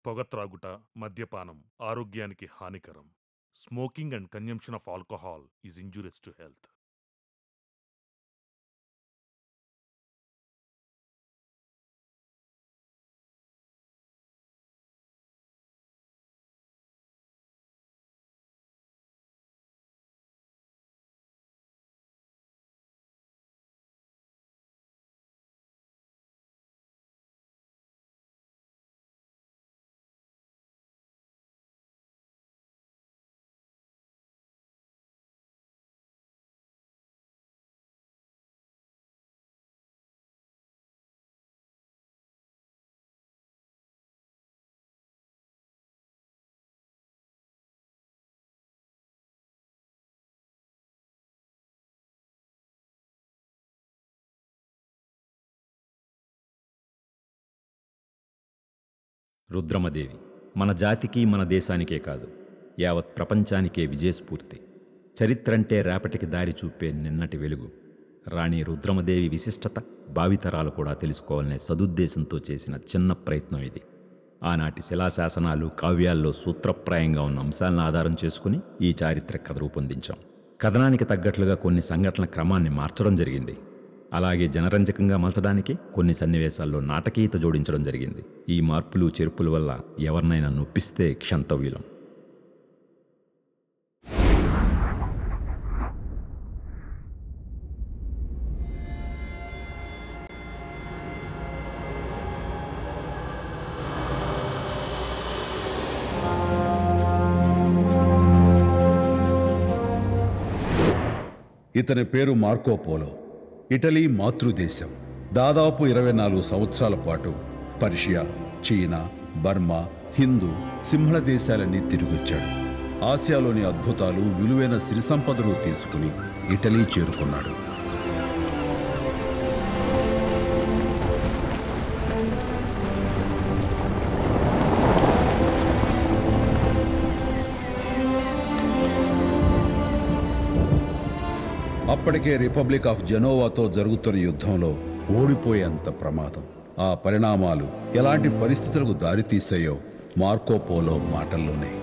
పొగ త్రాగుట మద్యపానం ఆరోగ్యానికి హానికరం smoking and consumption of alcohol is injurious to health Rudramadevi మన జాతికి మన దేశానికే కాదు యావత్ ప్రపంచానికే విజయస్ఫూర్తి చరిత్రంటే రేపటికి దారి చూపే నిన్నటి వెలుగు రాణి రుద్రమదేవి విశిష్టత భావితరాలు కూడా తెలుసుకోవాలనే సదుద్దేశంతో చేసిన చిన్న ప్రయత్నం ఇది ఆనాటి శిలాశాసనాలు కావ్యాల్లో సూత్రప్రాయంగా ఉన్న అంశాలను ఆధారం చేసుకుని ఈ చారిత్రక కథ రూపొందించాం కథనానికి తగ్గట్లుగా కొన్ని సంఘటనల క్రమాన్ని మార్చడం జరిగింది అలాగే జనరంజకంగా మలచడానికి కొన్ని సన్నివేశాల్లో నాటకీయత జోడించడం జరిగింది ఈ మార్పులు చేర్పుల వల్ల ఎవరినైనా నొప్పిస్తే క్షంతవ్యులం ఇతని పేరు మార్కో పోలో ఇటలీ మాతృదేశం దాదాపు ఇరవై నాలుగు సంవత్సరాల పాటు పర్షియా చీనా బర్మా హిందూ సింహళ దేశాలన్నీ తిరిగొచ్చాడు ఆసియాలోని అద్భుతాలు విలువైన సిరి సంపదలు తీసుకుని ఇటలీ చేరుకున్నాడు అప్పటికే రిపబ్లిక్ ఆఫ్ జెనోవాతో జరుగుతున్న యుద్ధంలో ఓడిపోయేంత ప్రమాదం ఆ పరిణామాలు ఎలాంటి పరిస్థితులకు దారితీసాయో మార్కో పోలో మాటల్లోనే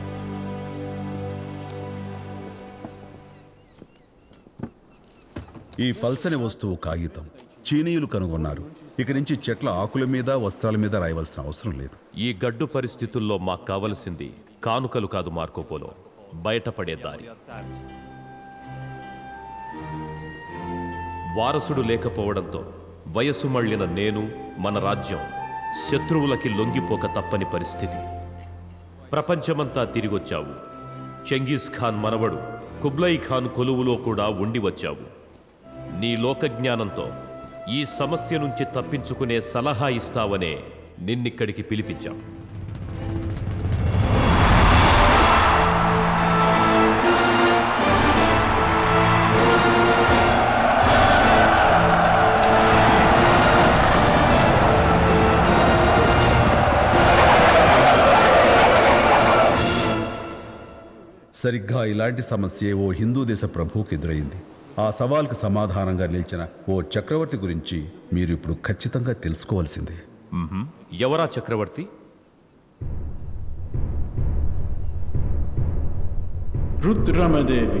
ఈ పల్సని వస్తువు కాగితం చీనీయులు కనుగొన్నారు ఇక నుంచి చెట్ల ఆకుల మీద వస్త్రాల మీద రాయవలసిన అవసరం లేదు ఈ గడ్డు పరిస్థితుల్లో మాకు కావలసింది కానుకలు కాదు మార్కోపోలో బయటపడే దారి వారసుడు లేకపోవడంతో వయసు మళ్ళిన నేను మన రాజ్యం శత్రువులకి లొంగిపోక తప్పని పరిస్థితి ప్రపంచమంతా తిరిగొచ్చావు చెంగీస్ ఖాన్ మనవడు కుబ్లై ఖాన్ కొలువులో కూడా ఉండి వచ్చావు నీ లోకజ్ఞానంతో ఈ సమస్య నుంచి తప్పించుకునే సలహా ఇస్తావనే నిన్నిక్కడికి పిలిపించాం సరిగ్గా ఇలాంటి సమస్యే ఓ హిందూ దేశ ప్రభువుకి ఎదురైంది ఆ సవాల్కు సమాధానంగా నిలిచిన ఓ చక్రవర్తి గురించి మీరు ఇప్పుడు ఖచ్చితంగా తెలుసుకోవాల్సిందే ఎవరా చక్రవర్తి రుద్రమదేవి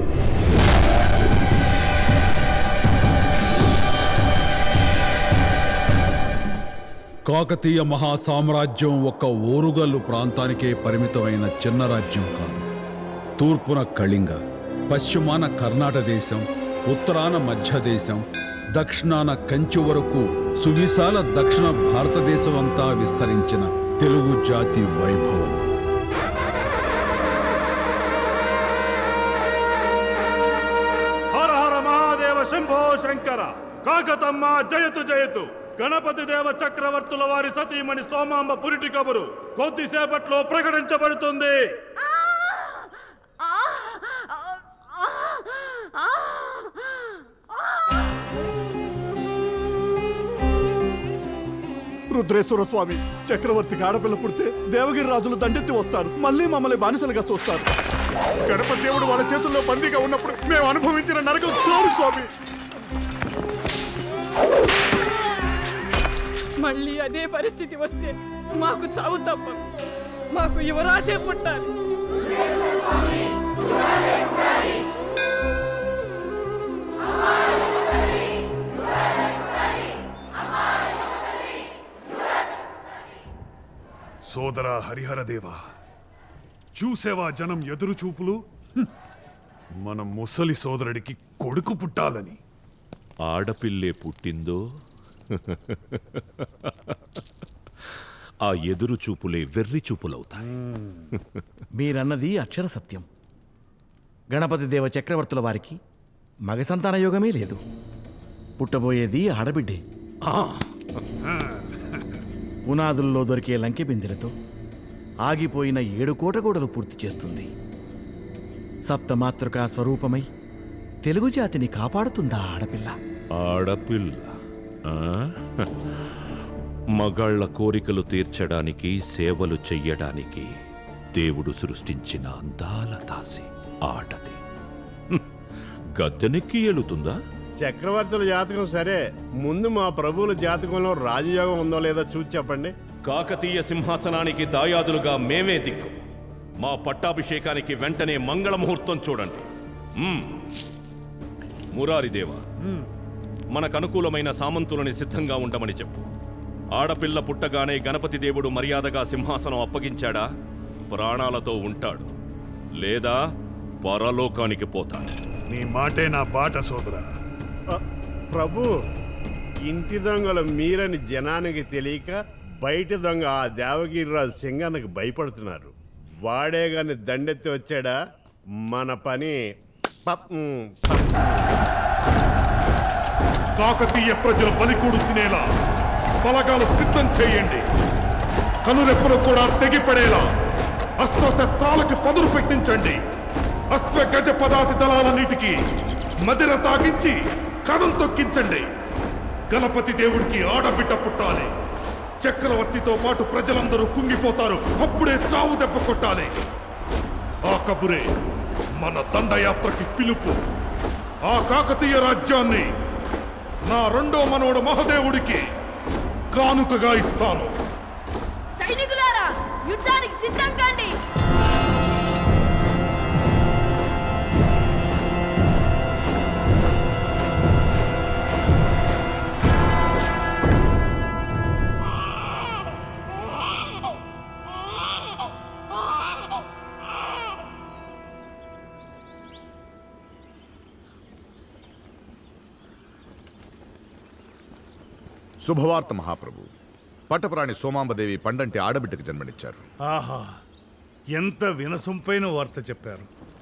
కాకతీయ మహాసామ్రాజ్యం ఒక్క ఓరుగల్లు ప్రాంతానికే పరిమితమైన చిన్న రాజ్యం కాదు తూర్పున కళింగ పశ్చిమాన కర్ణాటక దేశం ఉత్తరాన మధ్యదేశం దక్షిణాన కంచి వరకు సువిశాల దక్షిణ భారతదేశం అంతా విస్తరించిన తెలుగు జాతి వైభవం హర హర మహాదేవ శంభో శంకర కాకతమ్మ జయతు జయతు గణపతి దేవ చక్రవర్తుల వారి సతీమణి సోమాంబ పురిటి కబురు కొద్దిసేపట్లో ప్రకటించబడుతుంది రుద్రేశ్వర స్వామి చక్రవర్తికి ఆడపిల్ల పుడితే దేవగిరి రాజులు దండెత్తి వస్తారు మళ్ళీ మమ్మల్ని బానిసలుగా చూస్తారు గణపతి దేవుడు వాళ్ళ చేతుల్లో బందీగా ఉన్నప్పుడు మేము అనుభవించిన నరకం చాలు స్వామి మళ్ళీ అదే పరిస్థితి వస్తే మాకు చావు తప్ప మాకు యువరాజే పుట్టాలి సోదరా హరిహరదేవా చూసేవా జనం ఎదురు చూపులు హ్మ్. మన ముసలి సోదరుడికి కొడుకు పుట్టాలని ఆడపిల్లే పుట్టిందో ఆ ఎదురు చూపులే వెర్రి చూపులవుతాయి మీరన్నది అక్షర సత్యం గణపతి దేవ చక్రవర్తుల వారికి మగ సంతాన యోగమే లేదు పుట్టబోయేది ఆడబిడ్డే పునాదుల్లో దొరికే లంకె బిందెలతో ఆగిపోయిన ఏడు కోటగోడలు పూర్తి చేస్తుంది సప్తమాతృకా స్వరూపమై తెలుగు జాతిని కాపాడుతుందా ఆడపిల్ల ఆడపిల్ల ఆ? మగాళ్ళ కోరికలు తీర్చడానికి సేవలు చెయ్యడానికి దేవుడు సృష్టించిన అందాల దాసి ఆడది హ్మ్. గద్దెనెక్కి ఏలుతుందా చక్రవర్తుల జాతకం సరే ముందు మా ప్రభువుల జాతకంలో రాజయోగం ఉందో లేదో చూసి చెప్పండి కాకతీయ సింహాసనానికి దాయాదులుగా మేమే దిక్కు మా పట్టాభిషేకానికి వెంటనే మంగళ ముహూర్తం చూడండి మ్మ్. మురారిదేవ మనకు అనుకూలమైన సామంతులని సిద్ధంగా ఉండమని చెప్పు ఆడపిల్ల పుట్టగానే గణపతి దేవుడు మర్యాదగా సింహాసనం అప్పగించాడా ప్రాణాలతో ఉంటాడు లేదా పరలోకానికి పోతాడు నీ మాటే నా బాట సోదరా ఆ, ప్రభు ఇంటి దొంగలు మీరని జనానికి తెలియక బయట దొంగ ఆ దేవగిరిరాజు సింగన్నకు భయపడుతున్నారు వాడే గాని దండెత్తి వచ్చాడా మన పని పప్- మ్, పప్. కాకతీయ ప్రజల బలికూడు తినేలా బలగాలు సిద్ధం చేయండి కనురెప్పలు కూడా తెగిపడేలా అస్త్రశస్త్రాలకి పదులు పెట్టించండి అశ్వ గజ పదాతి దళాలన్నిటికీ మదిర తాగించి కథం తొక్కించండి గణపతి దేవుడికి ఆడబిడ్డ పుట్టాలి చక్రవర్తితో పాటు ప్రజలందరూ కుంగిపోతారు అప్పుడే చావు దెబ్బ కొట్టాలి ఆ కబురే మన దండయాత్రకి పిలుపు ఆ కాకతీయ రాజ్యాన్ని నా రెండో మనవడు మహదేవుడికి కానుకగా ఇస్తాను సైనికులారా యుద్ధానికి సిద్ధం కండి శుభవార్త మహాప్రభు పట్టపురాణి సోమాంబదేవి పండంటి ఆడబిడ్డకు జన్మనిచ్చారు ఆహా ఎంత వినసొంపైన వార్త చెప్పారు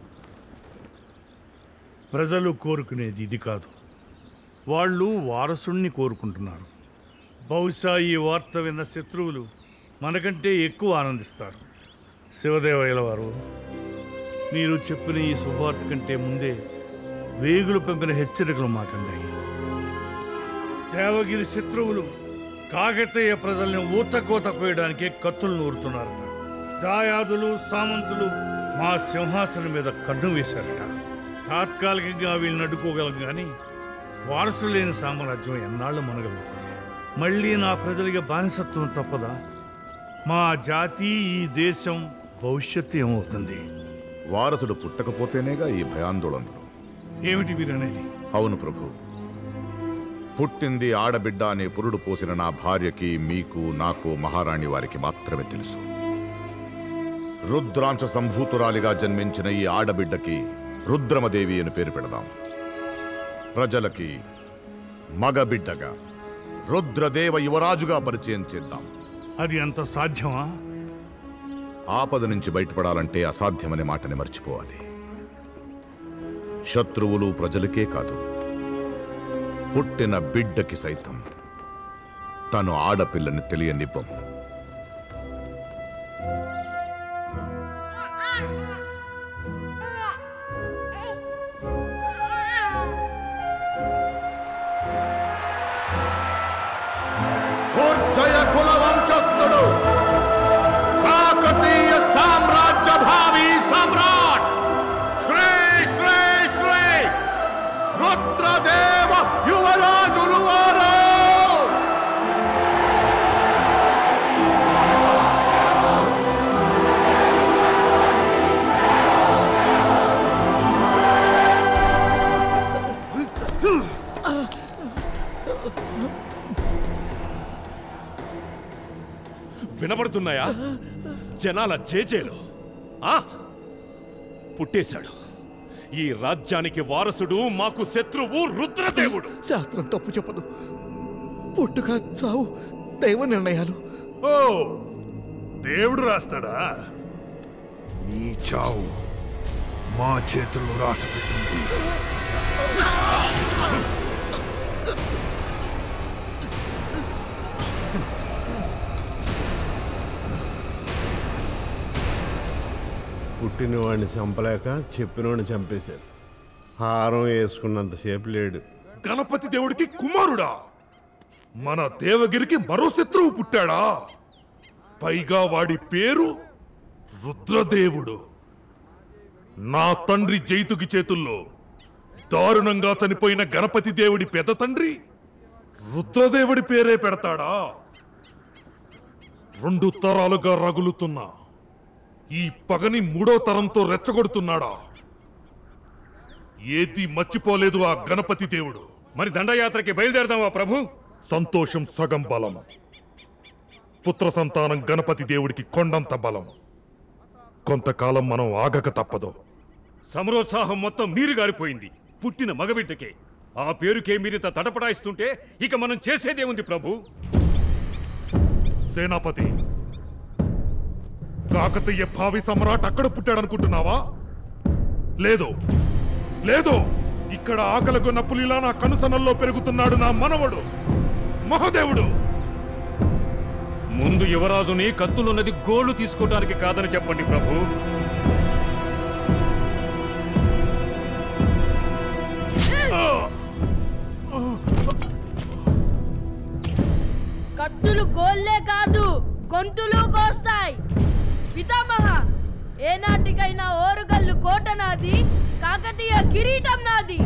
ప్రజలు కోరుకునేది ఇది కాదు వాళ్ళు వారసుణ్ణి కోరుకుంటున్నారు బహుశా ఈ వార్త విన్న శత్రువులు మనకంటే ఎక్కువ ఆనందిస్తారు శివదేవయ్యల వారు మీరు చెప్పిన ఈ శుభవార్త కంటే ముందే వేగులు పంపిన హెచ్చరికలు మాకందాయి దేవగిరి శత్రువులు కాకతీయ ప్రజల్ని ఊచకోత కోయడానికి కత్తులు నూరుతున్నారట దాయాదులు సామంతులు మా సింహాసనం మీద కన్ను వేశారట తాత్కాలికంగా వీళ్ళని అడ్డుకోగలం కానీ వారసు లేని సామ్రాజ్యం ఎన్నాళ్ళు మనగలుగుతుంది మళ్ళీ నా ప్రజలకి బానిసత్వం తప్పదా మా జాతి ఈ దేశం భవిష్యత్తు ఏమవుతుంది వారసుడు పుట్టకపోతేనేగా ఈ భయాందోళనలు ఏమిటి వీరనేది అవును ప్రభు పుట్టింది ఆడబిడ్డ అనే పురుడు పోసిన నా భార్యకి మీకు నాకు మహారాణి వారికి మాత్రమే తెలుసు రుద్రాంశ సంభూతురాలిగా జన్మించిన ఈ ఆడబిడ్డకి రుద్రమదేవి అని పేరు పెడదాం ప్రజలకి మగబిడ్డగా రుద్రదేవ యువరాజుగా పరిచయం చేద్దాం అది అంత సాధ్యమా ఆపద నుంచి బయటపడాలంటే అసాధ్యమనే మాటని మర్చిపోవాలి శత్రువులు ప్రజలకే కాదు పుట్టిన బిడ్డకి సైతం తను ఆడపిల్లని తెలియనివ్వం జయ కుల వంశస్థుడు కాకతీయ సామ్రాజ్య భావి సమ్రాట్ శ్రీ శ్రీ శ్రీ రుద్రదేవ యువరాజులు వారు వినబడుతున్నాయా జనాల జేజేలు ఆ పుట్టేశాడు ఈ రాజ్యానికి వారసుడు మాకు శత్రువు రుద్రదేవుడు శాస్త్రం తప్పు చెప్పదు పుట్టుక చావు దైవ నిర్ణయాలు ఓ దేవుడు రాస్తాడా నీ చావు మా చేతుల్లో రాసి పెట్టింది పుట్టినవాడిని చంపలేక చెప్పినవాడిని చంపేశారు హారం వేసుకున్నంతసేపు లేడు గణపతి దేవుడికి కుమారుడా మన దేవగిరికి మరో శత్రువు పుట్టాడా పైగా వాడి పేరు రుద్రదేవుడు నా తండ్రి జైతుకి చేతుల్లో దారుణంగా చనిపోయిన గణపతి దేవుడి పెద్ద తండ్రి రుద్రదేవుడి పేరే పెడతాడా రెండు తరాలుగా రగులుతున్న ఈ పగని మూడో తరంతో రెచ్చగొడుతున్నాడా ఏది మర్చిపోలేదు ఆ గణపతి దేవుడు మరి దండయాత్రకి బయలుదేరదామా ప్రభు సంతోషం సగం బలం పుత్ర సంతానం గణపతి దేవుడికి కొండంత బలం కొంతకాలం మనం ఆగక తప్పదు సమరోత్సాహం మొత్తం నీరు గారిపోయింది పుట్టిన మగబిడ్డకే ఆ పేరుకే మీరింత తటపటాయిస్తుంటే ఇక మనం చేసేదేముంది ప్రభు సేనాపతి కాకతీయ భావి సమ్రాట్ అక్కడ పుట్టాడనుకుంటున్నావా లేదు లేదు ఇక్కడ ఆకలిగొన్న పులిలా నా కనుసనల్లో పెరుగుతున్నాడు నా మనవడు మహాదేవుడు ముందు యువరాజుని కత్తులున్నది గోళ్లు తీసుకోవడానికి కాదని చెప్పండి ప్రభు కత్తులు గోల్లే కాదు గొంతులు కోస్తాయి పితామహ ఏనాటికైనా ఓరుగల్లు కోట నాది కాకతీయ కిరీటం నాది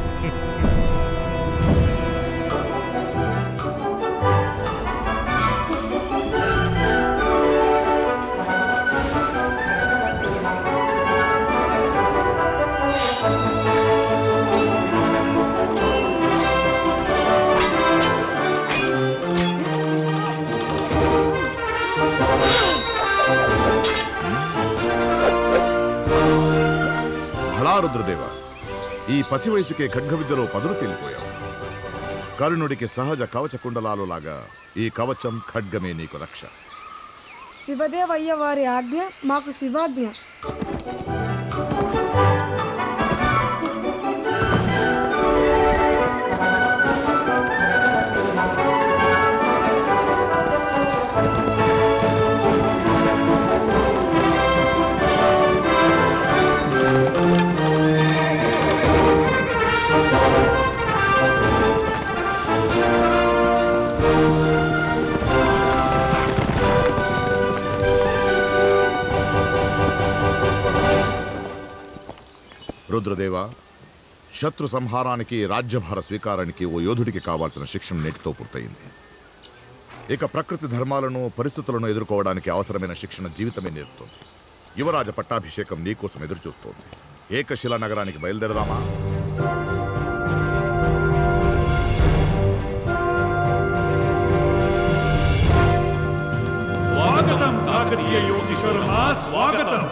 భళా రుద్రదేవ ఈ పసి వయసుకే ఖడ్గ విద్యలో పదులు తేలిపోయావు కరుణుడికి సహజ కవచ కుండలాలు లాగా ఈ కవచం ఖడ్గమే నీకు రక్ష శివదేవయ్య వారి ఆజ్ఞ మాకు శివాజ్ఞ రుద్రదేవ శత్రు సంహారానికి రాజ్యభార స్వీకారానికి ఓ యోధుడికి కావాల్సిన శిక్షణ నేటితో పూర్తయింది ఇక ప్రకృతి ధర్మాలను పరిస్థితులను ఎదుర్కోవడానికి అవసరమైన శిక్షణ జీవితమే నేర్పుతుంది యువరాజ పట్టాభిషేకం నీకోసం ఎదురుచూస్తోంది ఏకశిలా నగరానికి బయలుదేరదామా స్వాగతం కాకతీయ యోగి శర్మ స్వాగతం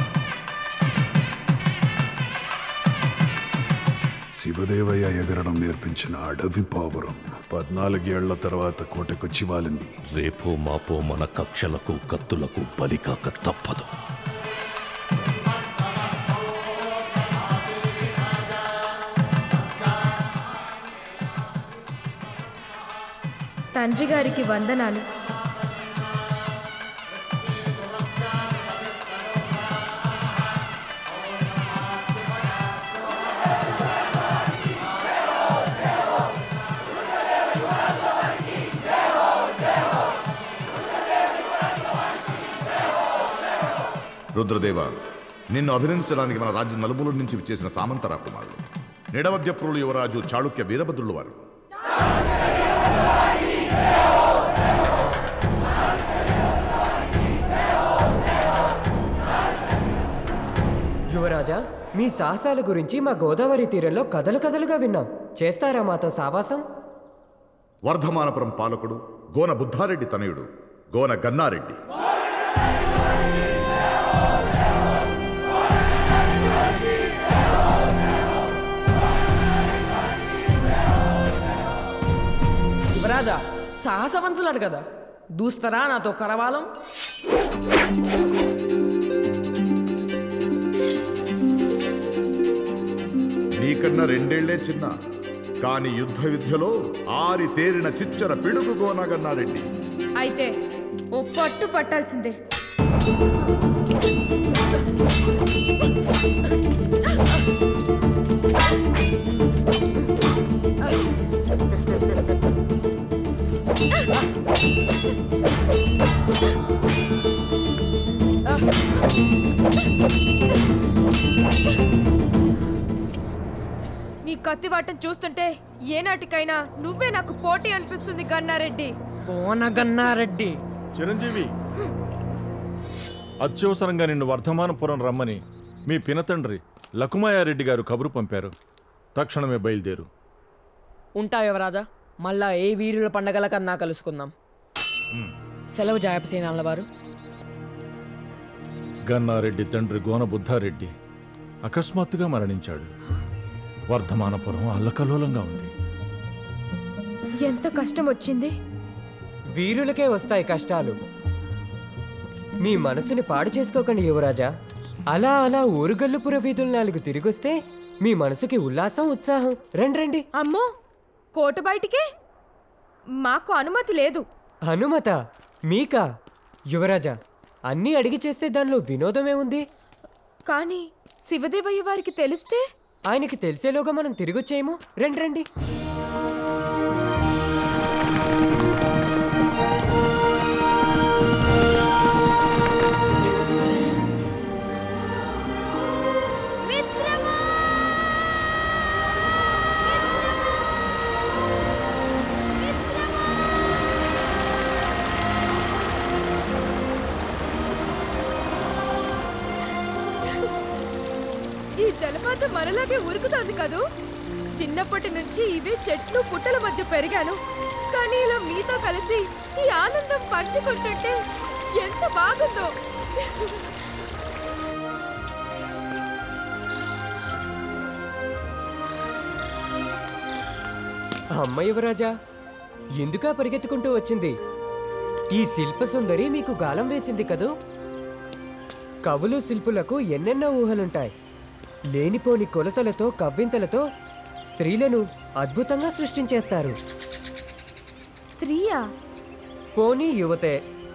శివదేవయ్య ఎగరడం నేర్పించిన అడవి పావురం పద్నాలుగేళ్ల తర్వాత కోటకొచ్చి వాలింది రేపో మాపో మన కక్షలకు కత్తులకు బలికాక తప్పదు తండ్రి గారికి వందనాలు రుద్రదేవ నిన్ను అభినందించడానికి మన రాజ్యం నలుమూల నుంచి విచ్చేసిన సామంత రాకుమారులు నిడవద్యపురులు యువరాజు చాళుక్య వీరభద్రులు వారు యువరాజా మీ సాహసాల గురించి మా గోదావరి తీరంలో కథలు కథలుగా విన్నాం చేస్తారా మాతో సావాసం వర్ధమానపురం పాలకుడు గోన బుద్ధారెడ్డి తనయుడు గోన గన్నారెడ్డి యువరాజా సాహసవంతులాడు కదా దూస్తారా నాతో కరవాలం నీకన్నా రెండేళ్లే చిన్న కాని యుద్ధ విద్యలో ఆరి తేరిన చిచ్చర పిడుగు గోన గన్నారెడ్డి అయితే ఓ పట్టు పట్టాల్సిందే నీ కత్తివాటం చూస్తుంటే ఏనాటికైనా నువ్వే నాకు పోటీ అనిపిస్తుంది గన్నారెడ్డి గన్నారెడ్డి చిరంజీవి అత్యవసరంగా నిన్ను వర్ధమానపురం రమ్మని మీ పినతండ్రి లకుమాయారెడ్డి గారు కబురు పంపారు తక్షణమే బయలుదేరు ఉంటా యువరాజా మళ్ళా ఏ వీరుల పండగల కన్నా కలుసుకుందాం సెలవు జాయపసేనాల వారు గన్నారెడ్డి తండ్రి గోన బుద్ధారెడ్డి అకస్మాత్తుగా మరణించాడు వర్ధమానపురం అల్లకల్లోలంగా ఉంది ఎంత కష్టం వచ్చింది వీరులకే వస్తాయి కష్టాలు మీ మనసుని పాడు చేసుకోకండి యువరాజా అలా అలా ఊరుగల్లుపుర వీధులు నాలుగు తిరిగొస్తే మీ మనసుకి ఉల్లాసం ఉత్సాహం రండి రండి అమ్మో కోట బయటికే మాకు అనుమతి లేదు హనుమత మీకా యువరాజా అన్నీ అడిగి చేస్తే దానిలో వినోదమే ఉంది కానీ శివదేవయ్య వారికి తెలిస్తే ఆయనకి తెలిసేలోగా మనం తిరిగొచ్చేయము రండి రండి ఈ జలపాతం మనలాగే ఉరుకుతోంది కదూ చిన్నప్పటి నుంచి ఇవే చెట్లు పుట్టల మధ్య పెరిగాను కానీ ఇలా మీతో కలిసి ఈ ఆనందం పంచుకుంటుంటే ఎంత బాగుందో అమ్మ యువరాజా ఎందుకా పరిగెత్తుకుంటూ వచ్చింది ఈ శిల్ప సుందరి మీకు గాలం వేసింది కదూ కవులు శిల్పులకు ఎన్నెన్నో ఊహలుంటాయి లేనిపోని కొలతలతో కవ్వింతలతో స్త్రీలను అద్భుతంగా సృష్టించేస్తారు స్త్రీయా పోనీ యువతే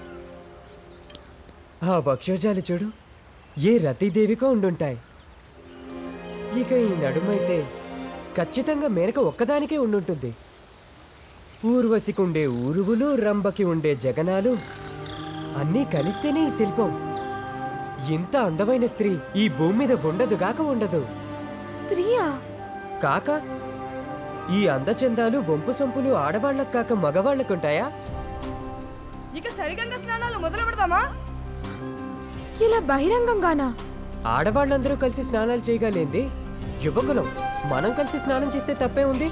ఆ వక్షోజాలు చూడు ఏ రతీదేవికో ఉండుంటాయి ఇక ఈ నడుమైతే ఖచ్చితంగా మేనక ఒక్కదానికే ఉండుంటుంది ఊర్వశికుండే ఊరువులు రంభకి ఉండే జగనాలు అన్నీ కలిస్తేనే ఈ శిల్పం ఇంత అందమైన స్త్రీ ఈ భూమి మీద ఉండదు గాక ఉండదు స్త్రీయా కాక ఈ అందచందాలు వంపు సొంపులు ఆడవాళ్ళకు కాక మగవాళ్ళకుంటాయా ఇక సరిగంగా స్నానాలు మొదలు పెడదామా ఇలా బహిరంగంగానా ఆడవాళ్ళందరూ కలిసి స్నానాలు చేయగలేంది యువకులం మనం కలిసి స్నానం చేస్తే తప్పే ఉంది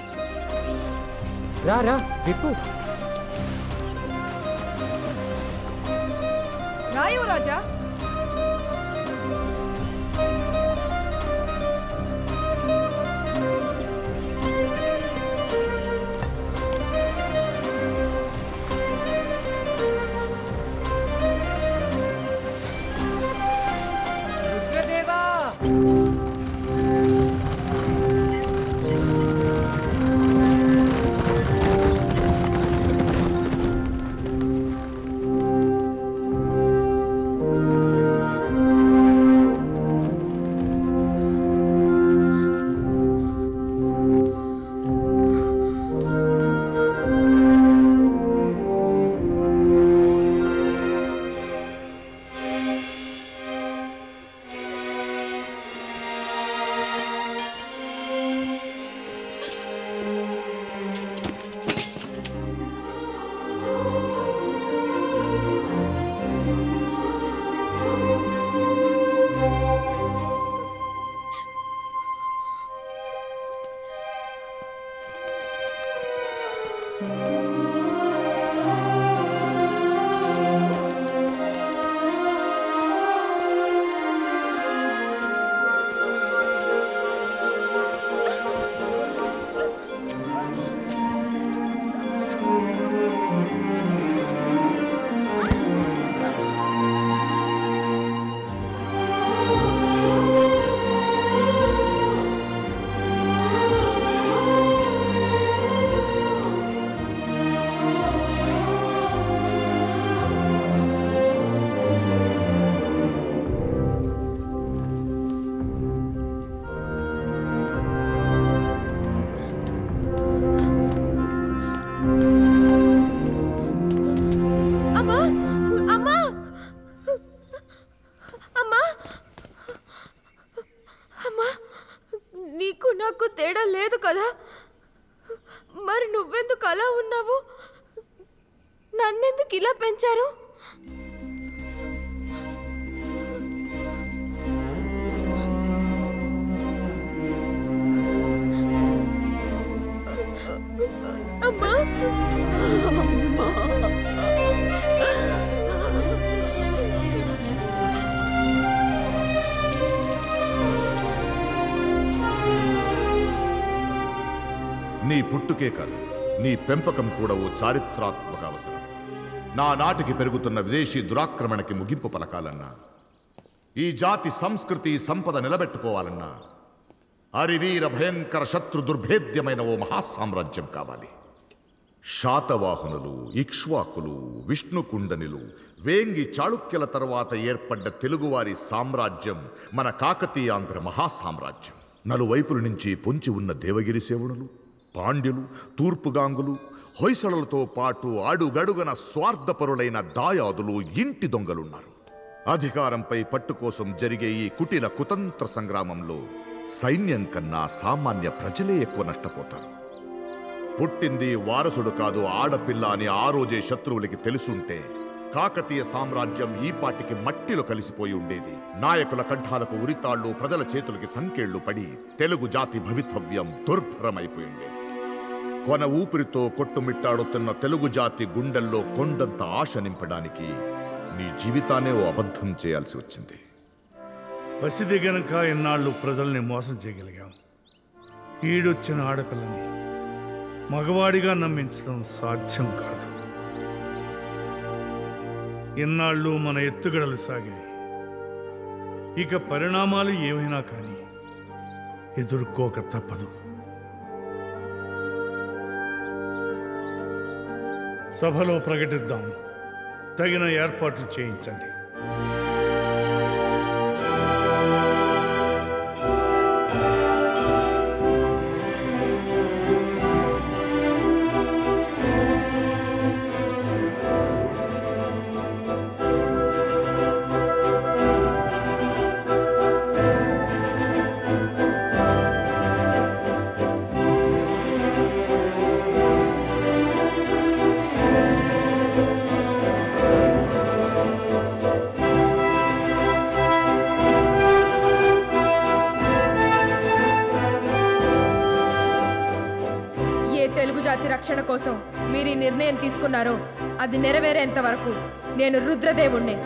రా రా విప్పు రాయు రాజా రుద్రదేవా కదా మరి నువ్వెందుకు అలా ఉన్నావు నన్నెందుకు ఇలా పెంచారు అమ్మా నీ పుట్టుకే కాదు నీ పెంపకం కూడా ఓ చారిత్రాత్మక అవసరం నా నాటికి పెరుగుతున్న విదేశీ దురాక్రమణకి ముగింపు పలకాలన్నా ఈ జాతి సంస్కృతి సంపద నిలబెట్టుకోవాలన్నా అరివీర భయంకర శత్రు దుర్భేద్యమైన ఓ మహాసామ్రాజ్యం కావాలి శాతవాహనులు ఇక్ష్వాకులు విష్ణుకుండనిలు వేంగి చాళుక్యుల తర్వాత ఏర్పడ్డ తెలుగువారి సామ్రాజ్యం మన కాకతీయాంధ్ర మహాసామ్రాజ్యం నలువైపుల నుంచి పొంచి ఉన్న దేవగిరి సేవణులు పాండ్యులు తూర్పుగాంగులు హొయసళలతో పాటు అడుగడుగన స్వార్థపరులైన దాయాదులు ఇంటి దొంగలున్నారు అధికారంపై పట్టు కోసం జరిగే ఈ కుటిల కుతంత్ర సంగ్రామంలో సైన్యం కన్నా సామాన్య ప్రజలే ఎక్కువ నష్టపోతారు పుట్టింది వారసుడు కాదు ఆడపిల్ల అని ఆ రోజే శత్రువులకి తెలుసుంటే కాకతీయ సామ్రాజ్యం ఈ పాటికి మట్టిలో కలిసిపోయి ఉండేది నాయకుల కంఠాలకు ఉరితాళ్లు ప్రజల చేతులకి సంకేళ్లు పడి తెలుగు జాతి భవితవ్యం దుర్భరమైపోయి ఉండేది కొన ఊపిరితో కొట్టుమిట్టాడుతున్న తెలుగు జాతి గుండెల్లో కొండంత ఆశ నింపడానికి నీ జీవితాన్నే ఓ అబద్ధం చేయాల్సి వచ్చింది పసిది గనక ఇన్నాళ్ళు ప్రజల్ని మోసం చేయగలిగాం ఈడొచ్చిన ఆడపిల్లని మగవాడిగా నమ్మించడం సాధ్యం కాదు ఇన్నాళ్ళు మన ఎత్తుగడలు సాగాయి ఇక పరిణామాలు ఏమైనా కానీ ఎదుర్కోక తప్పదు సభలో ప్రకటిద్దాం తగిన ఏర్పాట్లు చేయించండి ఏ తెలుగు జాతి రక్షణ కోసం మీరు ఈ నిర్ణయం తీసుకున్నారో అది నెరవేరేంత వరకు నేను రుద్రదేవుణ్ణి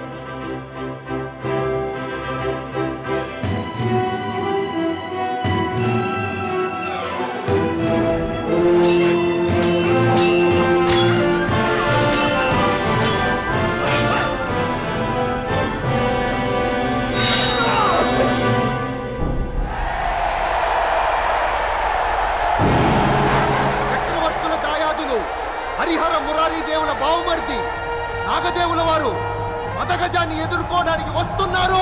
చక్రవర్తుల దాయాదులు హరిహర మురారి దేవుల బావుమర్ది నాగదేవుల వారు మదగజాన్ని ఎదుర్కోవడానికి వస్తున్నారు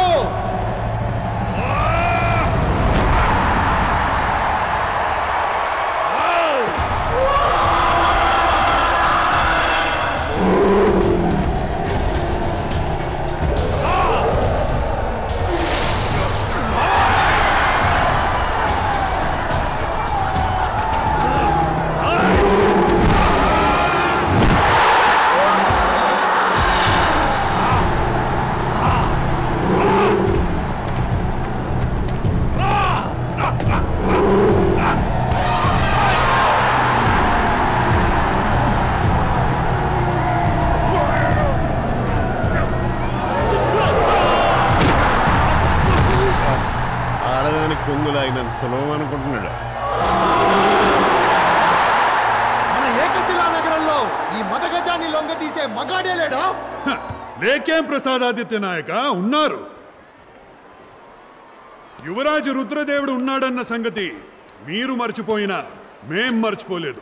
ఆడదానికి కొంగులాగినంత సులభం అనుకుంటున్నాడు మన ఏకశిలా నగరంలో ఈ మదగజాన్ని లొంగదీసే మగాడే లేడా లేకేం ప్రసాదాదిత్య నాయక ఉన్నారు యువరాజు రుద్రదేవుడు ఉన్నాడన్న సంగతి మీరు మర్చిపోయినా మేం మర్చిపోలేదు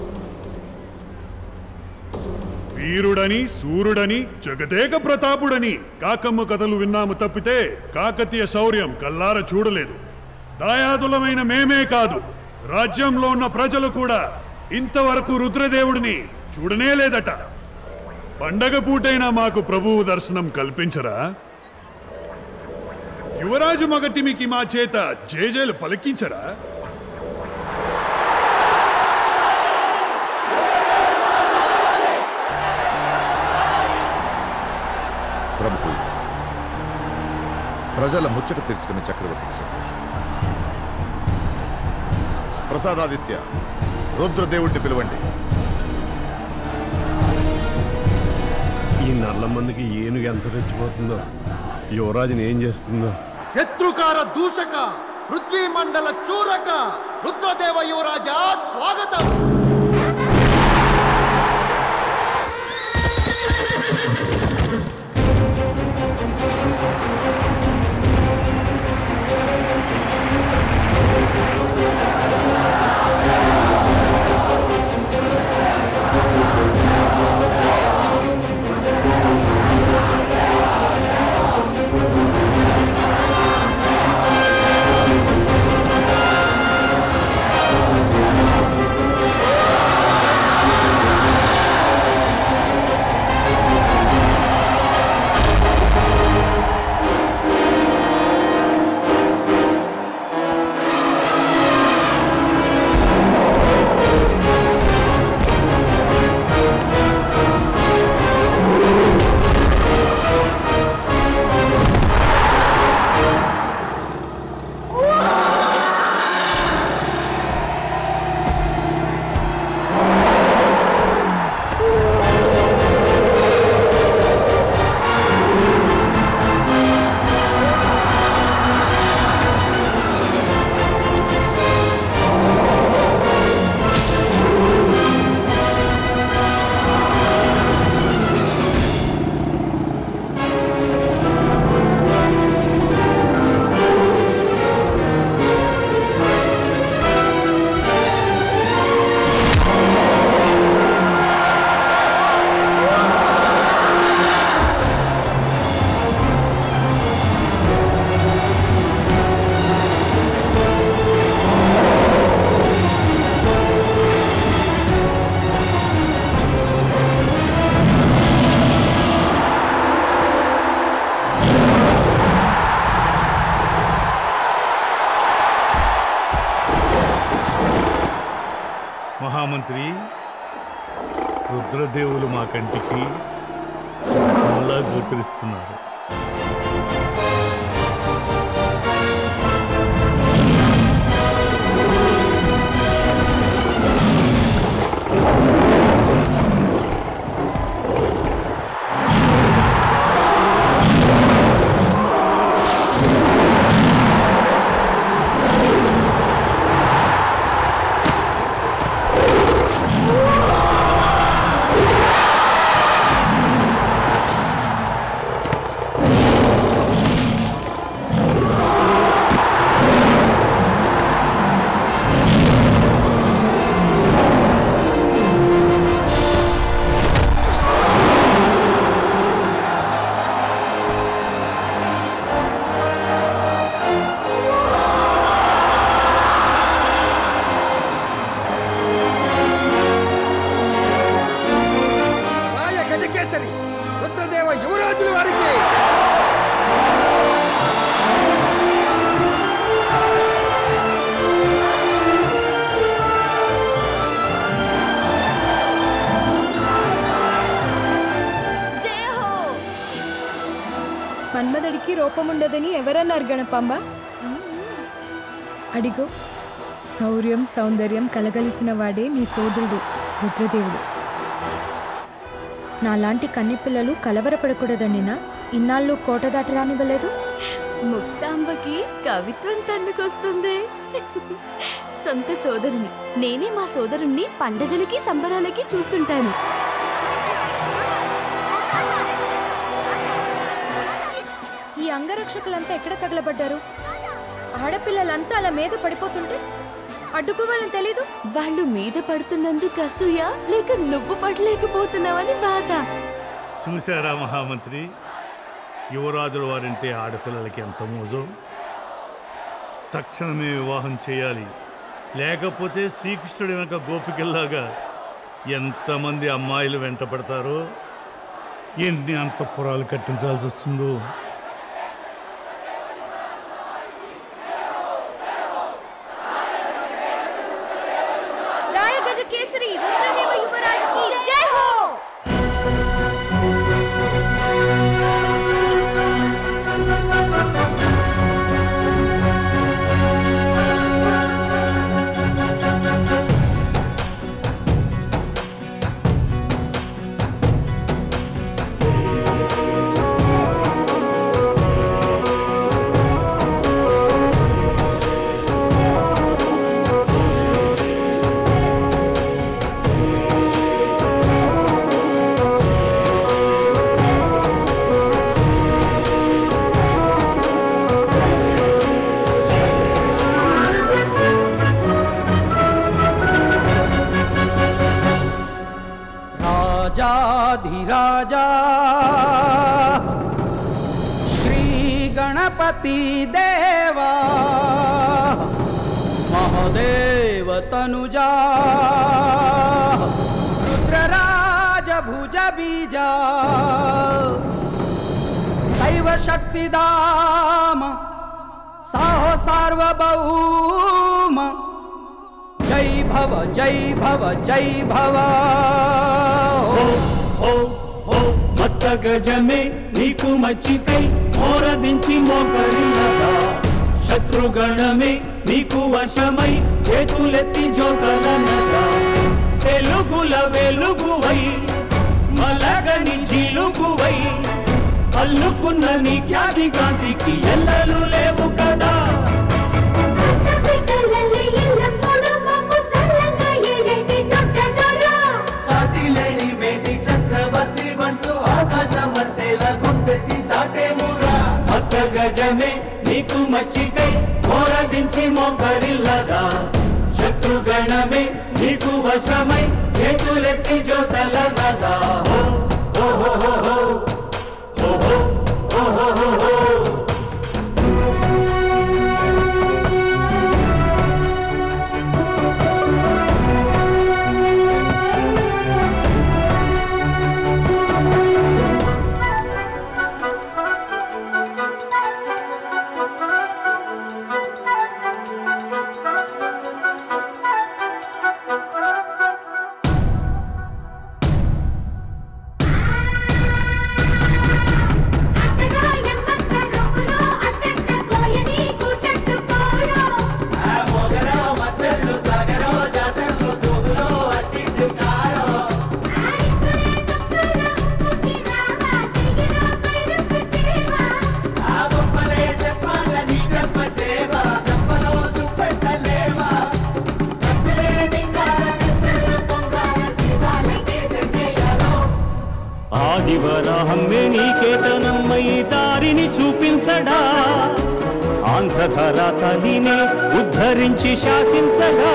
వీరుడని సూర్యుడని జగదేక ప్రతాపుడని కాకమ్మ కథలు విన్నాము తప్పితే కాకతీయ శౌర్యం కల్లార చూడలేదు దాయాదులమైన మేమే కాదు రాజ్యంలో ఉన్న ప్రజలు కూడా ఇంతవరకు రుద్రదేవుడిని చూడనే లేదట పండగ పూటైనా మాకు ప్రభువు దర్శనం కల్పించరా యువరాజు మగటిమికి మా చేత జేజేలు పలికించరా ప్రభు ప్రజల ముచ్చట తీర్చడమే చక్రవర్తికి సంతోషం ప్రసాదాదిత్య రుద్రదేవుడిని పిలవండి ఈ నల్ల మందికి ఏనుగు ఎంత రెచ్చిపోతుందో యువరాజుని ఏం చేస్తుందో శత్రుకార దూషక పృథ్వీ మండల చూరక రుద్రదేవ యువరాజా స్వాగతం మహామంత్రి రుద్రదేవులు మా కంటికి సింహంలా గోచరిస్తున్నారు రాయ గజకేసరి రుద్రదేవ యువరాజుల వారికి మన్మధుడికి రూపముండదని ఎవరన్నారు గణపమ్మ అడిగో శౌర్యం సౌందర్యం కలగలిసిన వాడే నీ సోదరుడు రుద్రదేవుడు నాలాంటి కన్నెపిల్లలు కలవరపడకూడదనినా ఇన్నాళ్ళు కోట దాటి రానివ్వలేదు ముక్తాంబకి కవిత్వం తన్నుకొస్తుంది సొంత సోదరుని నేనే మా సోదరుణ్ణి పండగలకి సంబరాలకి చూస్తుంటాను ఈ అంగరక్షకులంతా ఎక్కడ తగలబడ్డారు ఆడపిల్లలంతా అలా మీద పడిపోతుంటే అడ్డుకోవాలని తెలీదు వాళ్ళు మీద పడుతున్నందుకు అసూయ లేక నువ్వు పడలేకపోతున్నావని బాధ చూశారా మహామంత్రి యువరాజుల వారంటే ఆడపిల్లలకి ఎంత మోజో తక్షణమే వివాహం చేయాలి లేకపోతే శ్రీకృష్ణుడి వెనక గోపికల్లాగా ఎంతమంది అమ్మాయిలు వెంట పడతారో ఎన్ని అంతఃపురాలు కట్టించాల్సి వస్తుందో రాయ గజ కేసరి రుద్రదేవ యువరాజుకి జై హో పార్వతీ దేవా మహదేవ తనుజా రుద్రరాజ భుజ బీజా శైవ శక్తిదామ సాహో సార్వభౌమ జై భవ జై భవ జై భవ మత్త గజమే నీకు మచ్చికై మోరదించి మోకరిల్లదా శత్రుగణమే నీకు వశమై చేతులెత్తి జోకలనగా తెలుగుల వెలుగువై మలగని జిలుగువై అల్లుకున్న నీ ఖ్యాతి కాంతికి ఎల్లలు లేవు కదా సాటిలేని మేటి చక్రవర్తి వంటూ ఆకాశమంటేలా గుండెత్తి చాటేమురా మత్త గజమే నీకు మచ్చికై మోరదించి మోకరిల్లదా శత్రుగణమే నీకు వశమై చేతులెత్తి జోతల నదా ఓ హో హో హో ఓహో ఓహో హో హో ఆదివరాహమ్మే నీకేతనమ్మయి దారిని చూపించడా ఆంధ్రధర తల్లినే ఉద్ధరించి శాసించగా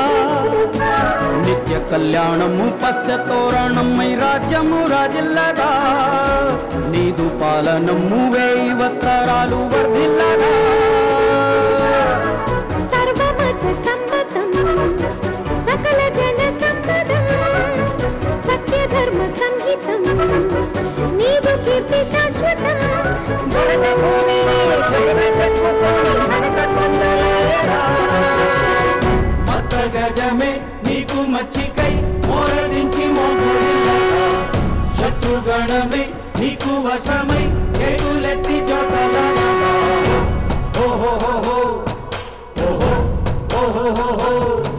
నిత్య కళ్యాణము పచ్చ తోరణమై రాజ్యము రాజిల్లగా నీదు పాలనము వేయి వత్సరాలు వర్ధిల్లగా సర్వమత సమ్మతం సకల జన సమ్మతం సత్య ధర్మ సంహితం నీదు కీర్తి శాశ్వతం భరత భూమి మత్త గజమే నీకు మచ్చికై మోరదించి మోగరిల్లగా శత్రుగణమే నీకు వశమై చేతులెత్తి చోటలనగా ఓహో హో హో ఓహో ఓహో హో హో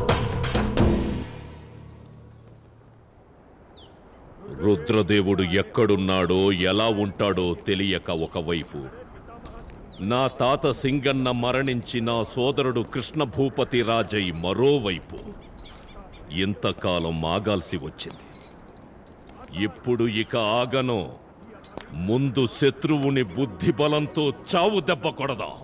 రుద్రదేవుడు ఎక్కడున్నాడో ఎలా ఉంటాడో తెలియక ఒకవైపు నా తాత సింగన్న మరణించి నా సోదరుడు కృష్ణ భూపతి రాజై మరోవైపు ఇంతకాలం ఆగాల్సి వచ్చింది ఇప్పుడు ఇక ఆగను ముందు శత్రువుని బుద్ధి బలంతో చావు దెబ్బ కొడదాం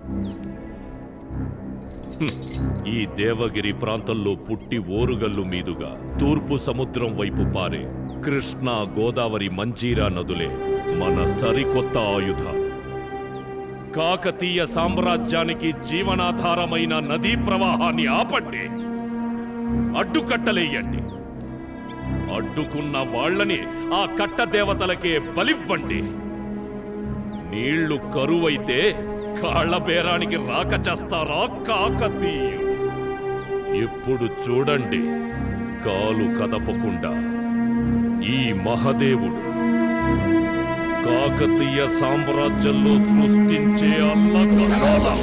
హ్మ్. ఈ దేవగిరి ప్రాంతంలో పుట్టి ఓరుగల్లు మీదుగా తూర్పు సముద్రం వైపు పారే కృష్ణా గోదావరి మంజీరా నదులే మన సరికొత్త ఆయుధాలు కాకతీయ సామ్రాజ్యానికి జీవనాధారమైన నదీ ప్రవాహాన్ని ఆపండి అడ్డుకట్టలేయండి అడ్డుకున్న వాళ్ళని ఆ కట్ట దేవతలకే బలివ్వండి నీళ్లు కరువైతే కాళ్ల బేరానికి రాక చేస్తారా కాకతీయు ఇప్పుడు చూడండి కాలు కదపకుండా ఈ మహదేవుడు కాకతీయ సామ్రాజ్యంలో సృష్టించే అల్లకల్లోలం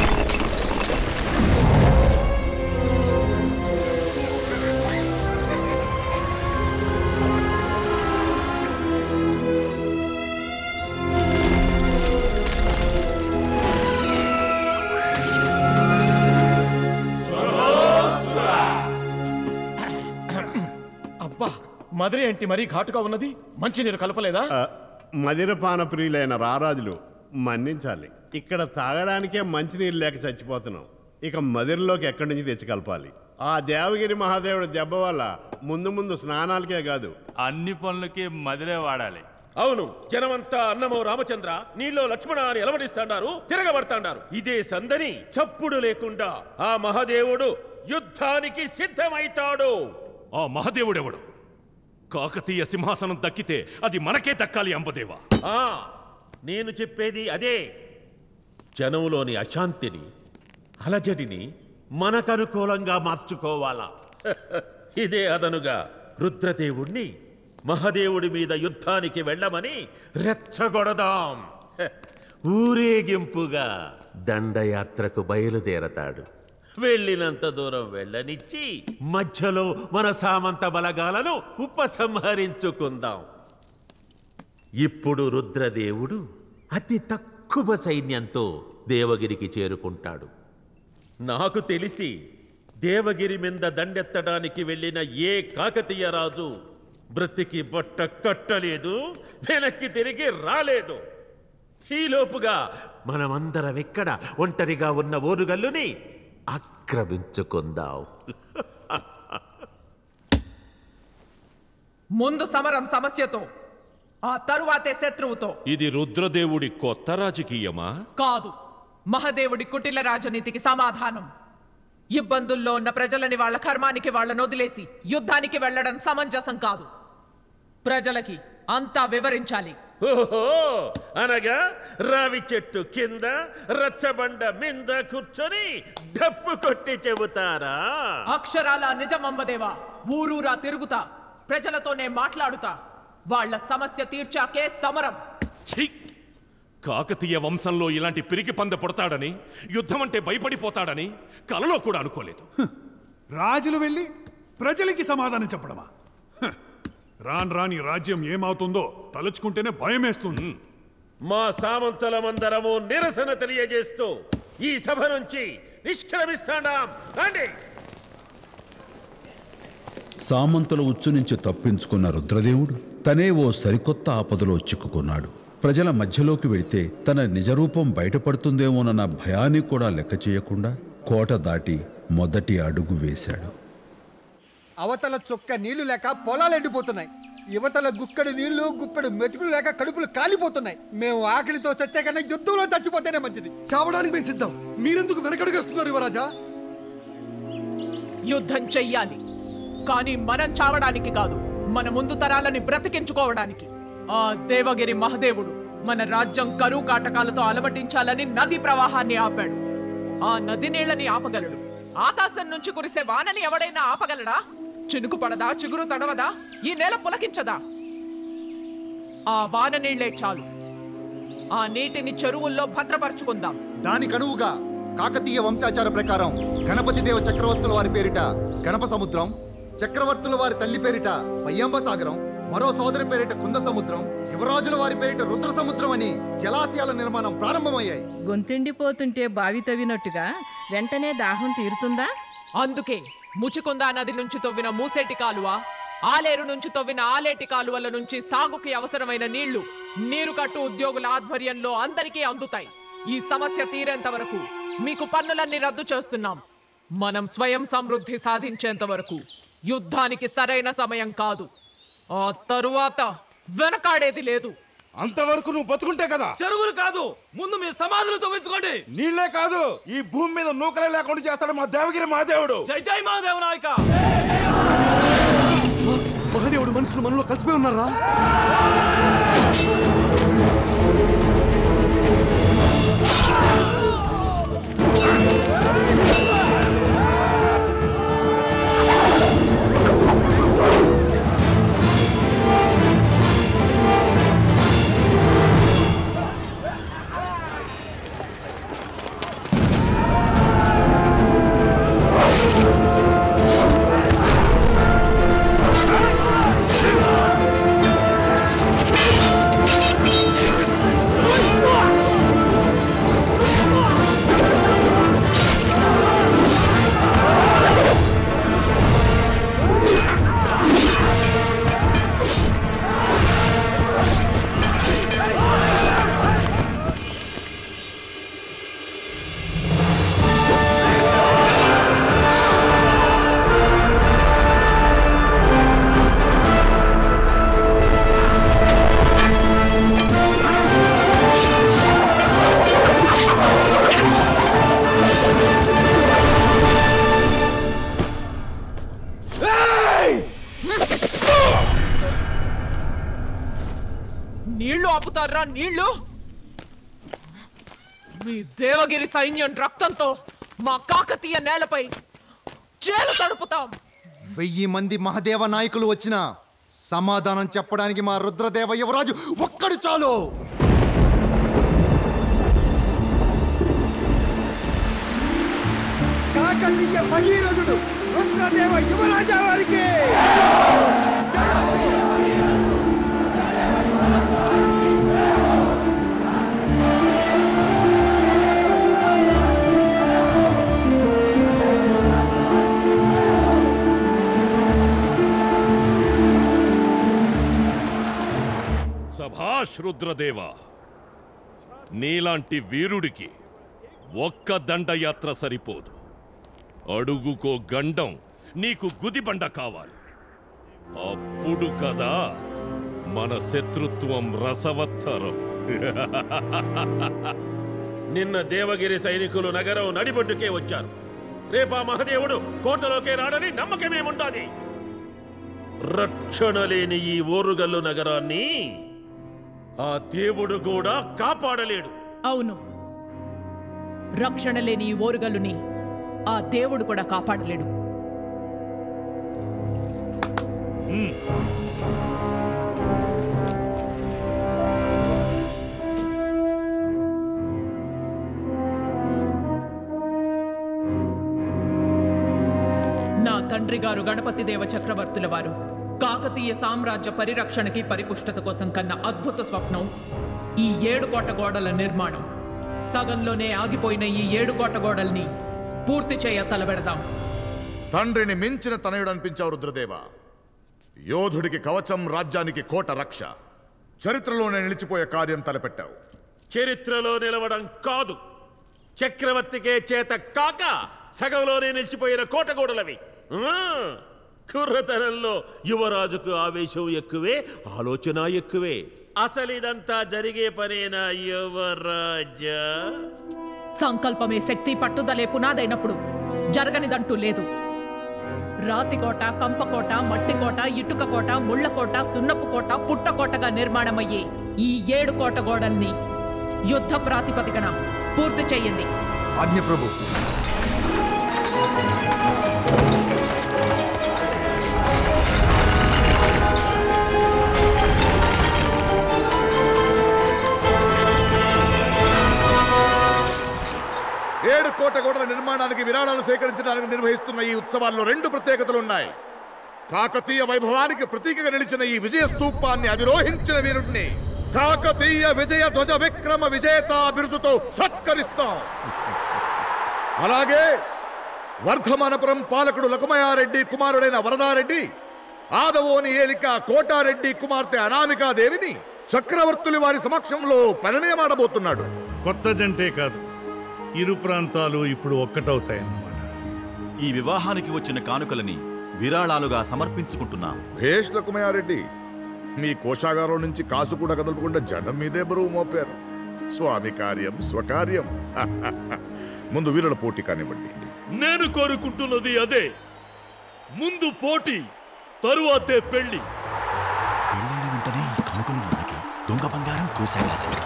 అబ్బా మధుర ఏంటి మరీ ఘాటుగా ఉన్నది మంచి నీరు కలపలేదా మదిరపాన ప్రియులైన రారాజులు మన్నించాలి ఇక్కడ తాగడానికే మంచినీళ్ళు లేక చచ్చిపోతున్నాం ఇక మదిరలోకి ఎక్కడి నుంచి తెచ్చుకలపాలి ఆ దేవగిరి మహాదేవుడి దెబ్బ వల్ల ముందు ముందు స్నానాలకే కాదు అన్ని పనులకి మదిరే వాడాలి అవును జనమంతా అన్నమో రామచంద్ర నీలో లక్ష్మణ అని ఎలవడిస్తాడారు తిరగబడతాడారు ఇదే సందని చప్పుడు లేకుండా ఆ మహాదేవుడు యుద్ధానికి సిద్ధమైతాడు ఆ మహదేవుడెవడు కాకతీయ సింహాసనం దక్కితే అది మనకే దక్కాలి అంబదేవా ఆ నేను చెప్పేది అదే జనంలోని అశాంతిని అలజడిని మనకనుకూలంగా మార్చుకోవాలా ఇదే అదనుగా రుద్రదేవుణ్ణి మహదేవుడి మీద యుద్ధానికి వెళ్ళమని రెచ్చగొడదాం హ, ఊరేగింపుగా దండయాత్రకు బయలుదేరతాడు వెళ్ళినంత దూరం వెళ్ళనిచ్చి మధ్యలో మన సామంత బలగాలను ఉపసంహరించుకుందాం ఇప్పుడు రుద్రదేవుడు అతి తక్కువ సైన్యంతో దేవగిరికి చేరుకుంటాడు నాకు తెలిసి దేవగిరి మీద దండెత్తడానికి వెళ్ళిన ఏ కాకతీయ రాజు బ్రతికి బట్ట కట్టలేదు వెనక్కి తిరిగి రాలేదు ఈలోపుగా మనమందరం ఇక్కడ ఒంటరిగా ఉన్న ఓరుగల్లుని ఆక్రమించుకుందాం ముందు సమరం సమస్యతో ఆ తరువాతే శత్రువుతో ఇది రుద్రదేవుడి కొత్త రాజకీయమా కాదు మహదేవుడి కుటిల రాజనీతికి సమాధానం ఇబ్బందుల్లో ఉన్న ప్రజలని వాళ్ళ కర్మానికి వాళ్ళని వదిలేసి యుద్ధానికి వెళ్ళడం సమంజసం కాదు ప్రజలకి అంతా వివరించాలి ఓహో అనగా రావి చెట్టు కింద రచ్చబండ మింద కూర్చొని డప్పు కొట్టి చెబుతారా అక్షరాల నిజమమ్మదేవా ఊరూరా తిరుగుతా ప్రజలతోనే మాట్లాడుతా వాళ్ళ సమస్య తీర్చాకే సమరం ఛీ! కాకతీయ వంశంలో ఇలాంటి పిరికి పంద పడతాడని యుద్ధం అంటే భయపడిపోతాడని కలలో కూడా అనుకోలేదు రాజులు వెళ్ళి ప్రజలకి సమాధానం చెప్పడమా హ, రాన్ రాని రాజ్యం ఏమవుతుందో తలుచుకుంటేనే భయమేస్తుంది మా సామంతులమందరము నిరసన తెలియజేస్తూ ఈ సభ నుంచి నిష్క్రమిస్తాడాం రండి సామంతుల ఉచ్చు నుంచి తప్పించుకున్న రుద్రదేవుడు తనే ఓ సరికొత్త ఆపదలో చిక్కుకున్నాడు ప్రజల మధ్యలోకి వెళితే తన నిజరూపం బయటపడుతుందేమోనన్న భయాన్ని కూడా లెక్క చేయకుండా కోట దాటి మొదటి అడుగు వేశాడు అవతల చొక్క నీళ్లు లేక పొలాలు ఎండిపోతున్నాయి యువతల గుక్కడు నీళ్లు గుప్పెడు మెతుకులు లేక కడుపులు కాలిపోతున్నాయి మేము ఆకలితో చచ్చే కన్నా యుద్ధంలో చచ్చిపోతేనే మంచిది చావడానికి మేము సిద్ధం మీరెందుకు వెనకడుగేస్తున్నారు యువరాజా యుద్ధం చెయ్యాలి కానీ మనం చావడానికి కాదు మన ముందు తరాలని బ్రతికించుకోవడానికి ఆ దేవగిరి మహదేవుడు మన రాజ్యం కరువు కాటకాలతో అలమటించాలని నది ప్రవాహాన్ని ఆపాడు ఆ నది నీళ్ళని ఆపగలడు ఆకాశం నుంచి కురిసే వానని ఎవడైనా ఆపగలడా చినుకు పడదా చిగురు తడవదా ఈ నేల పులకించదా ఆ వాన నీళ్లే చాలు ఆ నీటిని చెరువుల్లో భద్రపరుచుకుందాం దానికనువుగా కాకతీయ వంశాచార ప్రకారం గణపతి దేవ చక్రవర్తుల వారి పేరిట గణప సముద్రం చక్రవర్తుల వారి తల్లి పేరిట పయ్యంబ సాగరం మరో సోదరి పేరిట కుంద సముద్రం యువరాజుల వారి పేరిట రుద్ర సముద్రం అని జలాశయాల నిర్మాణం ప్రారంభమయ్యాయి గొంతెండిపోతుంటే బావి తవ్వినట్టుగా వెంటనే దాహం తీరుతుందా అందుకే ముచుకుందా నది నుంచి తవ్విన మూసేటి కాలువ ఆలేరు నుంచి తవ్విన ఆలేటి కాలువల నుంచి సాగుకి అవసరమైన నీళ్లు నీరు కట్టు ఉద్యోగుల ఆధ్వర్యంలో అందరికీ అందుతాయి ఈ సమస్య తీరేంత వరకు మీకు పన్నులన్నీ రద్దు చేస్తున్నాం మనం స్వయం సమృద్ధి సాధించేంత వరకు యుద్ధానికి సరైన సమయం కాదు ఆ తరువాత వెనకాడేది లేదు అంతవరకు నువ్వు బతుకుంటే కదా చెరువులు కాదు ముందు మీ సమాధులు తవ్వించుకోండి నీళ్లే కాదు ఈ భూమి మీద నూకలే లేకుండా చేస్తాడు మా దేవగిరి మహాదేవుడు జై జై మహాదేవ నాయక మహాదేవుడు మనుషులు మనలో కలిసిపోయి ఉన్నారా ఆ నీళ్లు ఆపుతారా నీళ్లు మీ దేవగిరి సైన్యం రక్తంతో మా కాకతీయ నేలపై చేలు తడుపుతాం వెయ్యి మంది మహదేవ నాయకులు వచ్చినా సమాధానం చెప్పడానికి మా రుద్రదేవ యువరాజు ఒక్కడు చాలు కాకతీయ భగీరథుడు రుద్రదేవ యువరాజా వారికి సభాష్ రుద్రదేవ నీలాంటి వీరుడికి ఒక్క దండయాత్ర సరిపోదు అడుగుకో గండం నీకు గుదిబండ కావాలి అప్పుడు కదా మన శత్రుత్వం రసవత్తరం నిన్న దేవగిరి సైనికులు నగరం నడిబొడ్డుకే వచ్చారు రేపా మహదేవుడు కోటలోకే రాడని నమ్మకమేముంటాది రక్షణ లేని ఈ ఓరుగల్లు నగరాన్ని ఆ దేవుడు కూడా కాపాడలేడు అవును రక్షణ లేని ఈ ఓరుగల్లుని ఆ దేవుడు కూడా కాపాడలేడు నా తండ్రి గారు గణపతి దేవ చక్రవర్తుల వారు కాకతీయ సామ్రాజ్య పరిరక్షణకి పరిపుష్టత కోసం కన్న అద్భుత స్వప్నం ఈ ఏడు కోట గోడల నిర్మాణం సగంలోనే ఆగిపోయిన ఈ ఏడు కోట గోడల్ని పూర్తి చేయ తలబెడదాం తండ్రిని మించిన తనయుడు అనిపించావు రుద్రదేవ యోధుడికి కవచం రాజ్యానికి కోట రక్ష చరిత్రలోనే నిలిచిపోయే కార్యం తలపెట్టావు చరిత్రలో నిలవడం కాదు చక్రవర్తికే చేత కాక సగంలోనే నిలిచిపోయిన కోటగోడలవి ఆ, కుర్రతనంలో యువరాజుకు ఆవేశం ఎక్కువే ఆలోచన ఎక్కువే అసలు ఇదంతా జరిగే పనేనా యువరాజా సంకల్పమే శక్తి పట్టుదలే పునాదైనప్పుడు జరగనిదంటూ లేదు రాతికోట కంపకోట మట్టికోట ఇటుక కోట ముళ్ళకోట సున్నపు కోట పుట్టకోటగా నిర్మాణమయ్యే ఈ ఏడు కోట గోడల్ని యుద్ధ ప్రాతిపదికన పూర్తి చేయండి ఆజ్ఞ ప్రభు ఏడు కోట గోడల నిర్మాణానికి విరాళాలు సేకరించడానికి నిర్వహిస్తున్న ఈ ఉత్సవాల్లో రెండు ప్రత్యేకతలు ఉన్నాయి కాకతీయ వైభవానికి ప్రతీకగా నిలిచిన ఈ విజయ స్తూపాన్ని అధిరోహించిన వీరుడిని కాకతీయ విజయ ధ్వజ విక్రమ విజేత బిరుదుతో సత్కరిస్తాం అలాగే వర్ధమానపురం పాలకుడు లకుమయారెడ్డి కుమారుడైన వరదారెడ్డి ఆదవోని ఏలిక కోటారెడ్డి కుమార్తె అనామికాదేవిని చక్రవర్తులు వారి సమక్షంలో పరిణయమాడబోతున్నాడు కొత్త జంటే కాదు ఇరు ప్రాంతాలు ఇప్పుడు ఒక్కటవుతాయన్నమాట ఈ వివాహానికి వచ్చిన కానుకలని విరాళాలుగా సమర్పించుకుంటున్నాం భేష్ లకుమయారెడ్డి మీ కోశాగారం నుంచి కాసు కూడా కదలకుండా జనం మీదే బరువు మోపారు స్వామి కార్యం స్వకార్యం ముందు వీరుల పోటీ కానివ్వండి నేను కోరుకుంటున్నది అదే ముందు పోటీ తరువాతే పెళ్లి పెళ్ళైన వెంటనే ఈ కానుకలు మనకి దొంగ బంగారం కోసాగారానికి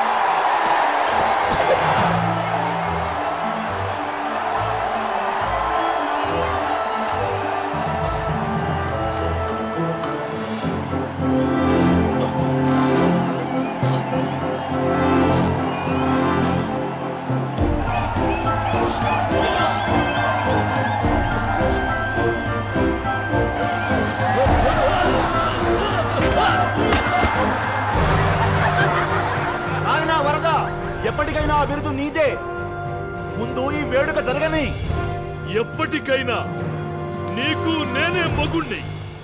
నాయనా వరద ఎప్పటికైనా ఆ బిరుదు నీదే ముందు ఈ వేడుక జరగని ఎప్పటికైనా నీకు నేనే మగుణ్ణి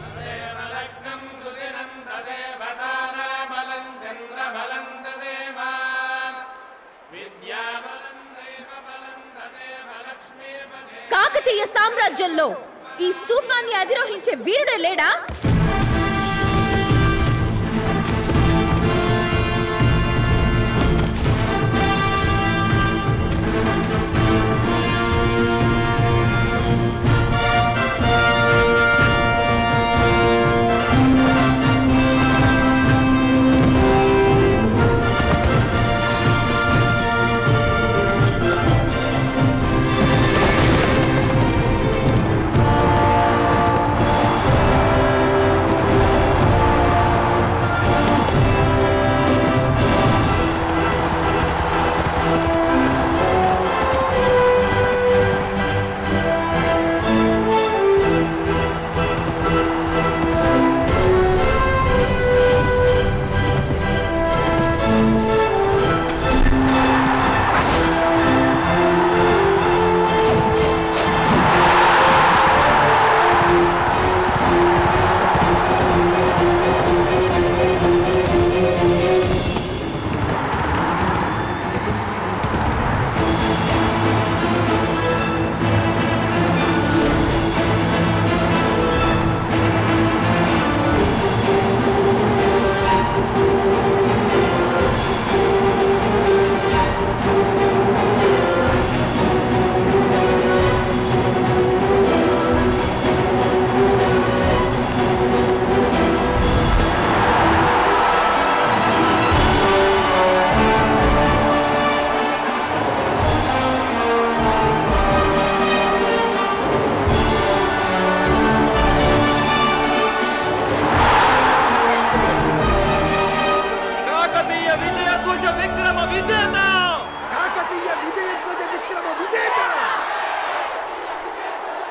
కాకతీయ సామ్రాజ్యంలో ఈ స్తూపాన్ని అధిరోహించే వీరుడే లేడా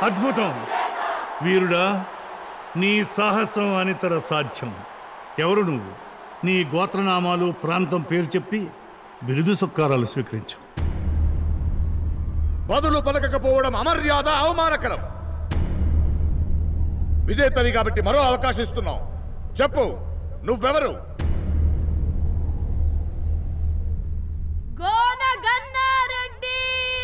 అద్భుతం వీరుడా నీ సాహసం అనితర సాధ్యం ఎవరు నువ్వు నీ గోత్రనామాలు ప్రాంతం పేరు చెప్పి బిరుదు సత్కారాలు స్వీకరించు బదులు పలకకపోవడం అమర్యాద అవమానకరం విజేతవి కాబట్టి మరో అవకాశం ఇస్తున్నాం చెప్పు నువ్వెవరు గోన గన్నారెడ్డి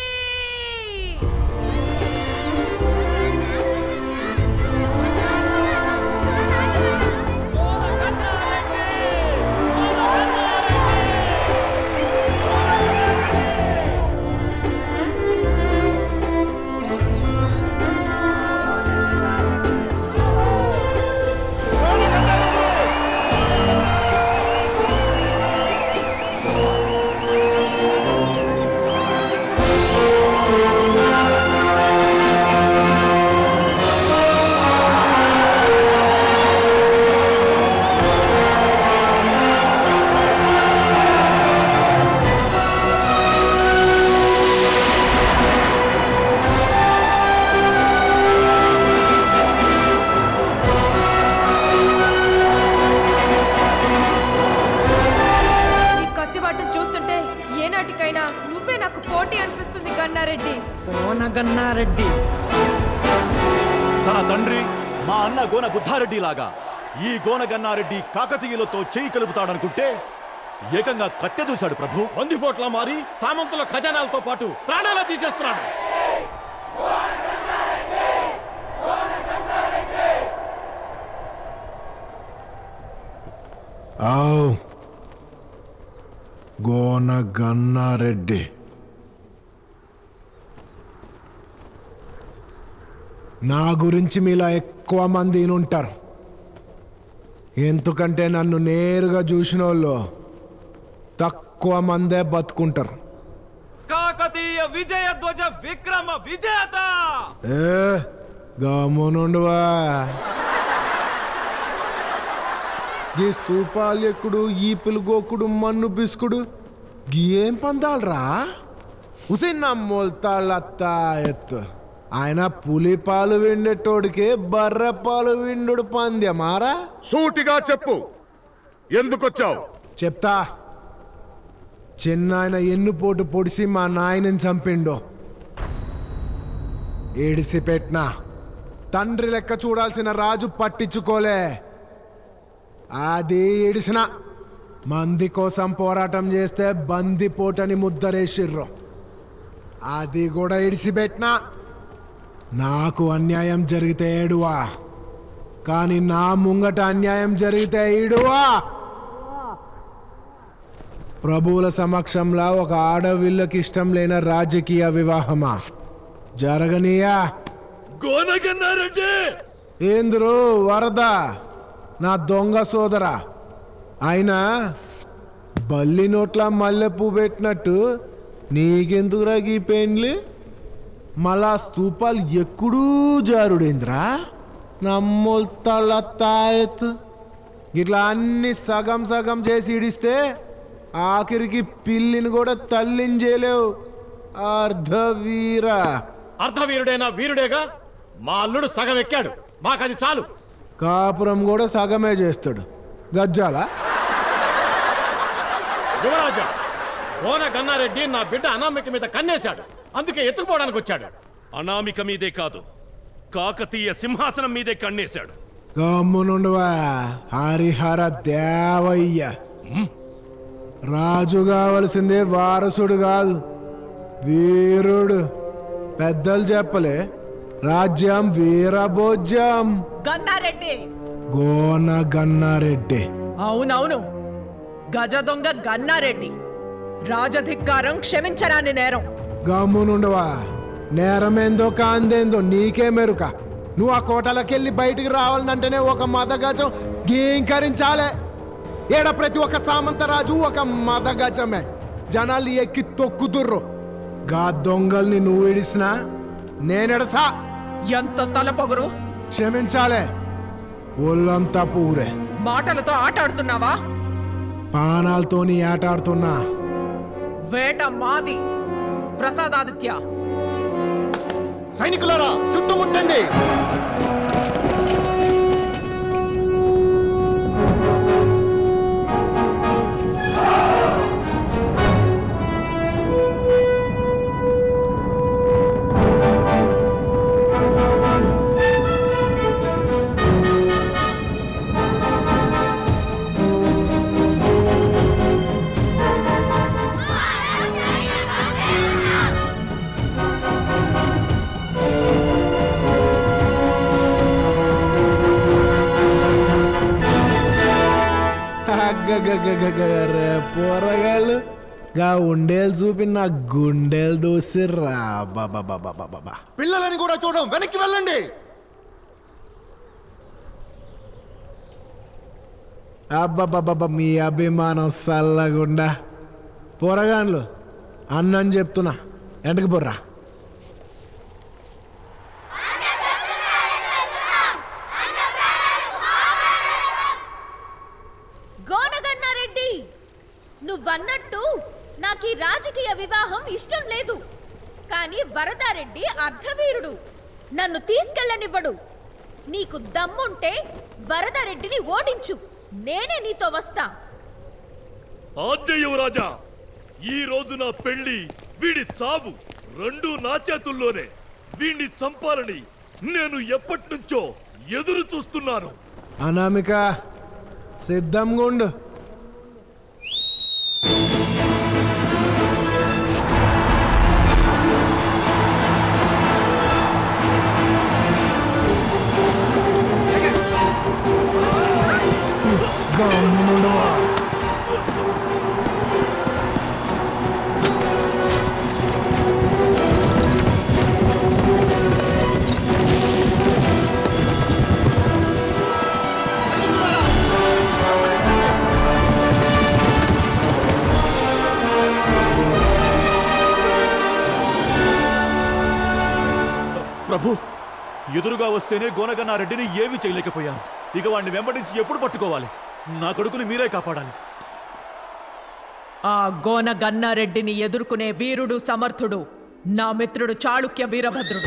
ఈ కత్తిబాటం చూస్తుంటే ఏనాటికైనా నువ్వే నాకు పోటీ అనిపిస్తుంది గన్నారెడ్డి కోన గన్నారెడ్డి తన తండ్రి మా అన్న గోన బుద్ధారెడ్డి లాగా ఈ గోన గన్నారెడ్డి కాకతీయులతో చేయి కలుపుతాడనుకుంటే ఏకంగా కత్తె దూశాడు ప్రభు బందిపోట్ల మారి సామంతుల ఖజానాలతో పాటు ప్రాణాలు తీసేస్తున్నాడు ఆవ్ గోన గన్నారెడ్డి నా గురించి మీలా ఎక్కువ మంది ఉంటారు ఎందుకంటే నన్ను నేరుగా చూసిన వాళ్ళు తక్కువ మందే బతుకుంటారు కాకతీయ విజయ ధ్వజ విక్రమ విజేత ఏ గమనుండువా గీ స్తూపాలు ఎక్కుడు ఈపులు గోకుడు మన్ను బిస్కుడు గీ ఏం పందాలరా ఉసిన్ నమ్మోల్తాళ్ళత్త ఎత్తు ఆయన పులి పాలు విండేటోడికి బర్రె పాలు విండు పంద్యమారా సూటిగా చెప్పు ఎందుకొచ్చావు చెప్తా చిన్న ఆయన ఎన్నుపోటు పొడిసి మా నాయనని చంపిండు ఏడిసి పెట్టినా తండ్రి లెక్క చూడాల్సిన రాజు పట్టించుకోలే అది ఏడిసిన మంది కోసం పోరాటం చేస్తే బందిపోటని ముద్దరేసిర్రు అది కూడా ఇడిసిపెట్టినా నాకు అన్యాయం జరిగితే ఏడువా కానీ నా ముంగట అన్యాయం జరిగితే ఈడువా ప్రభువుల సమక్షంలో ఒక ఆడవిళ్ళకి ఇష్టం లేని రాజకీయ వివాహమా జరగనీయా గోనగన్నారెడ్డి ఏంద్రు వరద నా దొంగ సోదరా అయినా బల్లి నోట్ల మల్లెపూ పెట్టినట్టు నీకెందుకురా గీ పెండ్లి మళ్ళా స్తూపాలు ఎక్కడూ జారుడేంద్రా నమ్మోల్తాళ్ళ తాయెత్తు ఇట్లా అన్ని సగం సగం చేసి ఇడిస్తే ఆఖరికి పిల్లిని కూడా తల్లించేలేవు అర్ధవీరా అర్ధవీరుడైనా వీరుడేగా మా అల్లుడు సగం ఎక్కాడు మాకది చాలు కాపురం కూడా సగమే చేస్తాడు గజ్జాల యువరాజా గోన గన్నారెడ్డి నా బిడ్డ అనామిక మీద కన్నేశాడు అందుకే ఎత్తుకుపోవడానికి వచ్చాడు అనామిక మీదే కాదు కాకతీయ సింహాసనం మీదే కన్నేశాడు గమ్మునుండవా హరిహర దేవయ్య రాజు కావలసిందే వారసుడు కాదు వీరుడు పెద్దలు చెప్పలే రాజ్యం వీరభోజ్యం గన్నారెడ్డి గోన గన్నారెడ్డి అవునవును గజ దొంగ గన్నారెడ్డి రాజధిక్కారం క్షమించరాని నేరం గమ్మునుండవా నేరమేందో కాందేందో నీకే మెరుక నువ్వు ఆ కోటలకెళ్ళి బయటికి రావాలంటేనే ఒక మదగజం గీంకరించాలే ఏడ ప్రతి ఒక్క సామంతరాజు ఒక మదగజమే జనాలు ఎక్కి తొక్కుతుర్రు గా దొంగల్ని నువ్వు ఇడిసినా నేనెడసా ఎంత తలపొగరు క్షమించాలే ఒళ్ళంతా పూరే మాటలతో ఆటాడుతున్నావా పానాలతోని ఆటాడుతున్నా వేట మాది ప్రసాదాదిత్య సైనికులారా చుట్టుముట్టండి అగ్గగ్గగ్గగ్గరే పోరగాళ్ళు గా ఉండేలు చూపి నా గుండెలు దోసిర్రా బాబా పిల్లలని కూడా చూడం వెనక్కి వెళ్ళండి అబ్బబ్బబ్బబ్బ మీ అభిమానం సల్లగుండా పోరగాన్లు అన్నం చెప్తున్నా ఎంటకు బొర్రా గోనగన్నారెడ్డి నువ్వన్నట్టు నాకు ఈ రాజకీయ వివాహం ఇష్టం లేదు కానీ వరదారెడ్డి అర్ధవీరుడు నన్ను తీసుకెళ్ళనివ్వడు నీకు దమ్ముంటే వరదారెడ్డిని ఓడించు నేనే నీతో వస్తా ఆజ్ఞ యువరాజా ఈ రోజు నా పెళ్లి వీడి చావు రెండు నా చేతుల్లోనే వీడిని చంపాలని నేను ఎప్పటి నుంచో ఎదురు చూస్తున్నాను అనామిక సిద్ధంగా ఉండు గమ్మునుండవా. ప్రభు ఎదురుగా వస్తేనే గోనగన్నారెడ్డిని ఏమీ చేయలేకపోయాను ఇక వాడిని వెంబడించి ఎప్పుడు పట్టుకోవాలి నా కొడుకుని మీరే కాపాడాలి ఆ గోన గన్నారెడ్డిని ఎదుర్కొనే వీరుడు సమర్థుడు నా మిత్రుడు చాళుక్య వీరభద్రుడు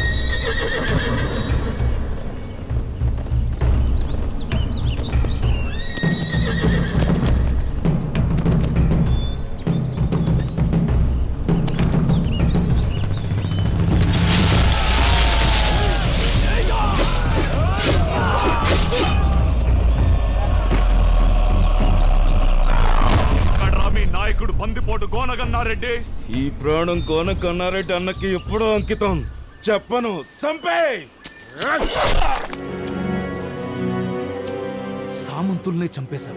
ఎక్కడ్రా మీ నాయకుడు బందిపోటు గోనగన్నారెడ్డి ఈ ప్రాణం కోన కన్నారెడ్డి అన్నకి ఎప్పుడో అంకితం చెప్పను చంపే సామంతుల్నే చంపేశావు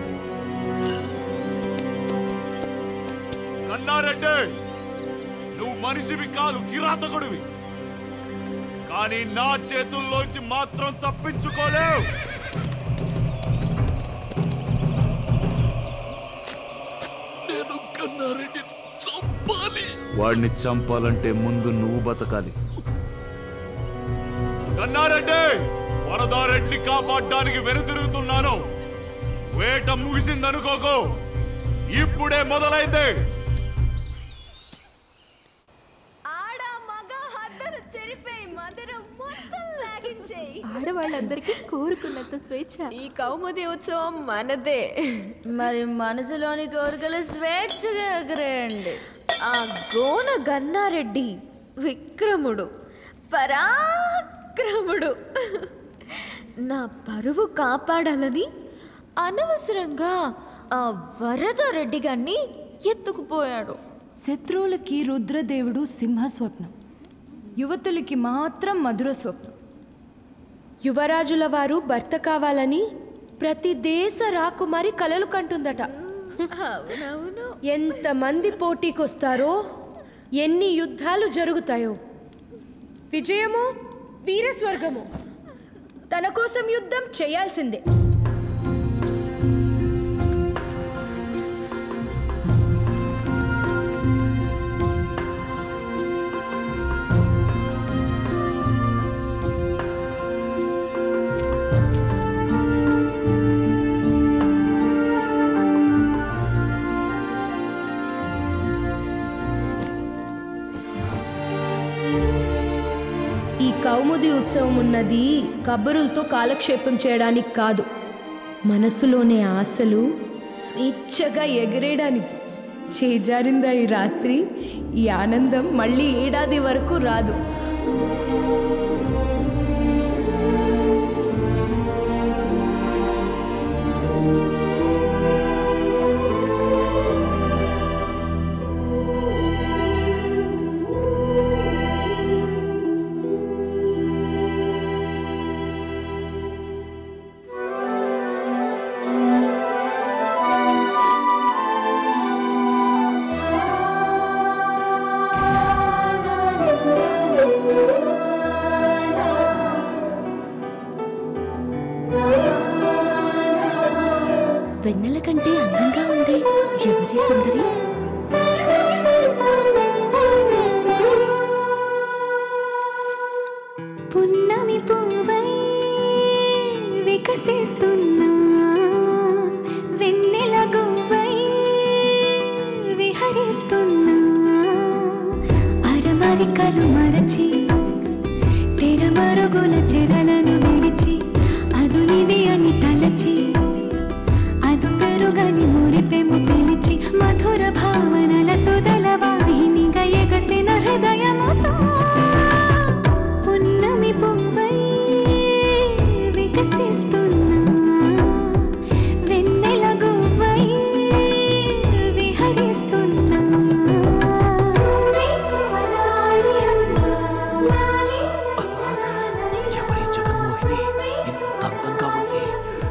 కన్నారెడ్డి నువ్వు మనిషివి కాదు కిరాతకుడివి కానీ నా చేతుల్లోంచి మాత్రం తప్పించుకోలేవు నేను కన్నారెడ్డిని చంపాలి వాడిని చంపాలంటే ముందు నువ్వు బతకాలి కన్నారెడ్డి వరదారెడ్డిని కాపాడడానికి వెనుతిరుగుతున్నాను వేట ముగిసిందనుకోకు ఇప్పుడే మొదలైంది ఆడ మగ హద్దను చెరిపేయి మధురం మొత్తం లాగించేయి ఆడవాళ్ళందరికీ కోరుకున్నంత స్వేచ్ఛ ఈ కౌముది ఉత్సవం మనదే మరి మనసులోని కోరికలు స్వేచ్ఛగా ఎగరేయండి ఆ గోన గన్నారెడ్డి విక్రముడు పరాక్రముడు నా పరువు కాపాడాలని అనవసరంగా ఆ వరద రెడ్డి గారిని ఎత్తుకుపోయాడు శత్రువులకి రుద్రదేవుడు సింహ స్వప్నం యువతులకి మాత్రం మధుర స్వప్నం యువరాజుల వారు భర్త కావాలని ప్రతి దేశ రాకుమారి కలలు కంటుందట అవునవును ఎంతమంది పోటీకొస్తారో ఎన్ని యుద్ధాలు జరుగుతాయో విజయమో వీరస్వర్గము తన కోసం యుద్ధం చేయాల్సిందే ఈ కౌముది ఉత్సవం ఉన్నది కబురులతో కాలక్షేపం చేయడానికి కాదు మనసులోనే ఆశలు స్వేచ్ఛగా ఎగిరేయడానికి చేజారిందా ఈ రాత్రి ఈ ఆనందం మళ్ళీ ఏడాది వరకు రాదు వెన్నెల కంటే అందంగా ఉంది ఎవరి సుందరి పున్నమి పువ్వై వికసిస్తున్నా వెన్నెల గువ్వై విహరిస్తున్నా అరమరికలు మరచి తెరమరుగుల చెరలను విడిచి అదునివి అని తలచి అదు పెరుగని మురిపెము పిలిచి మధుర భావనల సుదల వాహినిగా ఎగసిన హృదయముతో పున్నమి పువ్వై వికసిస్తున్నా వెన్నెల గువ్వై విహరిస్తున్నా ఎవరి జగన్మోహిని ఇంత అందంగా ఉంది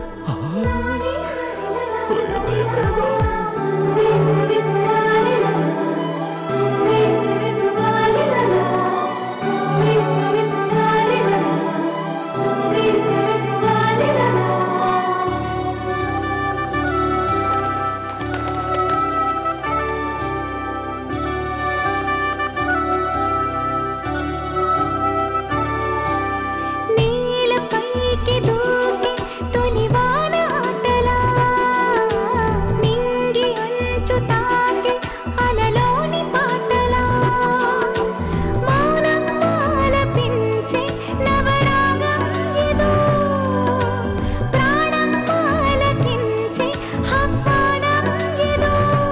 నీలపైకి దూకి తొలివాన ఆటలా నింగి అంచు తాకి అలలోని పాటలా మౌనం ఆలపించే నవరాగం ఇదో ప్రాణం ఆలకించే ఆహ్వానం ఇదో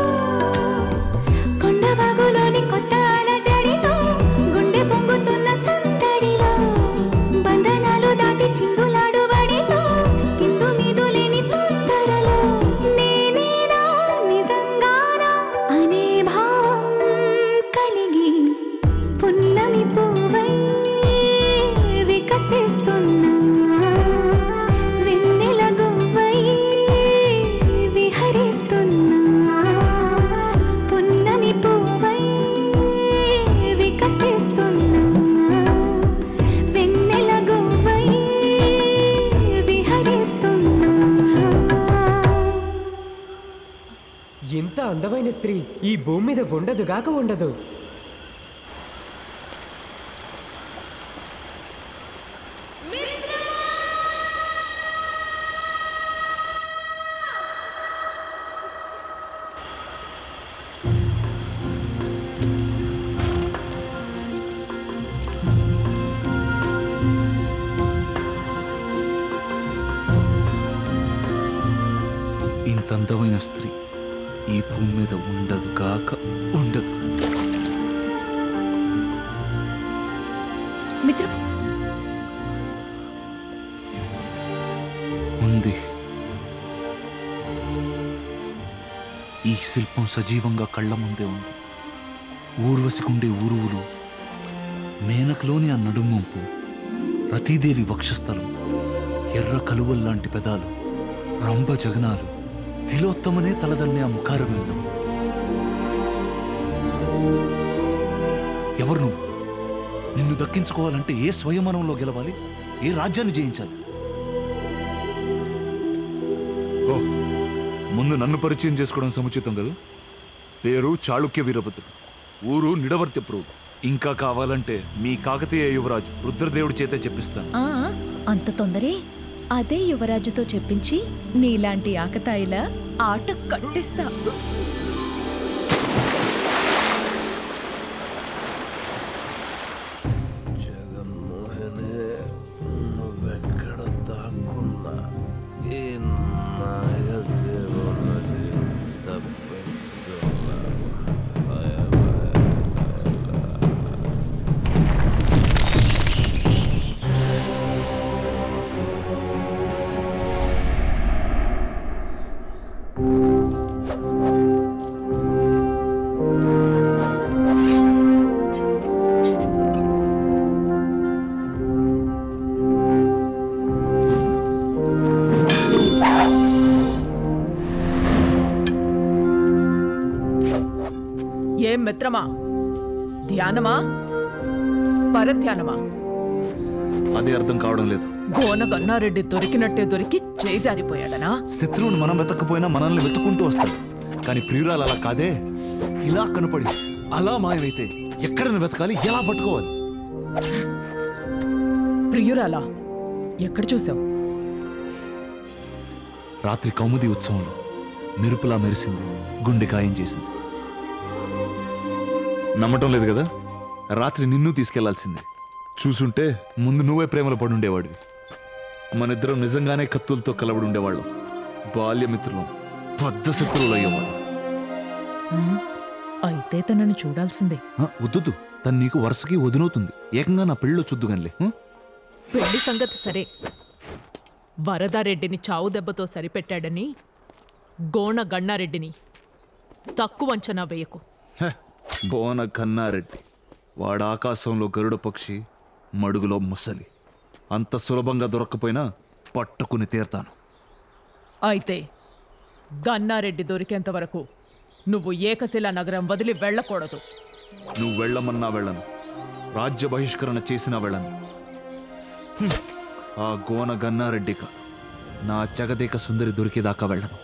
కొండవాగులోని కొత్త అలజడితో గుండె పొంగుతున్న సందడిలో బంధనాలు దాటి చిందులాడు బడిలో కిందు మీదు లేని తొందరలో నేనేనా నిజంగానా అనే భావం కలిగి పున్నమి పువ్వై వికసిస్తున్నా వెన్నెల గువ్వై విహరిస్తున్నా పున్నమి పువ్వై వికసిస్తున్నా వెన్నెల గువ్వై విహరిస్తున్నా ఇంత అందమైన స్త్రీ ఈ భూమి మీద ఉండదు గాక ఉండదు ఇంత అందమైన స్త్రీ ఈ భూమి మీద ఉండదు కాక ఉండదు మిత్ర ఉంది ఈ శిల్పం సజీవంగా కళ్ళ ముందే ఉంది ఊర్వశికుండే ఊరువులు మేనకలోని ఆ నడుమొంపు రతీదేవి వక్షస్థలం ఎర్ర కలువల్లాంటి పెదాలు రంభ జగనాలు తిలోత్తమనే తలదన్నే ఆ ముఖార విందం ఎవరు నువ్వు నిన్ను దక్కించుకోవాలంటే ఏ స్వయమనంలో గెలవాలి ఏ రాజ్యాన్ని జయించాలి ఓ ముందు నన్ను పరిచయం చేసుకోవడం సముచితం కదా పేరు చాళుక్య వీరభద్రుడు ఊరు నిడవర్త్యప్రు ఇంకా కావాలంటే మీ కాకతీయ యువరాజు రుద్రదేవుడి చేతే చెప్పిస్తాను ఆ అంత తొందరే అదే యువరాజుతో చెప్పించి నీలాంటి ఆకతాయిల ఆట కట్టిస్తా ఏం మిత్రమా ధ్యానమా పరధ్యానమా అదే అర్థం కావడం లేదు గోన గన్నారెడ్డి దొరికినట్టే దొరికి చేజారిపోయాడనా శత్రువుని మనం వెతకపోయినా మనల్ని వెతుక్కుంటూ వస్తాడు కానీ ప్రియురాలు అలా కాదే ఇలా కనపడి అలా మాయమైతే ఎక్కడని వెతకాలి ఎలా పట్టుకోవాలి ప్రియురాలా ఎక్కడ చూసావు రాత్రి కౌముది ఉత్సవంలో మెరుపులా మెరిసింది గుండె ఖాయం చేసింది నమ్మటం లేదు కదా రాత్రి నిన్ను తీసుకెళ్లాల్సిందే చూసుంటే ముందు నువ్వే ప్రేమలో పడి ఉండేవాడివి మన ఇద్దరం నిజంగానే కత్తులతో కలబడి ఉండేవాళ్ళం బాల్యమిత్రులం పెద్ద శత్రువులు అయ్యేవాళ్ళం అయితే తనని చూడాల్సిందే ఆ, వద్దు తను నీకు వరుసకి వదినవుతుంది ఏకంగా నా పెళ్ళిలో చూద్దుగానిలే హ? పెళ్లి సంగతి సరే వరదారెడ్డిని చావు దెబ్బతో సరిపెట్టాడని గోణ గన్నారెడ్డిని తక్కువ అంచనా వేయకు హె, బోన కన్నారెడ్డి వాడు ఆకాశంలో గరుడ పక్షి మడుగులో ముసలి అంత సులభంగా దొరక్కపోయినా పట్టుకుని తీరతాను అయితే గన్నారెడ్డి దొరికేంత వరకు నువ్వు ఏకశిలా నగరం వదిలి వెళ్ళకూడదు నువ్వు వెళ్ళమన్నా వెళ్ళను రాజ్య బహిష్కరణ చేసినా వెళ్ళను హ్మ్. ఆ గోన గన్నారెడ్డి కాదు నా జగదేక సుందరి దొరికేదాకా వెళ్ళను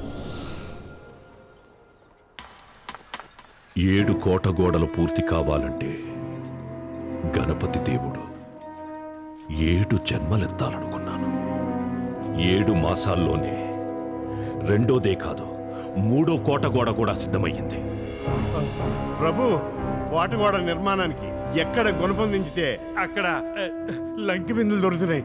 ఏడు కోట గోడలు పూర్తి కావాలంటే గణపతి దేవుడు ఏడు జన్మలెత్తాలనుకున్నాను ఏడు మాసాల్లోనే రెండోదే కాదు మూడో కోట గోడ కూడా సిద్ధమయ్యింది ప్రభు కోటగోడ నిర్మాణానికి ఎక్కడ గుణపొందించితే అక్కడ ఆ, లంకి బిందులు దొరుకుతున్నాయి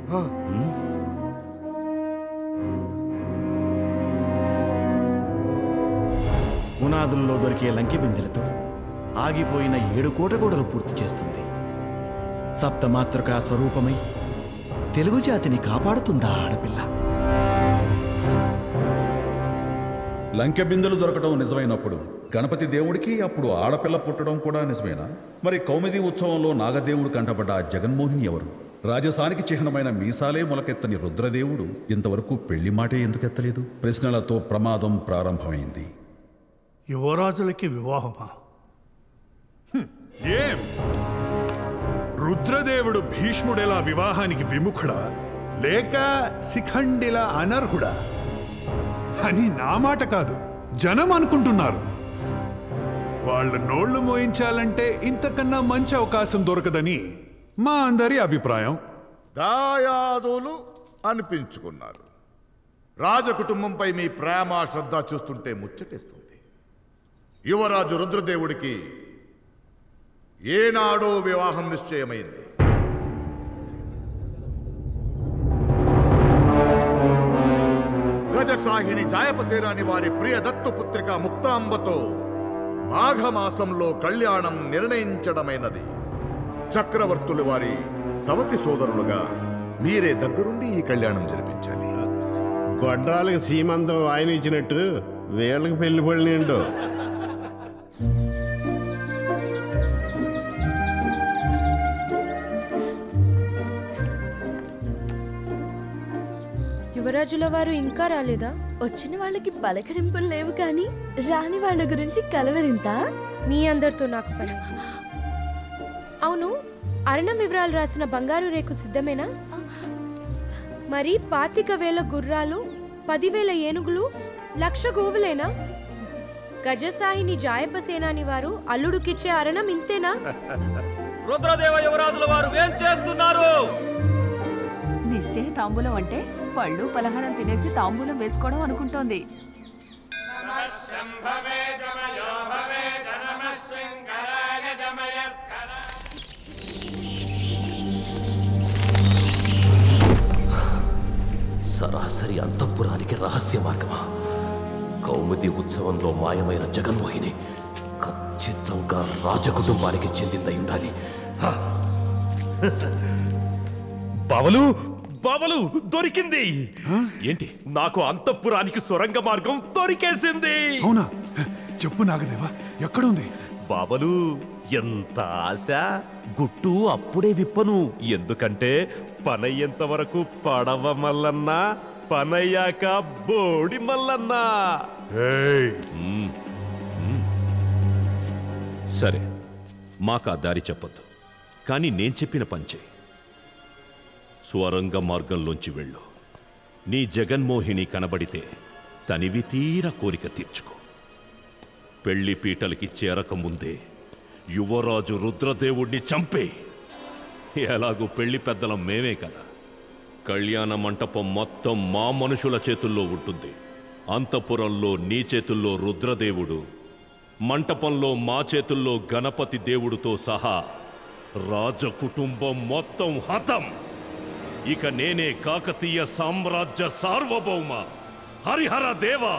పునాదుల్లో దొరికే లంకె బిందెలతో ఆగిపోయిన ఏడు కోటగోడలు పూర్తి చేస్తుంది సప్తమాతృకా స్వరూపమై తెలుగు జాతిని కాపాడుతుందా ఆడపిల్ల లంకె బిందెలు దొరకడం నిజమైనప్పుడు గణపతి దేవుడికి అప్పుడు ఆడపిల్ల పుట్టడం కూడా నిజమేనా మరి కౌమిది ఉత్సవంలో నాగదేవుడు కంటపడ్డ ఆ జగన్మోహిని ఎవరు రాజసానికి చిహ్నమైన మీసాలే మొలకెత్తని రుద్రదేవుడు ఇంతవరకు పెళ్లి మాటే ఎందుకు ఎత్తలేదు ప్రశ్నలతో ప్రమాదం ప్రారంభమైంది యువరాజులకి వివాహమా ఏం రుద్రదేవుడు భీష్ముడెలా వివాహానికి విముఖుడా లేక శిఖండిలా అనర్హుడా అని నా మాట కాదు జనం అనుకుంటున్నారు వాళ్ళ నోళ్లు మోయించాలంటే ఇంతకన్నా మంచి అవకాశం దొరకదని మా అందరి అభిప్రాయం దాయాదులు అనిపించుకున్నారు రాజకుటుంబంపై మీ ప్రేమ శ్రద్ధ చూస్తుంటే ముచ్చటేస్తుంది యువరాజు రుద్రదేవుడికి ఏనాడో వివాహం నిశ్చయమైంది గజసాహిని జాయపసేనాని వారి ప్రియ దత్తుపుత్రిక ముక్తాంబతో మాఘమాసంలో కళ్యాణం నిర్ణయించడమైనది చక్రవర్తులు వారి సవతి సోదరులుగా మీరే దగ్గరుండి ఈ కళ్యాణం జరిపించాలి గొడ్రాలకు సీమంతం ఆయన ఇచ్చినట్టు వీళ్ళకి పెళ్లి పళ్ళు ఏంటో యువరాజుల వారు ఇంకా రాలేదా వచ్చిన వాళ్ళకి పలకరింపులు లేవు కానీ రాని వాళ్ళ గురించి కలవరింత మీ అందరితో నాకు పని అవును అరణం వివరాలు రాసిన బంగారు రేకు సిద్ధమేనా మరి పాతిక వేల గుర్రాలు పదివేల ఏనుగులు లక్ష గోవులేనా గజసాహిని జాయప సేనాని వారు అల్లుడుకిచ్చే అరణం ఇంతేనా రుద్రదేవ యువరాజుల వారు ఏం చేస్తున్నారు నిశ్చయ తాంబూలం అంటే పళ్ళు పలహారం తినేసి తాంబూలం వేసుకోవడం అనుకుంటోంది సరాసరి అంతఃపురానికి రహస్య మార్గమా కౌముది ఉత్సవంలో మాయమైన జగన్మోహిని ఖచ్చితంగా రాజకుటుంబానికి చెందిందై ఉండాలి హ! బావలు బావలు దొరికింది ఏంటి నాకు అంతఃపురానికి సొరంగ మార్గం దొరికేసింది అవునా చెప్పు నాగదేవా ఎక్కడుంది బాబలు ఎంత ఆశ గుట్టు అప్పుడే విప్పను ఎందుకంటే పనయ్యేంత వరకు పడవ మల్లన్న పనయ్యాక బోడి మల్లన్న ఏయ్, సరే మాకు ఆ దారి చెప్పొద్దు కానీ నేను చెప్పిన పంచే స్వరంగ మార్గంలోంచి వెళ్ళు నీ జగన్మోహిని కనబడితే తనివి తీర కోరిక తీర్చుకో పెళ్లి పీటలకి చేరకముందే యువరాజు రుద్రదేవుణ్ణి చంపే ఎలాగూ పెళ్లి పెద్దలం మేమే కదా కళ్యాణ మంటపం మొత్తం మా మనుషుల చేతుల్లో ఉంటుంది అంతపురంలో నీ చేతుల్లో రుద్రదేవుడు మంటపంలో మా చేతుల్లో గణపతి దేవుడితో సహా రాజకుటుంబం మొత్తం హతం ఇక నేనే కాకతీయ సామ్రాజ్య సార్వభౌమ హరిహర దేవా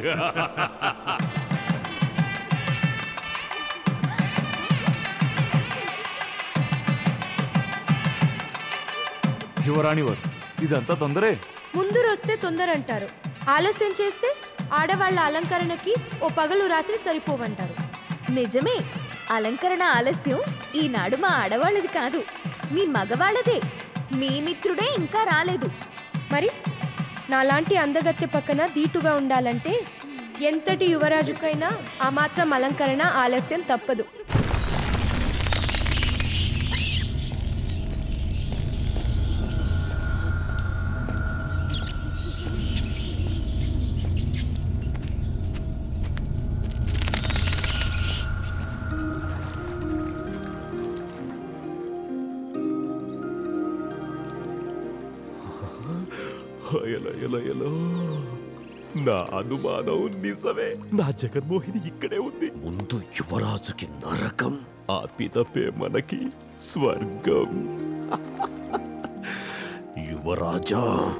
యువరాణి వారు ఇదంతా తొందరే ముందు వస్తే తొందర అంటారు ఆలస్యం చేస్తే ఆడవాళ్ళ అలంకరణకి ఓ పగలు రాత్రి సరిపోవంటారు నిజమే అలంకరణ ఆలస్యం ఈనాడు మా ఆడవాళ్ళది కాదు మీ మగవాళ్ళదే మీ మిత్రుడే ఇంకా రాలేదు మరి నాలాంటి అందగత్తె పక్కన దీటుగా ఉండాలంటే ఎంతటి యువరాజుకైనా ఆ మాత్రం అలంకరణ ఆలస్యం తప్పదు ఎలా ఎలా ఎలా నా అనుమానం నిజమే నా జగన్మోహిని ఇక్కడే ఉంది ముందు యువరాజుకి నరకం ఆ పిదపే మనకి స్వర్గం యువరాజా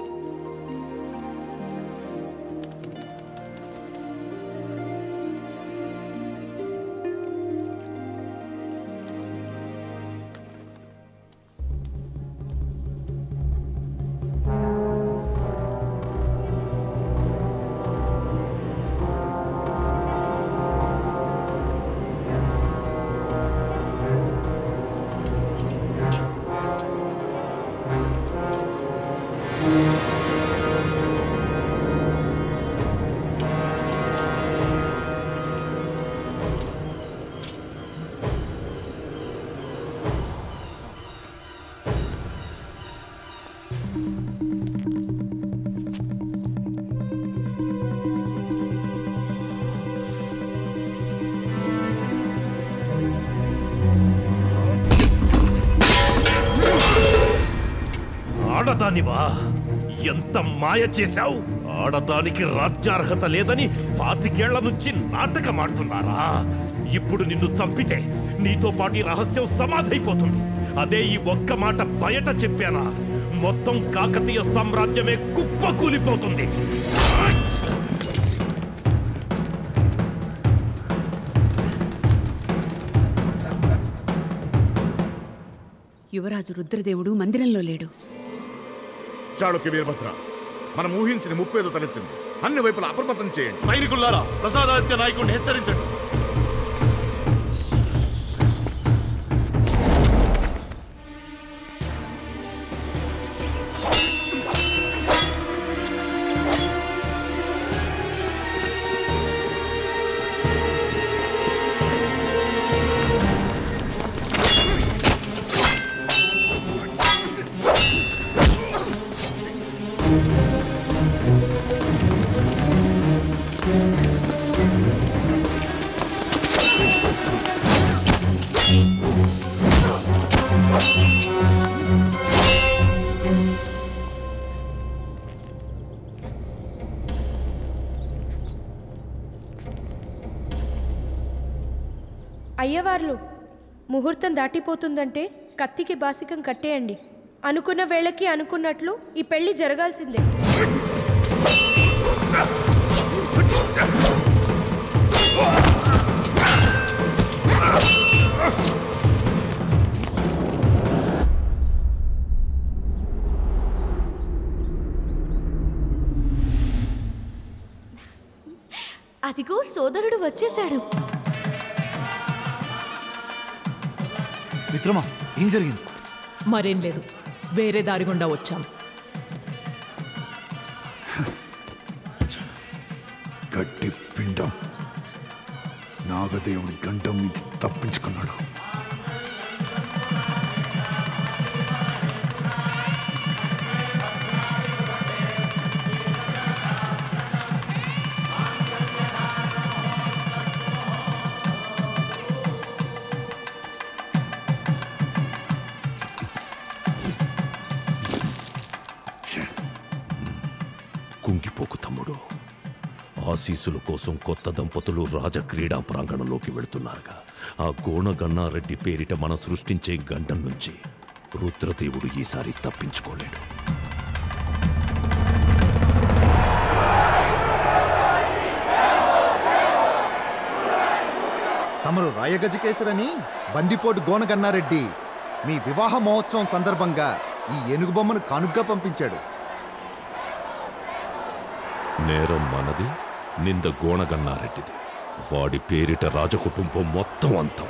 ఆడదానివా ఎంత మాయ చేశావు ఆడదానికి రాజ్యార్హత లేదని పాతికేళ్ల నుంచి నాటకం ఆడుతున్నారా ఇప్పుడు నిన్ను చంపితే నీతో పాటు ఈ రహస్యం సమాధైపోతుంది అదే ఈ ఒక్క మాట బయట చెప్పానా మొత్తం కాకతీయ సామ్రాజ్యమే కుప్పకూలిపోతుంది యువరాజు రుద్రదేవుడు మందిరంలో లేడు చాళుక్య వీరభద్ర మనం ఊహించిన ముప్పేదో తలెత్తింది అన్ని వైపులా అప్రమత్తం చేయండి సైనికులారా ప్రసాదాదిత్య నాయకుడిని హెచ్చరించండి అయ్యవార్లు ముహూర్తం దాటిపోతుందంటే కత్తికి బాసికం కట్టేయండి అనుకున్న వేళకి అనుకున్నట్లు ఈ పెళ్లి జరగాల్సిందే అదిగో సోదరుడు వచ్చేశాడు మిత్రమా ఏం జరిగింది మరేం లేదు వేరే దారి గుండా వచ్చాం గట్టి పిండం నాగదేవుడి గంటం నుంచి తప్పించుకున్నాడు కుంగిపోకు తమ్ముడు ఆశీసుల కోసం కొత్త దంపతులు రాజక్రీడా ప్రాంగణంలోకి వెళుతున్నారుగా ఆ గోణగన్నారెడ్డి పేరిట మనం సృష్టించే గండం నుంచి రుద్రదేవుడు ఈసారి తప్పించుకోలేడు తమరు రాయగజకేసరని బందిపోటు గోనగన్నారెడ్డి మీ వివాహ మహోత్సవం సందర్భంగా ఈ ఏనుగు బొమ్మను కానుగ్గా పంపించాడు నేరం మనది నింద గోణగన్నారెడ్డిది వాడి పేరిట రాజకుటుంబం మొత్తం అంతం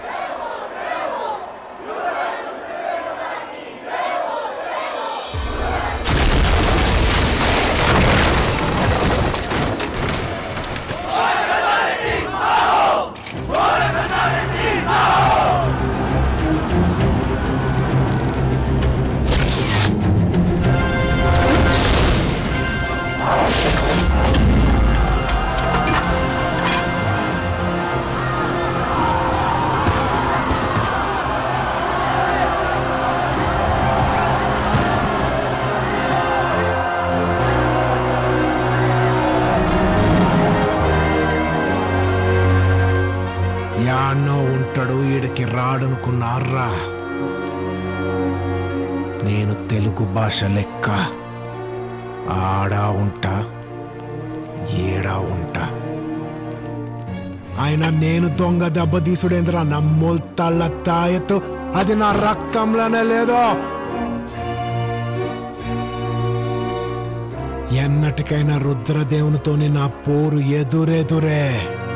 యాన్నో ఉంటాడు ఈడికి రాడనుకున్నారా నేను తెలుగు భాష లెక్క ఆడా ఉంటా ఏడా ఉంటా ఆయన నేను దొంగ దెబ్బతీసుడేంద్రా నమ్మోల్ తల్ల తాయతో అది నా రక్తంలోనే లేదో ఎన్నటికైనా రుద్రదేవునితోని నా పోరు ఎదురెదురే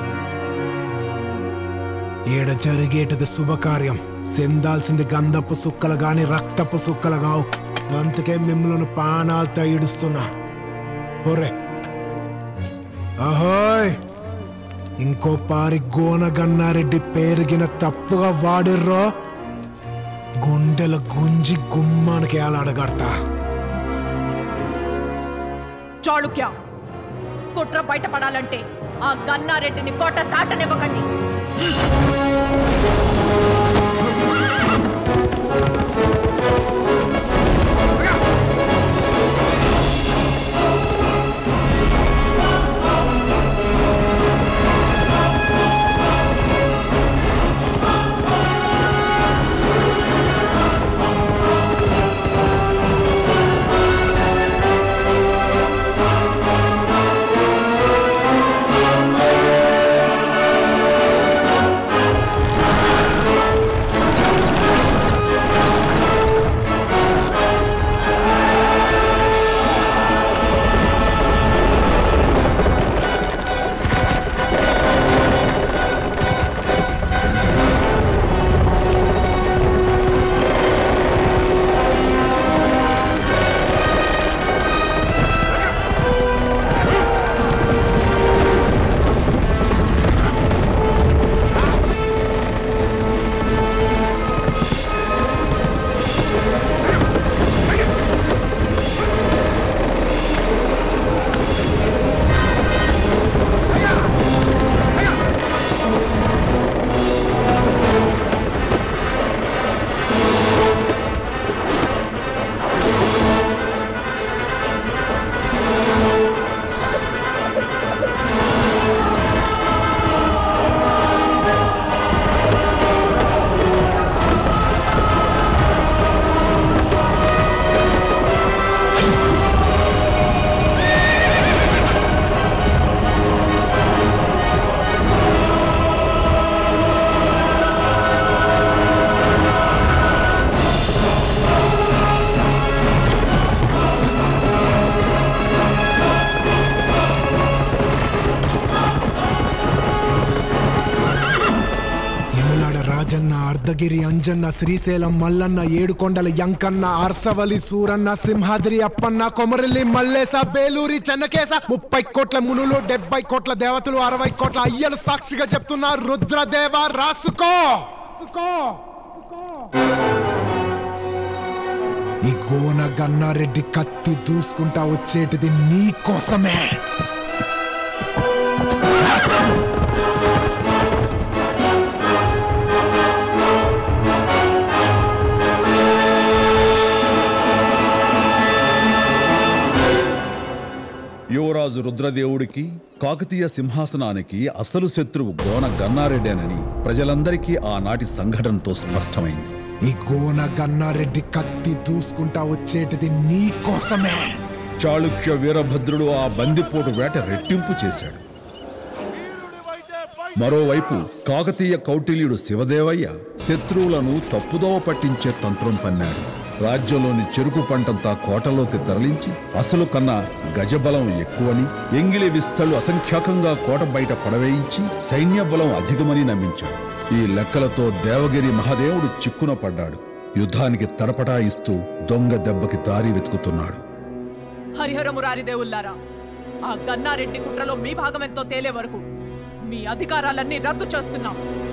ఈడ జరిగేటది శుభకార్యం చెందాల్సింది గంధపు సుక్కలు గాని రక్తపు సుక్కలు కావు అందుకే మిమ్మల్ని పానాలతో ఈడుస్తున్నా పోరే అహోయ్ ఇంకో పారి గోన గన్నారెడ్డి పేరుగిన తప్పుగా వాడిర్రో గుండెల గుంజి గుమ్మానికి ఏలాడగడతా చాళుక్య కుట్ర బయటపడాలంటే ఆ గన్నారెడ్డిని కోట దాటనివ్వకండి ఆ రాజన్న అర్ధగిరి అంజన్న శ్రీశైలం మల్లన్న ఏడుకొండల యంకన్న అర్సవలి సూరన్న సింహాద్రి అప్పన్న కొమరల్లి మల్లేస బేలూరి చెన్నకేస ముప్పై కోట్ల మునులు డెబ్బై కోట్ల దేవతలు అరవై కోట్ల అయ్యలు సాక్షిగా చెప్తున్నా రుద్రదేవ రాసుకో ఈ గోన గన్నారెడ్డి కత్తి దూసుకుంటా వచ్చేటిది నీ కోసమే యువరాజు రుద్రదేవుడికి కాకతీయ సింహాసనానికి అసలు శత్రువు గోన గన్నారెడ్డేనని ప్రజలందరికీ ఆనాటి సంఘటనతో స్పష్టమైంది ఈ గోన గన్నారెడ్డి కత్తి దూసుకుంటా వచ్చేటిది నీ కోసమే చాళుక్య వీరభద్రుడు ఆ బందిపోటు వేట రెట్టింపు చేశాడు మరోవైపు కాకతీయ కౌటిల్యుడు శివదేవయ్య శత్రువులను తప్పుదోవ పట్టించే తంత్రం పన్నాడు రాజ్యంలోని చెరుకు పంటంతా కోటలోకి తరలించి అసలు కన్నా గజబలం ఎక్కువని ఎంగిలి విస్తళ్లు అసంఖ్యాకంగా కోట బయట పడవేయించి సైన్య బలం అధికమని నమ్మించాడు ఈ లెక్కలతో దేవగిరి మహాదేవుడు చిక్కున పడ్డాడు యుద్ధానికి తడపటాయిస్తూ దొంగ దెబ్బకి దారి వెతుకుతున్నాడు హరిహర మురారి దేవుల్లారా ఆ గన్నారెడ్డి కుట్రలో మీ భాగం ఎంతో తేలే వరకు మీ అధికారాలన్నీ రద్దు చేస్తున్నాం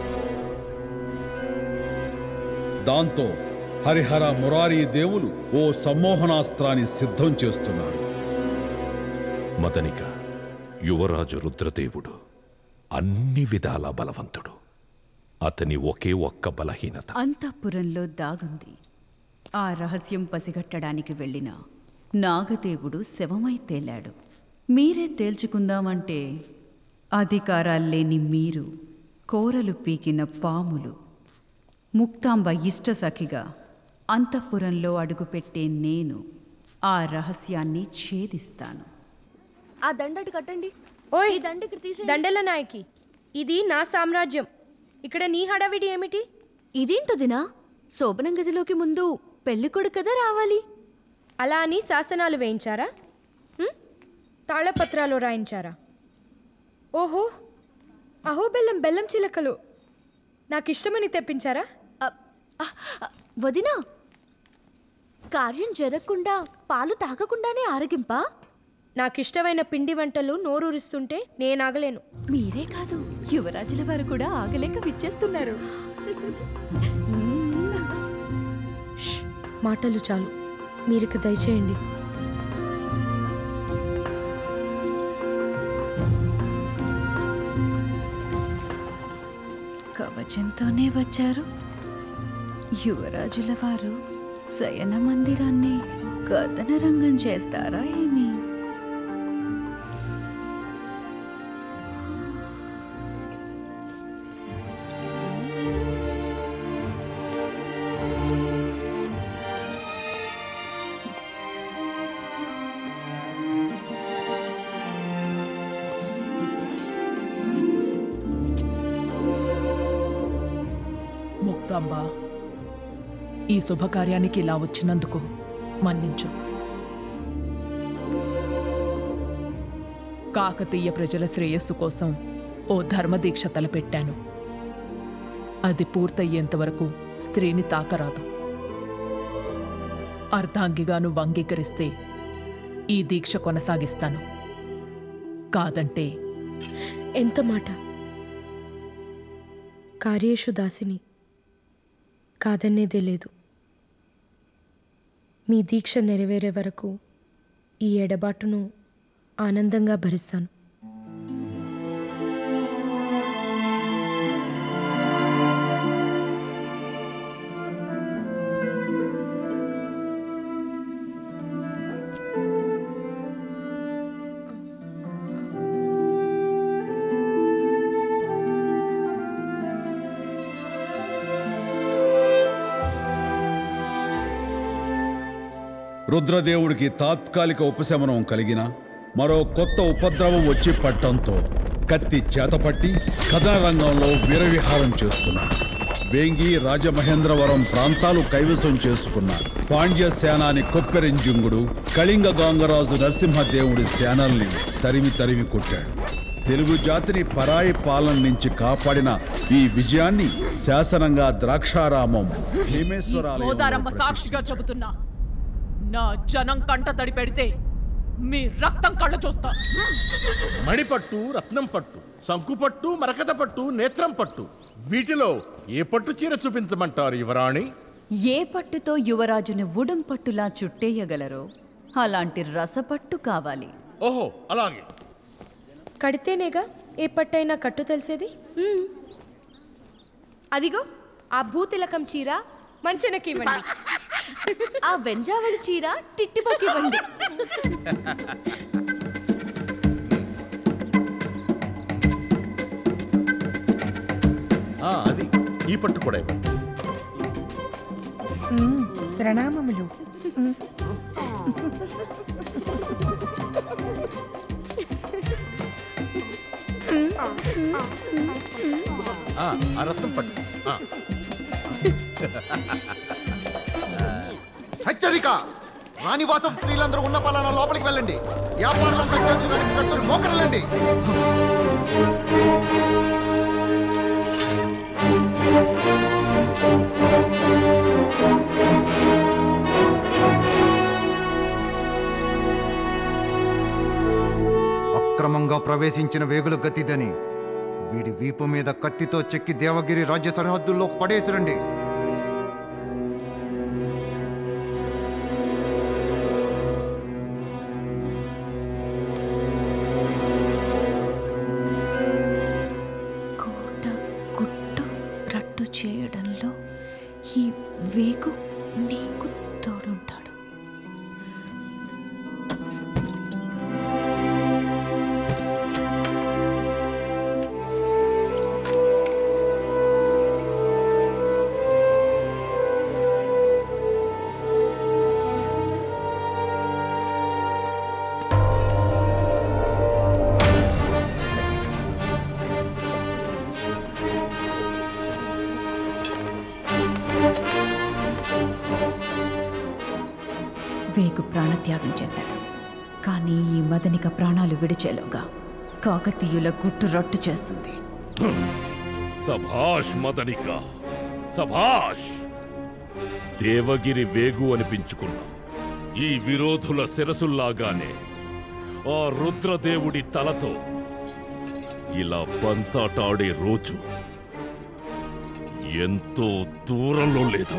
దాంతో హరిహర మురారి దేవులు ఓ సమ్మోహనాస్త్రాన్ని సిద్ధం చేస్తున్నారు మదనిక యువరాజు రుద్రదేవుడు అన్ని విధాల బలవంతుడు అతని ఒకే ఒక్క బలహీనత అంతఃపురంలో దాగుంది ఆ రహస్యం పసిగట్టడానికి వెళ్ళిన నాగదేవుడు శవమై తేలాడు మీరే తేల్చుకుందామంటే అధికారాల్లేని మీరు కోరలు పీకిన పాములు ముక్తాంబ ఇష్టసఖిగా అంతఃపురంలో అడుగుపెట్టే నేను ఆ రహస్యాన్ని ఛేదిస్తాను ఆ దండటి కట్టండి ఓయ్ ఈ దండ ఇక్కడ తీసే దండల నాయకి ఇది నా సామ్రాజ్యం ఇక్కడ నీ హడావిడి ఏమిటి ఇదేంటదినా శోభనం గదిలోకి ముందు పెళ్లి కొడుకు కదా రావాలి అలా అని శాసనాలు వేయించారా హ్మ్? తాళపత్రాలు రాయించారా ఓహో అహో బెల్లం బెల్లం చిలకలు నాకు ఇష్టమని తెప్పించారా వదినా కార్యం జరగకుండా పాలు తాగకుండానే ఆరగింపా నాకిష్టమైన పిండి వంటలు నోరూరిస్తుంటే నేను ఆగలేను మీరే కాదు యువరాజుల వారు కూడా ఆగలేక విచ్చేస్తున్నారు ష్, మాటలు చాలు మీరుకు దయచేయండి కవచంతోనే వచ్చారు యువరాజుల వారు శయన మందిరాన్ని కథన రంగం చేస్తారా ఏమి ముక్తాంబ ఈ శుభకార్యానికి ఇలా వచ్చినందుకు మన్నించు కాకతీయ ప్రజల శ్రేయస్సు కోసం ఓ ధర్మదీక్ష తలపెట్టాను అది పూర్తయ్యేంత వరకు స్త్రీని తాకరాదు అర్ధాంగిగా నువ్వు అంగీకరిస్తే ఈ దీక్ష కొనసాగిస్తాను కాదంటే ఎంత మాట కార్యేషు దాసిని కాదనేదే లేదు మీ దీక్ష నెరవేరే వరకు ఈ ఎడబాటును ఆనందంగా భరిస్తాను రుద్రదేవుడికి తాత్కాలిక ఉపశమనం కలిగిన మరో కొత్త ఉపద్రవం వచ్చి పట్టంతో కత్తి చేతపట్టి కథన రంగంలో వీరవిహారం చేస్తున్నాడు వేంగి రాజమహేంద్రవరం ప్రాంతాలు కైవసం చేసుకున్న పాండ్య సేనాని కొప్పెరింజుంగుడు కళింగ గాంగరాజు నరసింహదేవుడి సేనల్ని తరిమి తరిమి కొట్టాడు తెలుగు జాతిని పరాయి పాలన నుంచి కాపాడిన ఈ విజయాన్ని శాసనంగా ద్రాక్షారామం భీమేశ్వరాలయంలో గోదారమ్మ సాక్షిగా చెబుతున్నా నా జనం కంట తడి పెడితే మీ రక్తం కళ్ళ చూస్తా మణిపట్టు రత్నం పట్టు శంకు పట్టు మరకత పట్టు నేత్రం పట్టు వీటిలో ఏ పట్టు చీర చూపించమంటారు యువరాణి ఏ పట్టుతో యువరాజుని ఉడం పట్టులా చుట్టేయగలరో అలాంటి రసపట్టు కావాలి ఓహో అలాగే కడితేనేగా ఏ పట్టైనా కట్టు తెలిసేది అదిగో ఆ భూతిలకం చీర మంచెనకి ఇవ్వండి ఆ వెంజావళి చీర టిట్టిపకి ఇవ్వండి ఆ, అది ఈ పట్టు కూడా ఇవ్వండి ప్రణామములు ఆ, ఆ రత్నం పట్టు ఆ. హెచ్చరిక రాణివాసం స్త్రీలందరూ ఉన్న పలానా లోపలికి వెళ్ళండి వ్యాపారులంతా చేతులు కడిగి కట్టుకుని మోకరిల్లండి అక్రమంగా ప్రవేశించిన వేగుల గతిదని వీడి వీపు మీద కత్తితో చెక్కి దేవగిరి రాజ్య సరిహద్దుల్లో పడేసిరండి కోట గుట్టు రట్టు చేయడంలో ఈ వేగు నీకు తోడుంటాడు వేగు ప్రాణత్యాగం చేశాడు కానీ ఈ మదనిక ప్రాణాలు విడిచేలోగా కాకతీయుల గుట్టు రట్టు చేస్తుంది సభాష్ మదనిక సభాష్ దేవగిరి వేగు అనిపించుకున్న ఈ విరోధుల శిరసుల్లాగానే ఆ రుద్రదేవుడి తలతో ఇలా బంతాటాడే రోజు ఎంతో దూరంలో లేదు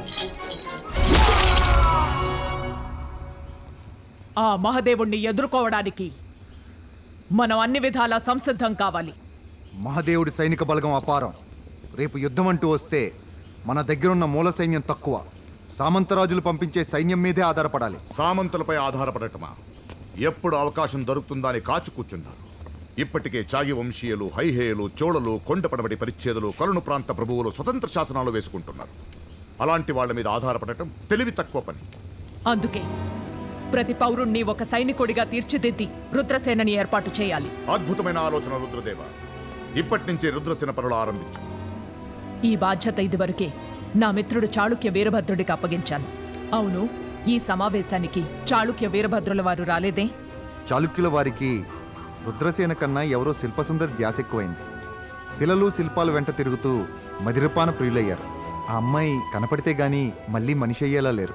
ఆ మహదేవుణ్ణి ఎదుర్కోవడానికి మనం అన్ని విధాలా సంసిద్ధం కావాలి మహాదేవుడి సైనిక బలగం అపారం రేపు యుద్ధం అంటూ వస్తే మన దగ్గరున్న మూల సైన్యం తక్కువ సామంతరాజులు పంపించే సైన్యం మీదే ఆధారపడాలి సామంతులపై ఆధారపడటమా ఎప్పుడు అవకాశం దొరుకుతుందా అని కాచు కూర్చున్నారు ఇప్పటికే చాగి వంశీయులు హైహేయులు చోళలు కొండపడబడి పరిచ్ఛేదులు కరుణ ప్రాంత ప్రభువులు స్వతంత్ర శాసనాలు వేసుకుంటున్నారు అలాంటి వాళ్ళ మీద ఆధారపడటం తెలివి తక్కువ పని అందుకే ప్రతి పౌరుణ్ణి ఒక సైనికుడిగా తీర్చిదిద్ది రుద్రసేనని ఏర్పాటు చేయాలి అద్భుతమైన ఆలోచన రుద్రదేవ ఇప్పటి నుంచి రుద్రసేన పనులు ఆరంభించు ఈ బాధ్యత ఇదివరకే నా మిత్రుడు చాళుక్య వీరభద్రుడికి అప్పగించాను అవును ఈ సమావేశానికి చాళుక్య వీరభద్రుల వారు రాలేదే చాళుక్యుల వారికి రుద్రసేన కన్నా ఎవరో శిల్పసుందరి ధ్యాస ఎక్కువైంది శిలలు శిల్పాలు వెంట తిరుగుతూ మదిరపాన ప్రియులయ్యారు ఆ అమ్మాయి కనపడితే గాని మళ్ళీ మనిషి అయ్యేలా లేరు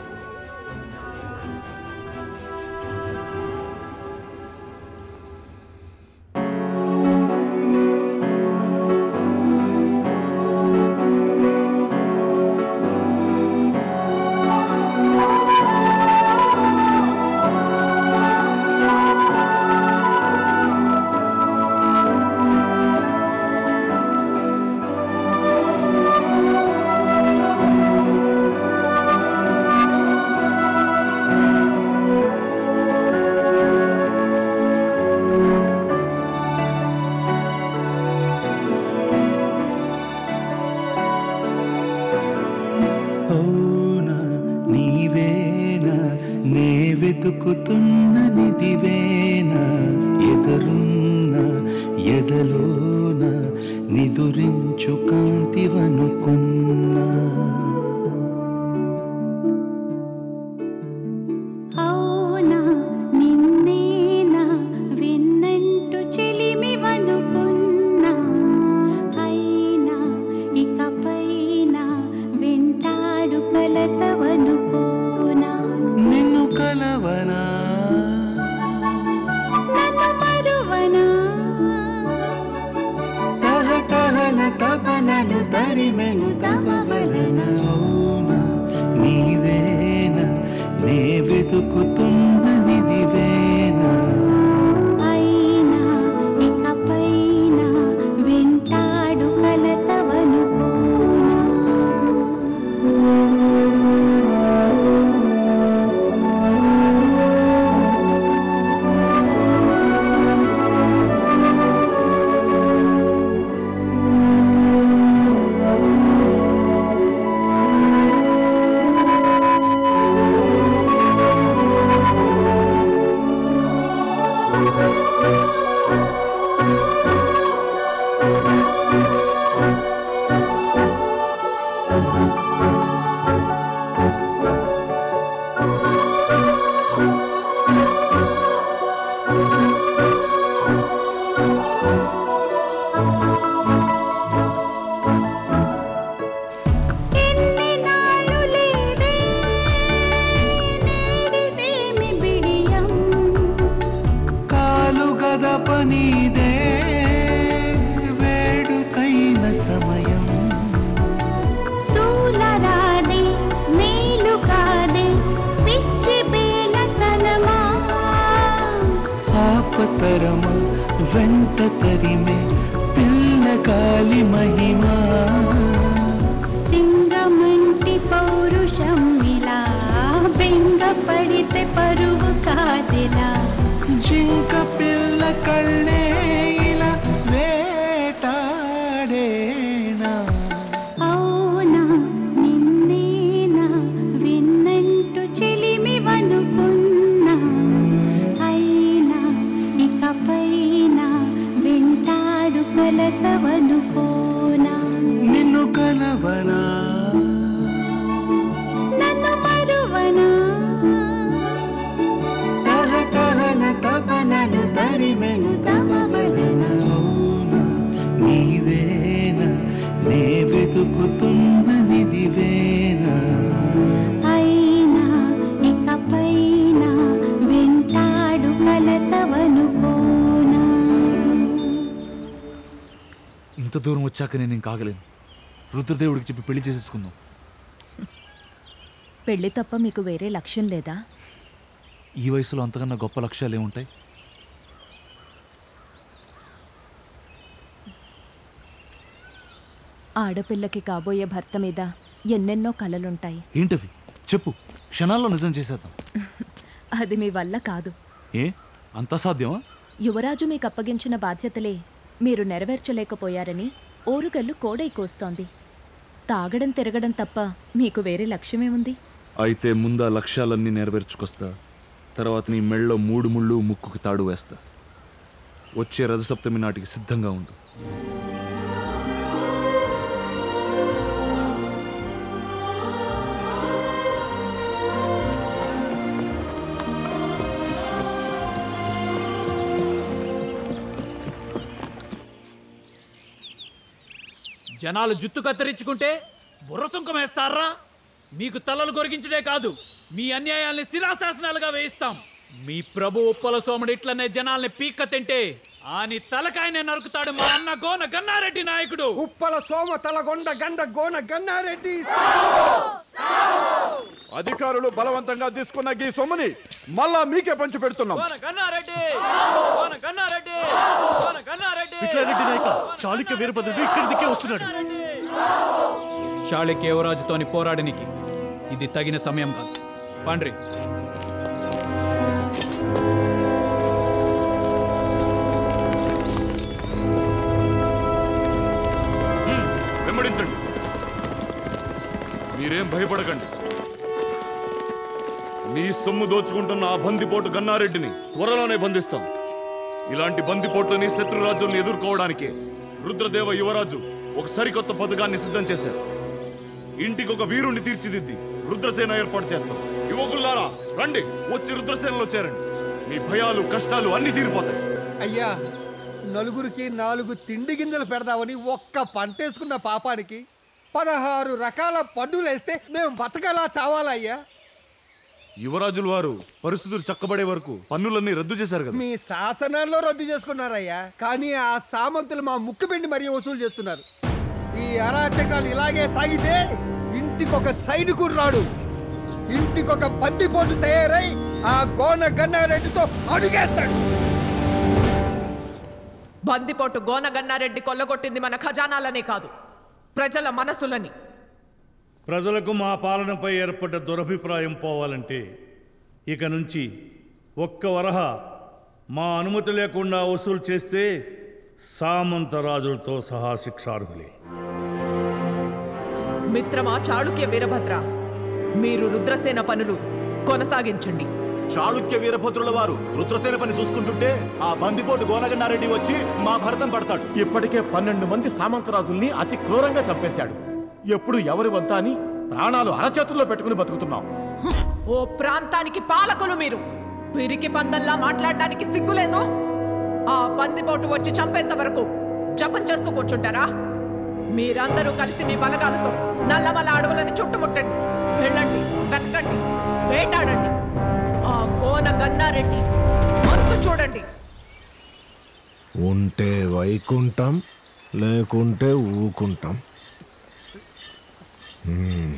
అవునా నీవేనా నే వెతుకుతున్న నిదివేనా ఎదరున్న ఎదలోన నిదురించు కాంతివనుకున్నా అవునా నిన్నేనా వెన్నంటు చెలిమివను తపనలు తరిమెను తమ వలన అవునా నీవేనా నే వెతుకుతున్న నిధివేనా అయినా ఇకపైన వెంటాడు కలతవనుకోనా ఎన్ని నాళ్ళు లేదే నేడిదేమి బిడియం కాలు గదప నీదే వేడుకైన సమయం తూలరాదే మేలు కాదే పిచ్చి బేలతనమా ఆపతరమ వెంట తరిమే పిల్లగాలి మహిమా సింగమంటి పౌరుషం ఇలా బెంగ పడితే పరువు కాదిలా జింక పిల్ల కళ్ళే ఇలా వేటాడేనా అవునా నిన్నేనా విన్నంటూ చెలిమి వనుకున్నా అయినా ఇకపైన వెంటాడు కలతవనుకోనా నిన్ను కలవనా నన్ను మరువనా తహతహల తపనలు తరిమెను తమ వలన అవునా నీవేనా నే వెతుకుతున్న నిధివేనా అయినా ఇకపైన వెంటాడు కలతవనుకోనా ఇంత దూరం వచ్చాక నేను ఇంకా ఆగలేను రుద్రదేవుడికి చెప్పి పెళ్లి చేసేసుకుందాం పెళ్లి తప్ప మీకు వేరే లక్ష్యం లేదా ఈ వయసులో అంతకన్నా గొప్ప లక్ష్యాలు ఏముంటాయి ఆడపిల్లకి కాబోయే భర్త మీద ఎన్నెన్నో కలలుంటాయి ఏంటవి చెప్పు క్షణాల్లో నిజం చేసేద్దాం అది మీ వల్ల కాదు ఏ అంత సాధ్యమా యువరాజు మీకు అప్పగించిన బాధ్యతలే మీరు నెరవేర్చలేకపోయారని ఓరుగల్లు కోడై కోస్తోంది తాగడం తిరగడం తప్ప మీకు వేరే లక్ష్యమేముంది అయితే ముందు ఆ లక్ష్యాలన్నీ నెరవేర్చుకొస్తా తర్వాత నీ మెళ్ళలో మూడు ముళ్ళు ముక్కుకి తాడు వేస్తా వచ్చే రథసప్తమి నాటికి సిద్ధంగా ఉండు జనాలు జుత్తు కత్తిరించుకుంటే బుర్ర సుంకం వేస్తారా మీకు తలలు కొరిగించడే కాదు మీ అన్యాయాల్ని శిలాశాసనాలుగా వేయిస్తాం మీ ప్రభు ఉప్పల సోముడు ఇట్లనే జనాల్ని పీక్క తింటే ఆని తలకాయనే నరుకుతాడు మా అన్న గోన గన్నారెడ్డి నాయకుడు ఉప్పల సోమ తలగొండ గండ గోన గన్నారెడ్డి అధికారులు బలవంతంగా తీసుకున్న ఈ సొమ్ముని మళ్ళా మీకే పంచి పెడుతున్నాం గోన గన్నారెడ్డి గోన గన్నారెడ్డి గోన గన్నారెడ్డి విశ్వారెడ్డి నాయక చాళుక్య వీరభద్రుడు ఇక్కడి దిక్కే వస్తున్నాడు చాళుక్య యువరాజుతోని పోరాడనికి ఇది తగిన సమయం కాదు పండ్రి వెంబడించండి మీరేం భయపడకండి నీ సొమ్ము దోచుకుంటున్న ఆ బందిపోటు గన్నారెడ్డిని త్వరలోనే బంధిస్తాం ఇలాంటి బందిపోట్లని శత్రురాజుల్ని ఎదుర్కోవడానికి రుద్రదేవ యువరాజు ఒక సరికొత్త పథకాన్ని సిద్ధం చేశారు ఇంటికి ఒక వీరుణ్ణి తీర్చిదిద్ది రుద్రసేన ఏర్పాటు చేస్తాం యువకుల్లారా రండి వచ్చి రుద్రసేనలో చేరండి మీ భయాలు కష్టాలు అన్ని తీరిపోతాయి అయ్యా నలుగురికి నాలుగు తిండి గింజలు పెడదామని ఒక్క పంటేసుకున్న పాపానికి పదహారు రకాల పండులేస్తే మేము బతకలా చావాలా అయ్యా యువరాజుల వారు పరిస్థితులు చక్కబడే వరకు పన్నులన్నీ రద్దు చేశారు కదా మీ శాసనాల్లో రద్దు చేసుకున్నారయ్యా కానీ ఆ సామంతులు మా ముక్కు పిండి మరీ వసూలు చేస్తున్నారు ఈ అరాచకాలు ఇలాగే సాగితే ఇంటికొక సైనికుడు రాడు ఇంటికొక బందిపోటు తయారై ఆ గోన గన్నారెడ్డితో అడుగేస్తాడు బందిపోటు గోనగన్నారెడ్డి కొల్లగొట్టింది మన ఖజానాలనే కాదు ప్రజల మనసులని ప్రజలకు మా పాలనపై ఏర్పడ్డ దురభిప్రాయం పోవాలంటే ఇక నుంచి ఒక్క వరహ మా అనుమతి లేకుండా వసూలు చేస్తే సామంత రాజులతో సహా శిక్షార్హులే మిత్రమా చాళుక్య వీరభద్ర మీరు రుద్రసేన పనులు కొనసాగించండి చాళుక్య వీరభద్రుల వారు రుద్రసేన పని చూసుకుంటుంటే ఆ బందిపోటు గోనగన్నారెడ్డి వచ్చి మా భరతం పడతాడు ఇప్పటికే పన్నెండు మంది సామంతరాజుల్ని అతి క్రూరంగా చంపేశాడు ఎప్పుడు ఎవరి వంత అని ప్రాణాలు అరచేతుల్లో పెట్టుకుని బతుకుతున్నాం ఓ ప్రాంతానికి పాలకులు మీరు పిరికి పందల్లా మాట్లాడడానికి సిగ్గులేదు ఆ బందిపోటు వచ్చి చంపేంత వరకు జపం చేస్తూ కూర్చుంటారా మీరందరూ కలిసి మీ బలగాలతో నల్లమల అడవులని చుట్టుముట్టండి వెళ్ళండి వెతకండి వేటాడండి ఆ కోన గన్నారెడ్డి అంతు చూడండి ఉంటే వైకుంఠం లేకుంటే ఊకుంటాం హ్మ్.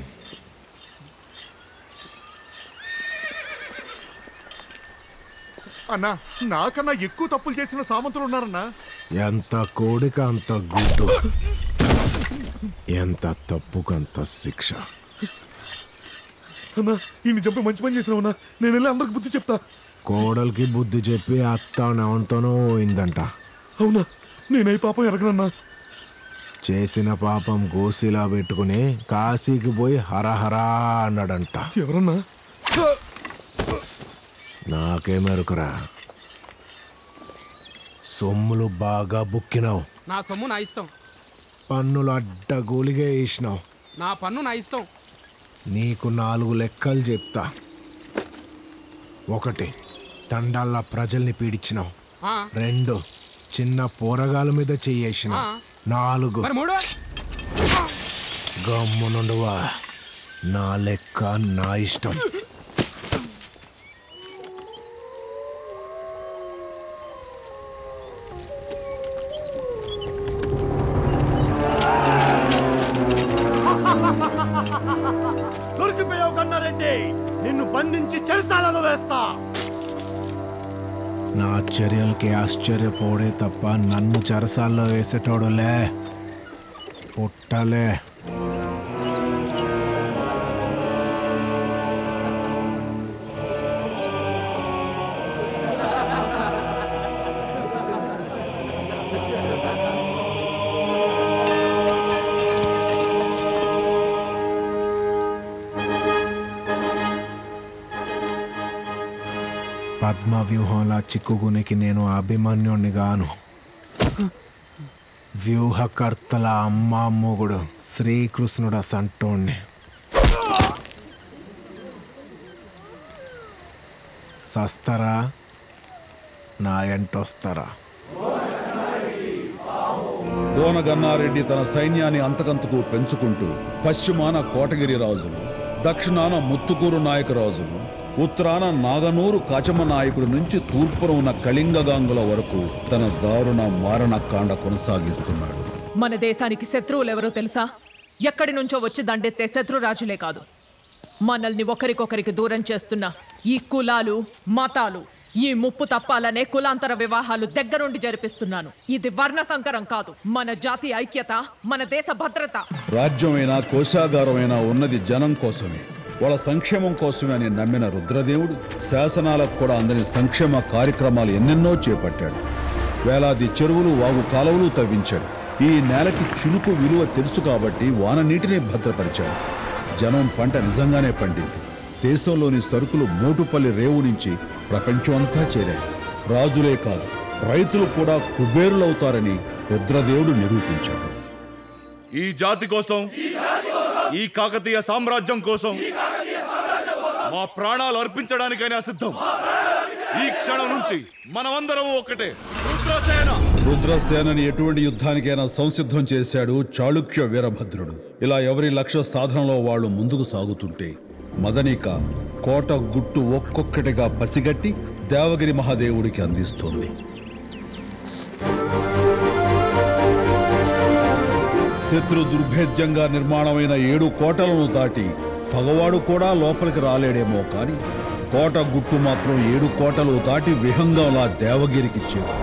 అన్నా నాకన్నా ఎక్కువ తప్పులు చేసిన సామంతులు ఉన్నారన్నా ఎంత కోడిక అంత గుడ్డు ఎంత తప్పుకంత శిక్ష అన్నా ఈ చంపి మంచి పని చేసినావునా నేను వెళ్ళి అందరికి బుద్ధి చెప్తా కోడలికి బుద్ధి చెప్పి అత్త నవంతోనో పోయిందంట అవునా నేనై పాపం ఎరగనన్నా చేసిన పాపం గోసిలా పెట్టుకుని కాశీకి పోయి హరహరా అన్నాడంట ఎవరన్నా నాకేమెరుకురా సొమ్ములు బాగా బుక్కినావు నా సొమ్ము నా ఇష్టం పన్నులు అడ్డగోలిగా వేసినావు నా పన్ను నా ఇష్టం నీకు నాలుగు లెక్కలు చెప్తా ఒకటి తండాల ప్రజల్ని పీడించినావు ఆ. రెండు చిన్న పోరగాల మీద చెయ్యేసినావు ఆ. నాలుగు మరి మూడు గమ్మునుండువా నా లెక్క నా ఇష్టం దొరికిపోయావు కన్నారెడ్డి నిన్ను బంధించి చెరసాలలో వేస్తా నా చర్యలకి ఆశ్చర్యపోడే తప్ప నన్ను చెరసాల్లో వేసేటోడులే పుట్టలే పద్మ వ్యూహంలా చిక్కుగునికి నేను అభిమన్యుణ్ణి గాను వ్యూహకర్తల అమ్మ మొగుడు శ్రీకృష్ణుడ సంటోణ్ణి సస్తరా నా ఎంటొస్తారా గోనగన్నారెడ్డి తన సైన్యాన్ని అంతకంతకు పెంచుకుంటూ పశ్చిమాన కోటగిరి రాజులు దక్షిణాన ముత్తుకూరు నాయక రాజులు ఉత్తరాన నాగనూరు కాచమ్మ నాయకుడి నుంచి తూర్పున ఉన్న కళింగగాంగుల వరకు తన దారుణ మారణ కాండ కొనసాగిస్తున్నాడు మన దేశానికి శత్రువులు ఎవరో తెలుసా ఎక్కడి నుంచో వచ్చి దండెత్తే శత్రురాజులే కాదు మనల్ని ఒకరికొకరికి దూరం చేస్తున్న ఈ కులాలు మతాలు ఈ ముప్పు తప్పాలనే కులాంతర వివాహాలు దగ్గరుండి జరిపిస్తున్నాను ఇది వర్ణ సంకరం కాదు మన జాతి ఐక్యత మన దేశ భద్రత రాజ్యమైనా కోశాగారమైనా ఉన్నది జనం కోసమే వాళ్ళ సంక్షేమం కోసమే అని నమ్మిన రుద్రదేవుడు శాసనాలకు కూడా అందని సంక్షేమ కార్యక్రమాలు ఎన్నెన్నో చేపట్టాడు వేలాది చెరువులు వాగు కాలువలు తవ్వించాడు ఈ నేలకి చినుకు విలువ తెలుసు కాబట్టి వాన నీటిని భద్రపరిచాడు జనం పంట నిజంగానే పండింది దేశంలోని సరుకులు మోటుపల్లి రేవు నుంచి ప్రపంచం అంతా చేరాయి రాజులే కాదు రైతులు కూడా కుబేరులవుతారని రుద్రదేవుడు నిరూపించాడు ఈ జాతి కోసం ఈ కాకతీయ సామ్రాజ్యం కోసం మా ప్రాణాలు అర్పించడానికైనా సిద్ధం ఈ క్షణం నుంచి మనమందరం ఒకటే రుద్రసేన రుద్రసేనని ఎటువంటి యుద్ధానికైనా సంసిద్ధం చేశాడు చాళుక్య వీరభద్రుడు ఇలా ఎవరి లక్ష్య సాధనలో వాళ్ళు ముందుకు సాగుతుంటే మదనిక కోట గుట్టు ఒక్కొక్కటిగా పసిగట్టి దేవగిరి మహాదేవుడికి శత్రు దుర్భేద్యంగా నిర్మాణమైన ఏడు కోటలను దాటి పగవాడు కూడా లోపలికి రాలేడేమో కాని కోట గుట్టు మాత్రం ఏడు కోటలు దాటి విహంగంలా దేవగిరికి చేరు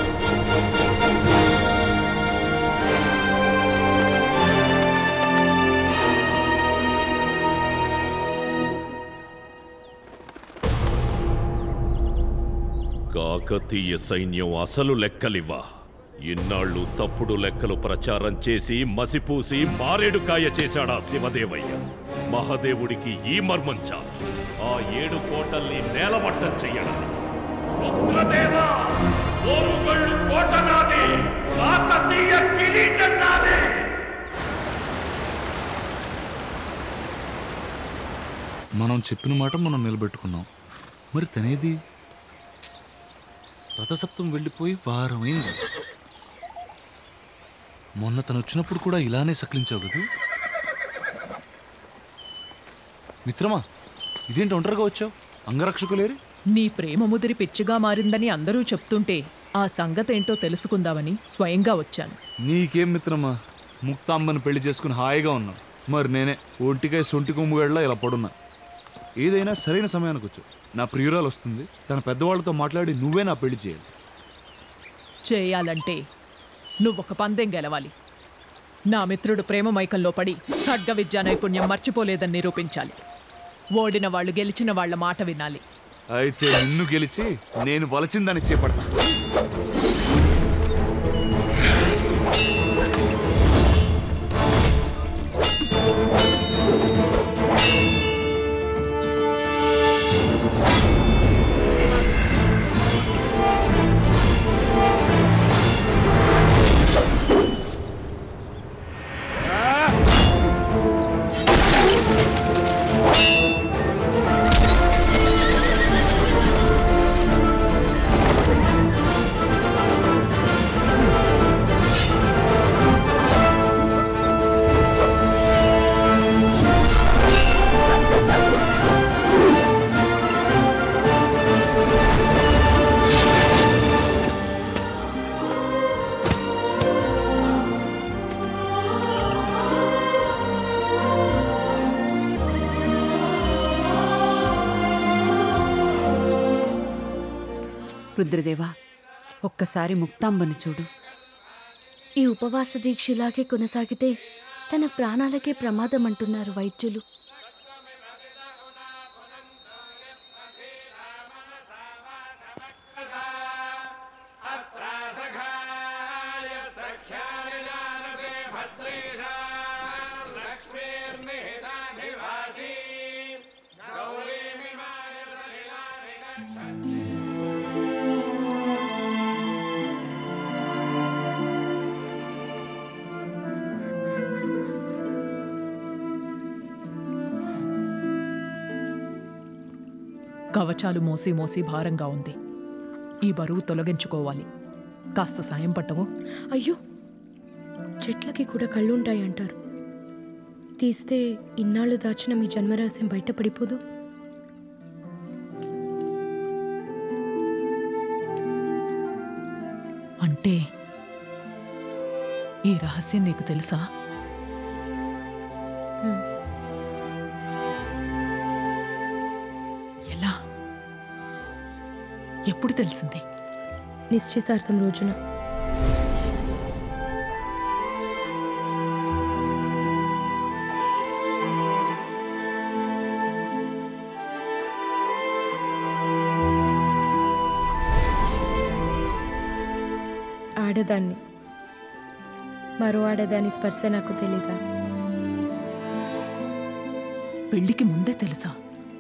కాకతీయ సైన్యం అసలు లెక్కలివ్వా ఇన్నాళ్ళు తప్పుడు లెక్కలు ప్రచారం చేసి మసిపూసి మారేడుకాయ చేశాడా శివదేవయ్య మహాదేవుడికి ఈ మర్మంచా ఆ ఏడు కోటల్ని నేలమట్టం చెయ్యడం రుద్రదేవా ఓరుగళ్ళు కోట నాది కాకతీయ కిరీటం నాది మనం చెప్పిన మాట మనం నిలబెట్టుకున్నాం మరి తనేది రథసప్తం వెళ్ళిపోయి వారమైంది మొన్న తను వచ్చినప్పుడు కూడా ఇలానే సకిలించావు కదా మిత్రమా ఇదేంటి ఒంటరిగా వచ్చావు అంగరక్షకులేరు నీ ప్రేమ ముదిరి పిచ్చిగా మారిందని అందరూ చెప్తుంటే ఆ సంగతేంటో తెలుసుకుందామని స్వయంగా వచ్చాను నీకేం మిత్రమా ముక్తాంబని పెళ్లి చేసుకుని హాయిగా ఉన్నావు మరి నేనే ఒంటికాయ సొంటి కొమ్ముగడలా ఇలా పడున్నా ఏదైనా సరైన సమయానికి వచ్చు నా ప్రియురాలు వస్తుంది తన పెద్దవాళ్ళతో మాట్లాడి నువ్వే నా పెళ్లి చేయాలి చేయాలంటే నువ్వొక పందెం గెలవాలి నా మిత్రుడు ప్రేమ మైకంలో పడి ఖడ్గ విద్యా నైపుణ్యం మర్చిపోలేదని నిరూపించాలి ఓడిన వాళ్ళు గెలిచిన వాళ్ళ మాట వినాలి అయితే నిన్ను గెలిచి నేను వలచిందని చేపడతా రుద్రదేవా ఒక్కసారి ముక్తాంబను చూడు ఈ ఉపవాస దీక్ష ఇలాగే కొనసాగితే తన ప్రాణాలకే ప్రమాదం అంటున్నారు వైద్యులు కవచాలు మోసి మోసి భారంగా ఉంది ఈ బరువు తొలగించుకోవాలి కాస్త సాయం పట్టవు అయ్యో చెట్లకి కూడా కళ్ళుంటాయి అంటారు తీస్తే ఇన్నాళ్ళు దాచిన మీ జన్మరహస్యం బయటపడిపోదు అంటే ఈ రహస్యం నీకు తెలుసా హ్మ్. ఎలా ఎప్పుడు తెలిసింది నిశ్చితార్థం రోజున ఆడదాన్ని మరో ఆడదాని స్పర్శ నాకు తెలీదా పెళ్లికి ముందే తెలుసా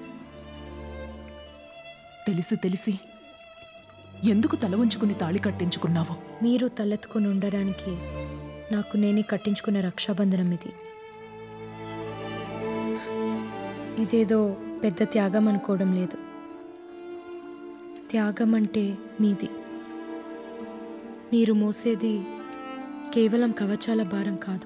తెలిసి తెలిసి ఎందుకు తల ఉంచుకుని తాళి కట్టించుకున్నావు మీరు తలెత్తుకొని ఉండడానికి నాకు నేనే కట్టించుకున్న రక్షాబంధనం ఇది ఇదేదో పెద్ద త్యాగం అనుకోవడం లేదు త్యాగం అంటే మీది మీరు మోసేది కేవలం కవచాల భారం కాదు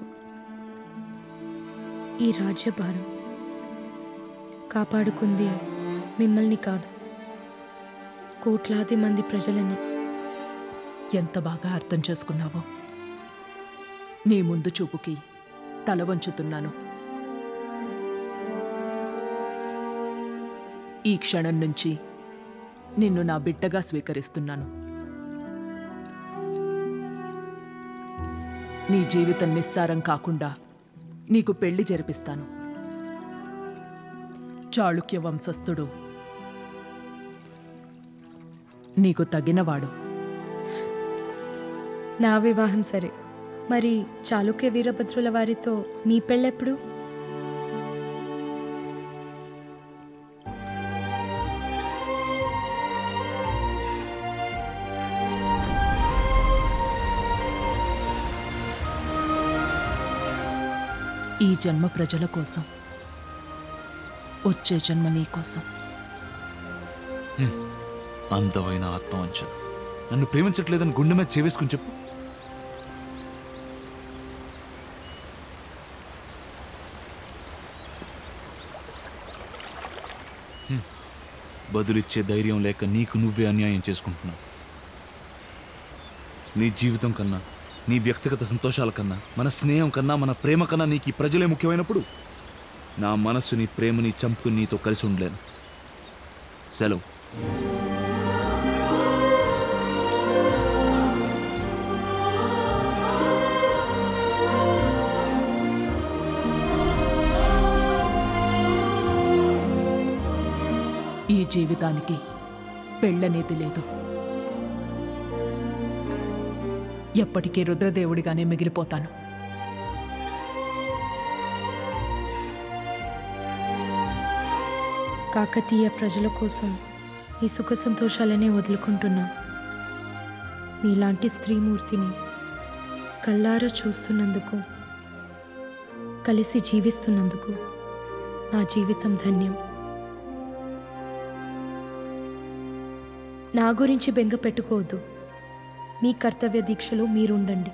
ఈ రాజ్య భారం కాపాడుకుంది మిమ్మల్ని కాదు కోట్లాది మంది ప్రజలని ఎంత బాగా అర్థం చేసుకున్నావో నీ ముందు చూపుకి తల వంచుతున్నాను ఈ క్షణం నుంచి నిన్ను నా బిడ్డగా స్వీకరిస్తున్నాను నీ జీవితం నిస్సారం కాకుండా నీకు పెళ్లి జరిపిస్తాను చాళుక్య వంశస్థుడు నీకు తగినవాడు నా వివాహం సరే మరి చాళుక్య వీరభద్రుల వారితో మీ పెళ్ళెప్పుడు ఈ జన్మ ప్రజల కోసం వచ్చే జన్మ నీ కోసం అందమైన ఆత్మవంచన నన్ను ప్రేమించట్లేదని గుండె మీద చేవేసుకుని చెప్పు హ్మ్. బదులిచ్చే ధైర్యం లేక నీకు నువ్వే అన్యాయం చేసుకుంటున్నావు నీ జీవితం కన్నా నీ వ్యక్తిగత సంతోషాల కన్నా మన స్నేహం కన్నా మన ప్రేమ కన్నా నీకు ఈ ప్రజలే ముఖ్యమైనప్పుడు నా మనస్సు నీ ప్రేమని చంపుకుని నీతో కలిసి ఉండలేను సెలవు ఈ జీవితానికి పెళ్ళనేది లేదు ఎప్పటికీ రుద్రదేవుడిగానే మిగిలిపోతాను కాకతీయ ప్రజల కోసం ఈ సుఖ సంతోషాలనే వదులుకుంటున్నా మీలాంటి స్త్రీమూర్తిని కల్లారా చూస్తున్నందుకు కలిసి జీవిస్తున్నందుకు నా జీవితం ధన్యం నా గురించి బెంగ పెట్టుకోవద్దు మీ కర్తవ్య దీక్షలో మీరుండండి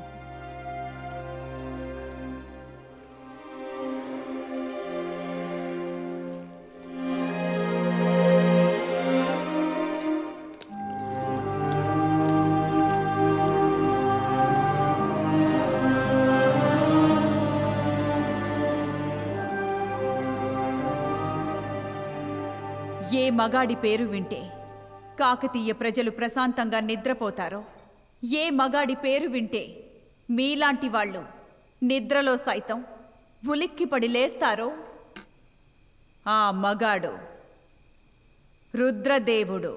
ఏ మగాడి పేరు వింటే కాకతీయ ప్రజలు ప్రశాంతంగా నిద్రపోతారో ఏ మగాడి పేరు వింటే మీలాంటి వాళ్ళు నిద్రలో సైతం ఉలిక్కిపడి లేస్తారో ఆ మగాడు రుద్రదేవుడు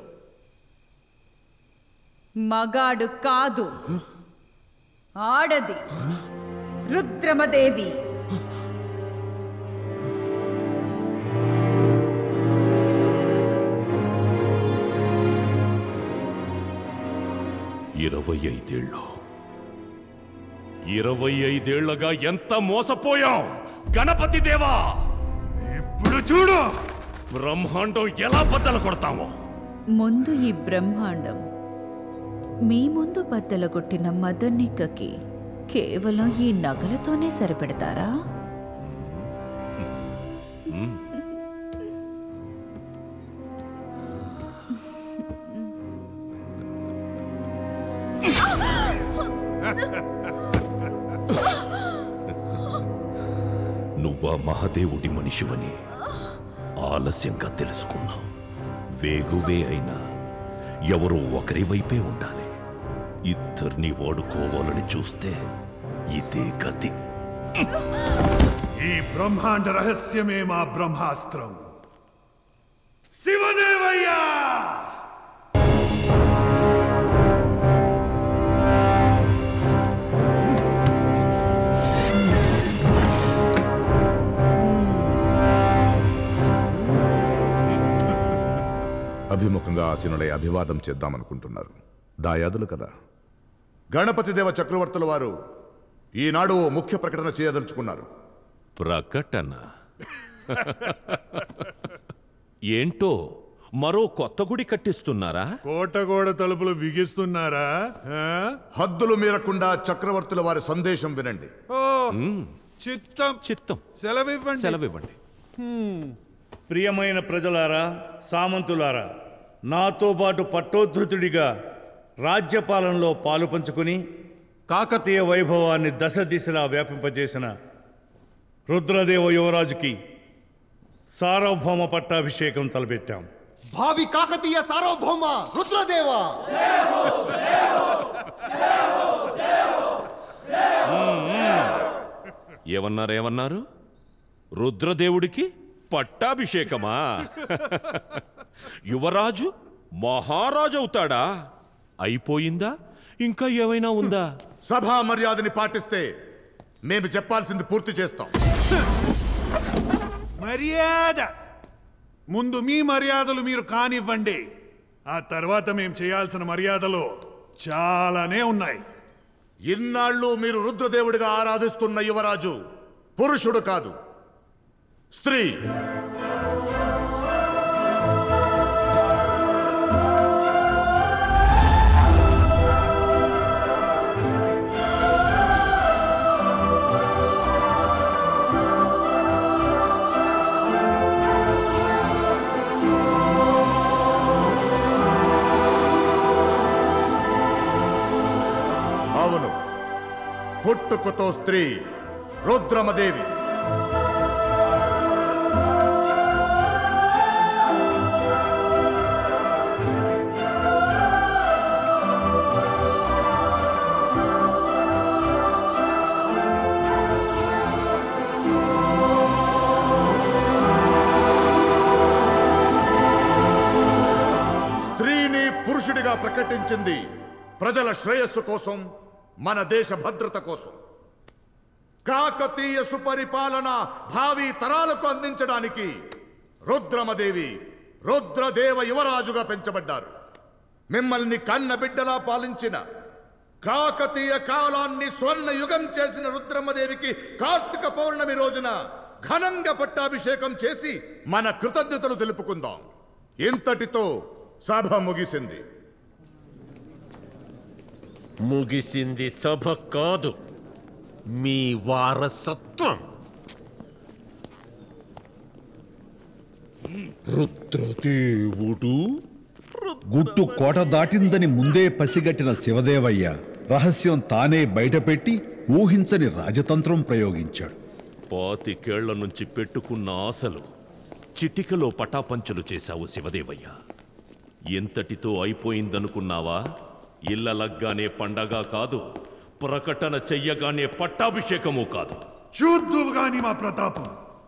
మగాడు కాదు ఆడది రుద్రమదేవి ఇరవై ఐదేళ్ళు ఇరవై ఐదేళ్లగా ఎంత మోసపోయాం గణపతి దేవా ఇప్పుడు చూడు బ్రహ్మాండం ఎలా బద్దలు కొడతామో ముందు ఈ బ్రహ్మాండం మీ ముందు బద్దలు కొట్టిన మదనికకి కేవలం ఈ నగలతోనే సరిపెడతారా నువ్వా మహాదేవుడి మనిషివని ఆలస్యంగా తెలుసుకున్నావు వేగువే అయినా ఎవరో ఒకరి వైపే ఉండాలి ఇద్దరిని వాడుకోవాలని చూస్తే ఇదే గతి ఈ బ్రహ్మాండ రహస్యమే మా బ్రహ్మాస్త్రం శివదేవయ్యా అభిముఖంగా ఆసీనుడై అభివాదం చేద్దామనుకుంటున్నారు దాయాదులు కదా గణపతి దేవ చక్రవర్తుల వారు ఈనాడు ఓ ముఖ్య ప్రకటన చేయదలుచుకున్నారు ప్రకటన ఏంటో మరో కొత్త గుడి కట్టిస్తున్నారా కోటగోడ తలుపులు బిగిస్తున్నారా ఆ? హద్దులు మీరకుండా చక్రవర్తుల వారి సందేశం వినండి ఓ చిత్తం చిత్తం సెలవివ్వండి సెలవివ్వండి హ్మ్. ప్రియమైన ప్రజలారా సామంతులారా నాతో పాటు పట్టోద్ధృతుడిగా రాజ్యపాలనలో పాలు పంచుకుని కాకతీయ వైభవాన్ని దశ దిశలా వ్యాపింపజేసిన రుద్రదేవ యువరాజుకి సార్వభౌమ పట్టాభిషేకం తలపెట్టాం భావి కాకతీయ సార్వభౌమ రుద్రదేవ ఏమన్నారు ఏమన్నారు రుద్రదేవుడికి పట్టాభిషేకమా యువరాజు మహారాజు అవుతాడా అయిపోయిందా ఇంకా ఏమైనా ఉందా సభా మర్యాదని పాటిస్తే మేము చెప్పాల్సింది పూర్తి చేస్తాం మర్యాద ముందు మీ మర్యాదలు మీరు కానివ్వండి ఆ తర్వాత మేము చేయాల్సిన మర్యాదలు చాలానే ఉన్నాయి ఇన్నాళ్ళు మీరు రుద్రదేవుడిగా ఆరాధిస్తున్న యువరాజు పురుషుడు కాదు స్త్రీ అవును పుట్టుకతో స్త్రీ రుద్రమదేవి స్త్రీని పురుషుడిగా ప్రకటించింది ప్రజల శ్రేయస్సు కోసం మన దేశ భద్రత కోసం కాకతీయ సుపరిపాలన భావి తరాలకు అందించడానికి రుద్రమదేవి రుద్రదేవ యువరాజుగా పెంచబడ్డారు మిమ్మల్ని కన్న బిడ్డలా పాలించిన కాకతీయ కాలాన్ని స్వర్ణ యుగం చేసిన రుద్రమదేవికి కార్తీక పౌర్ణమి రోజున ఘనంగా పట్టాభిషేకం చేసి మన కృతజ్ఞతలు తెలుపుకుందాం ఇంతటితో సభ ముగిసింది ముగిసింది సభ కాదు మీ వారసత్వం రుద్రదేవుడు గుట్టు కోట దాటిందని ముందే పసిగట్టిన శివదేవయ్య రహస్యం తానే బయటపెట్టి ఊహించని రాజతంత్రం ప్రయోగించాడు పాతికేళ్ల నుంచి పెట్టుకున్న ఆశలు చిటికలో పటాపంచలు చేశావు శివదేవయ్య ఎంతటితో అయిపోయిందనుకున్నావా ఇళ్ళలగ్గానే పండగ కాదు ప్రకటన చెయ్యగానే పట్టాభిషేకము కాదు చూద్దువు గాని మా ప్రతాపం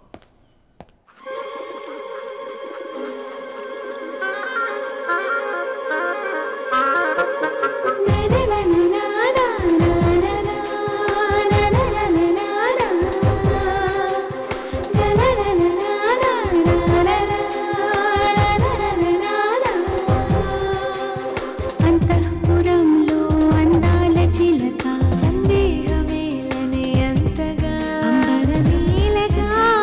అంతఃపురంలో అందాల చిలక సందేహమేలని అంతగా అంబరనీలగా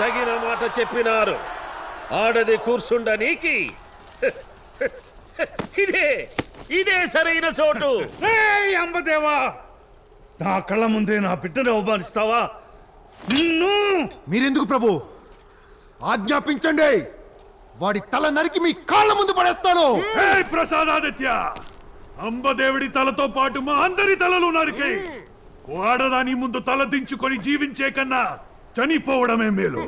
తగిన మాట చెప్పినారు ఆడది కూర్చుండ నీకి ఇదే ఇదే సరైన చోటు ఏయ్ అంబదేవా నా కళ్ళ ముందే నా బిడ్డను అవమానిస్తావా నిన్ను మీరెందుకు ప్రభు ఆజ్ఞాపించండి వాడి తల నరికి మీ కాళ్ళ ముందు పడేస్తాను ఏయ్ ప్రసాదాదిత్య అంబదేవుడి తలతో పాటు మా అందరి తలలు నరికే వాడదాని ముందు తల దించుకొని జీవించే కన్నా చనిపోవడమే మేలు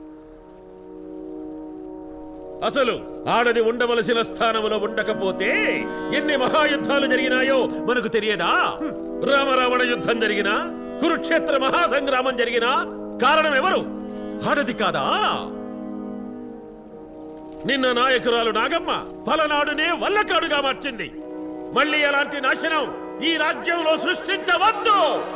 అసలు ఆడది ఉండవలసిన స్థానంలో ఉండకపోతే ఎన్ని మహాయుద్ధాలు జరిగినాయో మనకు తెలియదా రామరావణ యుద్ధం జరిగినా కురుక్షేత్ర మహాసంగ్రామం జరిగినా కారణం ఎవరు ఆడది కాదా నిన్న నాయకురాలు నాగమ్మ పలనాడునే వల్లకాడుగా మార్చింది మళ్ళీ అలాంటి నాశనం ఈ రాజ్యంలో సృష్టించవద్దు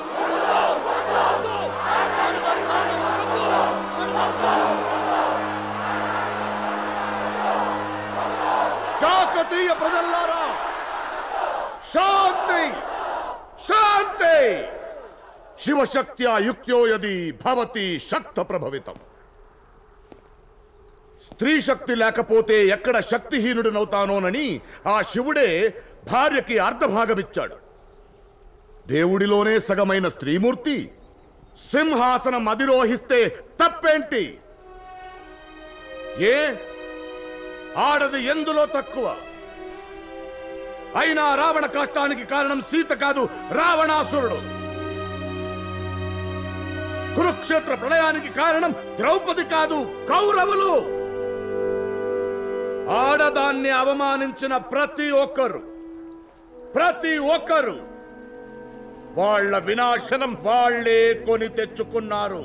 కాకతీయ ప్రజల్లారా శాంతి శాంతి శివశక్త్యా యుక్త్యో యది భవతి శక్త ప్రభవితం స్త్రీ శక్తి లేకపోతే ఎక్కడ శక్తిహీనుడినవుతానోనని ఆ శివుడే భార్యకి అర్ధభాగమిచ్చాడు దేవుడిలోనే సగమైన స్త్రీమూర్తి సింహాసనం అధిరోహిస్తే తప్పేంటి ఏ ఆడది ఎందులో తక్కువ అయినా రావణ కష్టానికి కారణం సీత కాదు రావణాసురుడు కురుక్షేత్ర ప్రళయానికి కారణం ద్రౌపది కాదు కౌరవులు ఆడదాన్ని అవమానించిన ప్రతి ఒక్కరు ప్రతి ఒక్కరు వాళ్ళ వినాశనం వాళ్ళే కొని తెచ్చుకున్నారు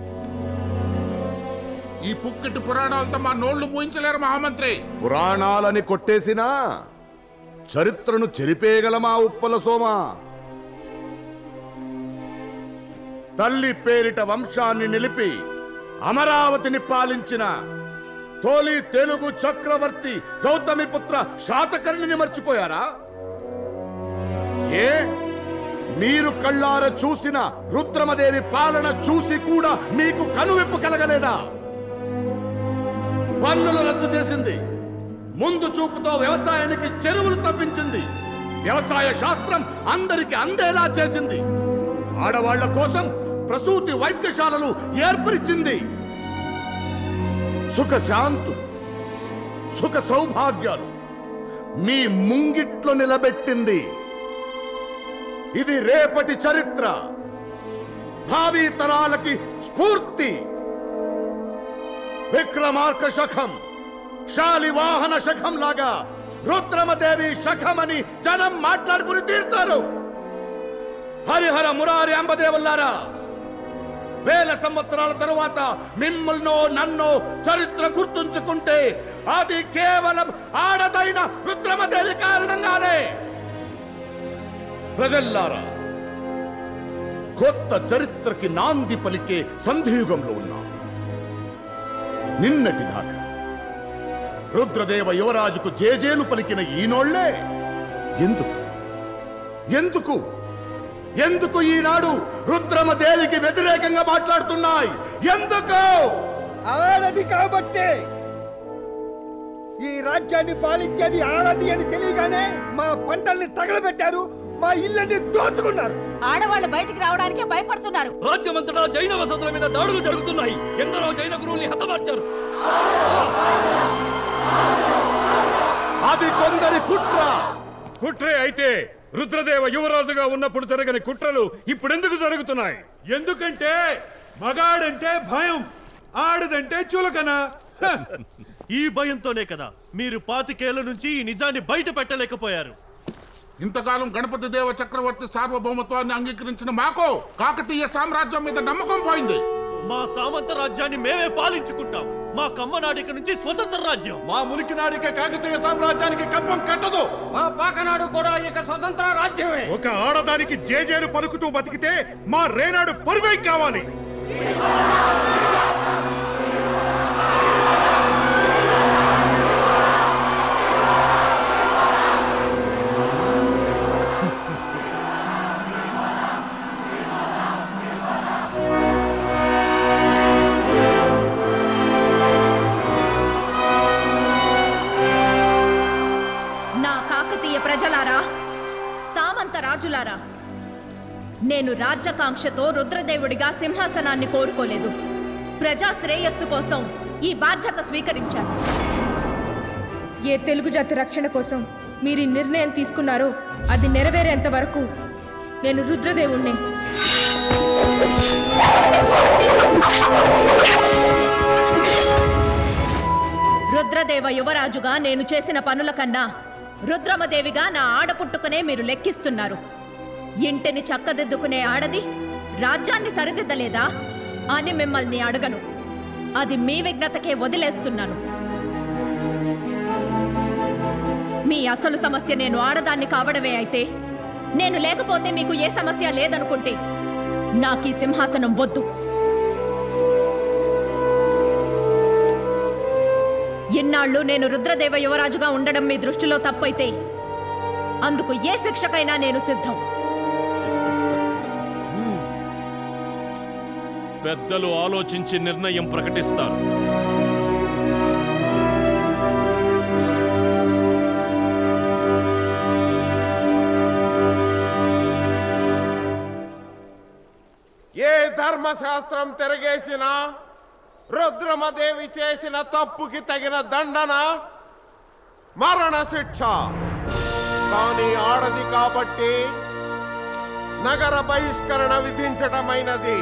ఈ పుక్కిటి పురాణాలతో మా నోళ్లు మూయించలేరు మహామంత్రి పురాణాలని కొట్టేసినా చరిత్రను చెరిపేయగలమా ఉప్పల సోమా తల్లి పేరిట వంశాన్ని నిలిపి అమరావతిని పాలించిన తొలి తెలుగు చక్రవర్తి గౌతమిపుత్ర శాతకర్ణిని మర్చిపోయారా ఏ మీరు కళ్ళార చూసిన రుద్రమదేవి పాలన చూసి కూడా మీకు కనువిప్పు కలగలేదా పన్నులు రద్దు చేసింది ముందు చూపుతో వ్యవసాయానికి చెరువులు తవ్వించింది వ్యవసాయ శాస్త్రం అందరికి అందేలా చేసింది ఆడవాళ్ల కోసం ప్రసూతి వైద్యశాలలు ఏర్పరిచింది సుఖ శాంతు సుఖ సౌభాగ్యాలు మీ ముంగిట్లో నిలబెట్టింది ఇది రేపటి చరిత్ర భావి తరాలకి స్ఫూర్తి విక్రమార్క శఖం శాలివాహన శఖం లాగా రుద్రమదేవి శఖమని జనం మాట్లాడుకుని తీరుతారు హరిహర మురారి అంబదేవుల్లారా వేల సంవత్సరాల తరువాత మిమ్మల్నో నన్నో చరిత్ర గుర్తుంచుకుంటే అది కేవలం ఆడదైన రుద్రమదేవి కారణంగానే ప్రజల్లారా కొత్త చరిత్రకి నాంది పలికే సంధియుగంలో ఉన్నాం నిన్నటి దాకా రుద్రదేవ యువరాజుకు జేజేలు పలికిన ఈనోళ్లే ఎందుకు ఎందుకు ఎందుకు ఈనాడు రుద్రమదేవికి వ్యతిరేకంగా మాట్లాడుతున్నాయి ఎందుకు ఆడది కాబట్టే ఈ రాజ్యాన్ని పాలించేది ఆడది అని తెలియగానే మా పంటల్ని తగలబెట్టారు మా ఇళ్ళని దోచుకున్నారు ఆడవాళ్ళు బయటికి రావడానికే భయపడుతున్నారు రాజ్యమంతటా జైన వసతుల మీద దాడులు జరుగుతున్నాయి ఎందరో జైన గురువుల్ని హతమార్చారు అది కొందరి కుట్ర కుట్రే అయితే రుద్రదేవ యువరాజుగా ఉన్నప్పుడు జరగని కుట్రలు ఇప్పుడెందుకు జరుగుతున్నాయి ఎందుకంటే మగాడంటే భయం ఆడదంటే చులకన హ! ఈ భయంతోనే కదా మీరు పాతికేళ్ల నుంచి ఈ నిజాన్ని బయట పెట్టలేకపోయారు ఇంతకాలం గణపతి దేవ చక్రవర్తి సార్వభౌమత్వాన్ని అంగీకరించిన మాకు కాకతీయ సామ్రాజ్యం మీద నమ్మకం పోయింది మా సామంత రాజ్యాన్ని మేమే పాలించుకుంటాం మా కమ్మ నాడిక నుంచి స్వతంత్ర రాజ్యం మా మునికి నాడిక కాకతీయ సామ్రాజ్యానికి కప్పం కట్టదు మా పాకనాడు కూడా ఇక స్వతంత్ర రాజ్యమే ఒక ఆడదానికి జేజేలు పలుకుతూ బతికితే మా రేనాడు పొరుగై కావాలి మహారాజులారా నేను రాజ్యకాంక్షతో రుద్రదేవుడిగా సింహాసనాన్ని కోరుకోలేదు ప్రజా శ్రేయస్సు కోసం ఈ బాధ్యత స్వీకరించాను ఏ తెలుగు జాతి రక్షణ కోసం మీరు ఈ నిర్ణయం తీసుకున్నారో అది నెరవేరేంత వరకు నేను రుద్రదేవుణ్ణి రుద్రదేవ యువరాజుగా నేను చేసిన పనుల కన్నా రుద్రమదేవిగా నా ఆడపుట్టుకనే మీరు లెక్కిస్తున్నారు ఇంటిని చక్కదిద్దుకునే ఆడది రాజ్యాన్ని సరిదిద్దలేదా అని మిమ్మల్ని అడగను అది మీ విఘ్నతకే వదిలేస్తున్నాను మీ అసలు సమస్య నేను ఆడదాన్ని కావడమే అయితే నేను లేకపోతే మీకు ఏ సమస్య లేదనుకుంటే నాకు ఈ సింహాసనం వద్దు ఇన్నాళ్ళు నేను రుద్రదేవ యువరాజుగా ఉండడం మీ దృష్టిలో తప్పైతే అందుకు ఏ శిక్షకైనా నేను సిద్ధం పెద్దలు ఆలోచించి నిర్ణయం ప్రకటిస్తారు ఏ ధర్మశాస్త్రం తిరగేసినా రుద్రమదేవి చేసిన తప్పుకి తగిన దండన మరణ శిక్ష కానీ ఆడది కాబట్టి నగర బహిష్కరణ విధించటమైనది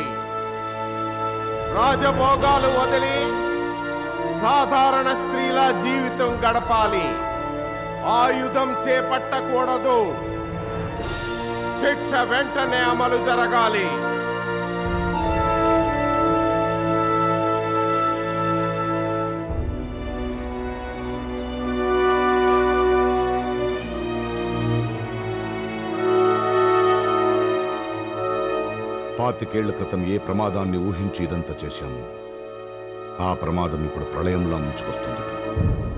రాజభోగాలు వదిలి సాధారణ స్త్రీల జీవితం గడపాలి ఆయుధం చేపట్టకూడదు శిక్ష వెంటనే అమలు జరగాలి పాతికేళ్ల క్రితం ఏ ప్రమాదాన్ని ఊహించి ఇదంతా చేశామో ఆ ప్రమాదం ఇప్పుడు ప్రళయంలా ముంచుకొస్తుంది ప్రభు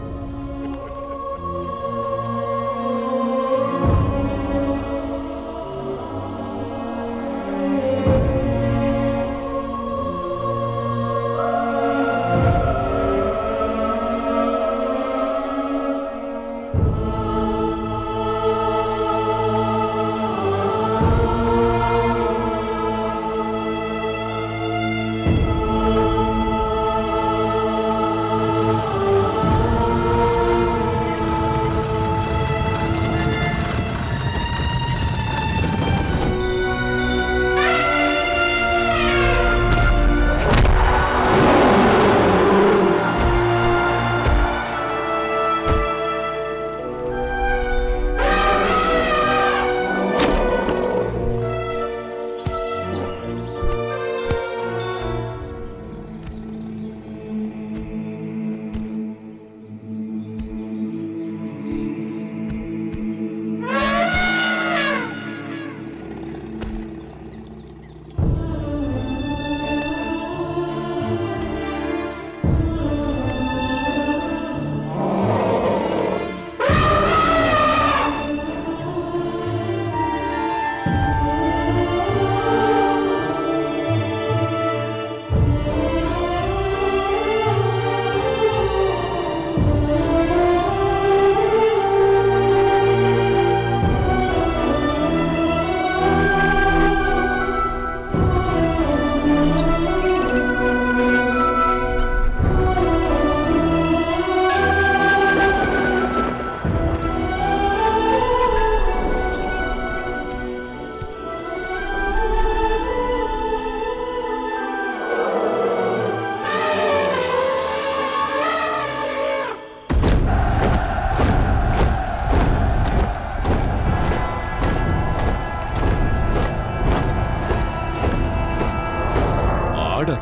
ఆడద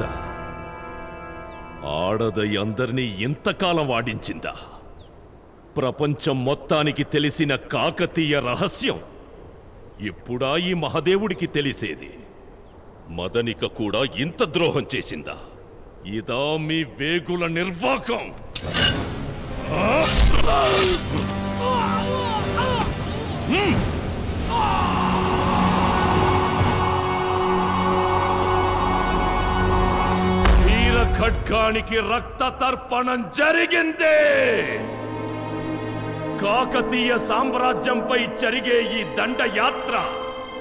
ఆడదై అందరినీ ఇంతకాలం వాడించిందా ప్రపంచం మొత్తానికి తెలిసిన కాకతీయ రహస్యం ఇప్పుడా ఈ మహదేవుడికి తెలిసేది మదనిక కూడా ఇంత ద్రోహం చేసిందా ఇదా మీ వేగుల నిర్వాకం హ్మ్. వీర ఖడ్గానికి రక్త తర్పణం జరిగింది కాకతీయ సామ్రాజ్యంపై జరిగే ఈ దండయాత్ర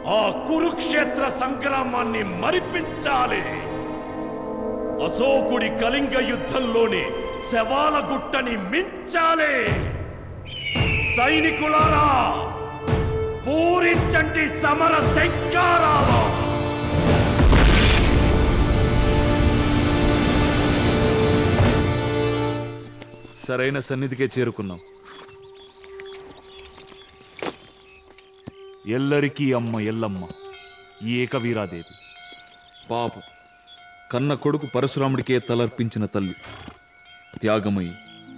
ఆ కురుక్షేత్ర సంగ్రామాన్ని మరిపించాలి అశోకుడి కళింగ యుద్ధంలోని శవాల గుట్టని మించాలి సైనికులారా పూరించండి సమర శంకారావం సరైన సన్నిధికే చేరుకున్నాం ఎల్లరికీ అమ్మ ఎల్లమ్మ ఈ ఏకవీరాదేవి పాపం కన్న కొడుకు పరశురాముడికే తలర్పించిన తల్లి త్యాగమయ్యి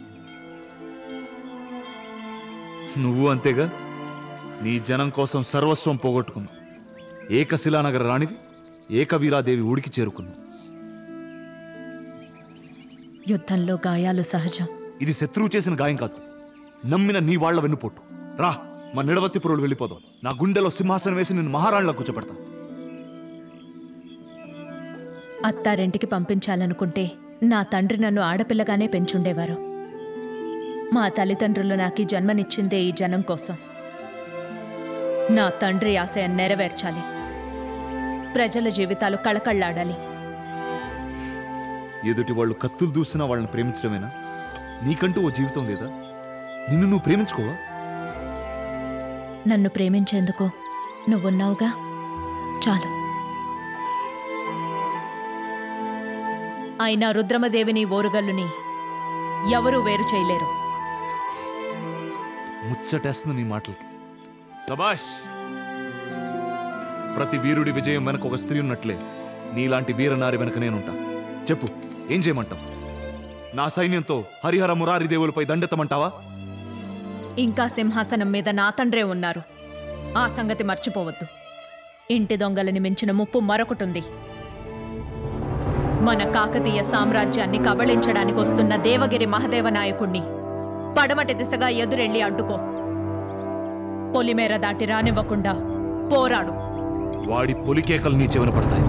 నువ్వు అంతేగా నీ జనం కోసం సర్వస్వం పోగొట్టుకున్నావు ఏకశిలానగర రాణివి ఏకవీరాదేవి ఊడికి చేరుకున్నావు యుద్ధంలో గాయాలు సహజం ఇది శత్రువు చేసిన గాయం కాదు నమ్మిన నీ వాళ్ళ వెన్నుపోటు రా మా నిడవత్తి పురులు వెళ్ళిపోదాం నా గుండెలో సింహాసనం వేసి నేను మహారాణిలో కూర్చోబెడతా అత్తారింటికి పంపించాలనుకుంటే నా తండ్రి నన్ను ఆడపిల్లగానే పెంచుండేవారు మా తల్లిదండ్రులు నాకు ఈ జన్మనిచ్చిందే ఈ జనం కోసం నా తండ్రి ఆశయం నెరవేర్చాలి ప్రజల జీవితాలు కళకళ్లాడాలి ఎదుటి వాళ్ళు కత్తులు దూసినా వాళ్ళని ప్రేమించడమేనా నీకంటూ ఓ జీవితం లేదా నిన్ను నువ్వు ప్రేమించుకోవా నన్ను ప్రేమించేందుకు నువ్వున్నావుగా చాలు అయినా రుద్రమదేవిని ఓరుగల్లుని ఎవరూ వేరు చేయలేరు ముచ్చటేస్తుంది నీ మాటలకి సబాష్ ప్రతి వీరుడి విజయం వెనక ఒక స్త్రీ ఉన్నట్లే నీలాంటి వీరనారి వెనక నేనుంటా చెప్పు ఏం చేయమంటావు నా సైన్యంతో హరిహర మురారి దేవులపై దండెత్తమంటావా ఇంకా సింహాసనం మీద నా తండ్రే ఉన్నారు ఆ సంగతి మర్చిపోవద్దు ఇంటి దొంగలని మించిన ముప్పు మరొకటుంది మన కాకతీయ సామ్రాజ్యాన్ని కబళించడానికి వస్తున్న దేవగిరి మహదేవ నాయకుణ్ణి పడమటి దిశగా ఎదురెళ్ళి అడ్డుకో పొలిమేర దాటి రానివ్వకుండా పోరాడు వాడి పొలికేకలు నీ చెవిన పడతాయి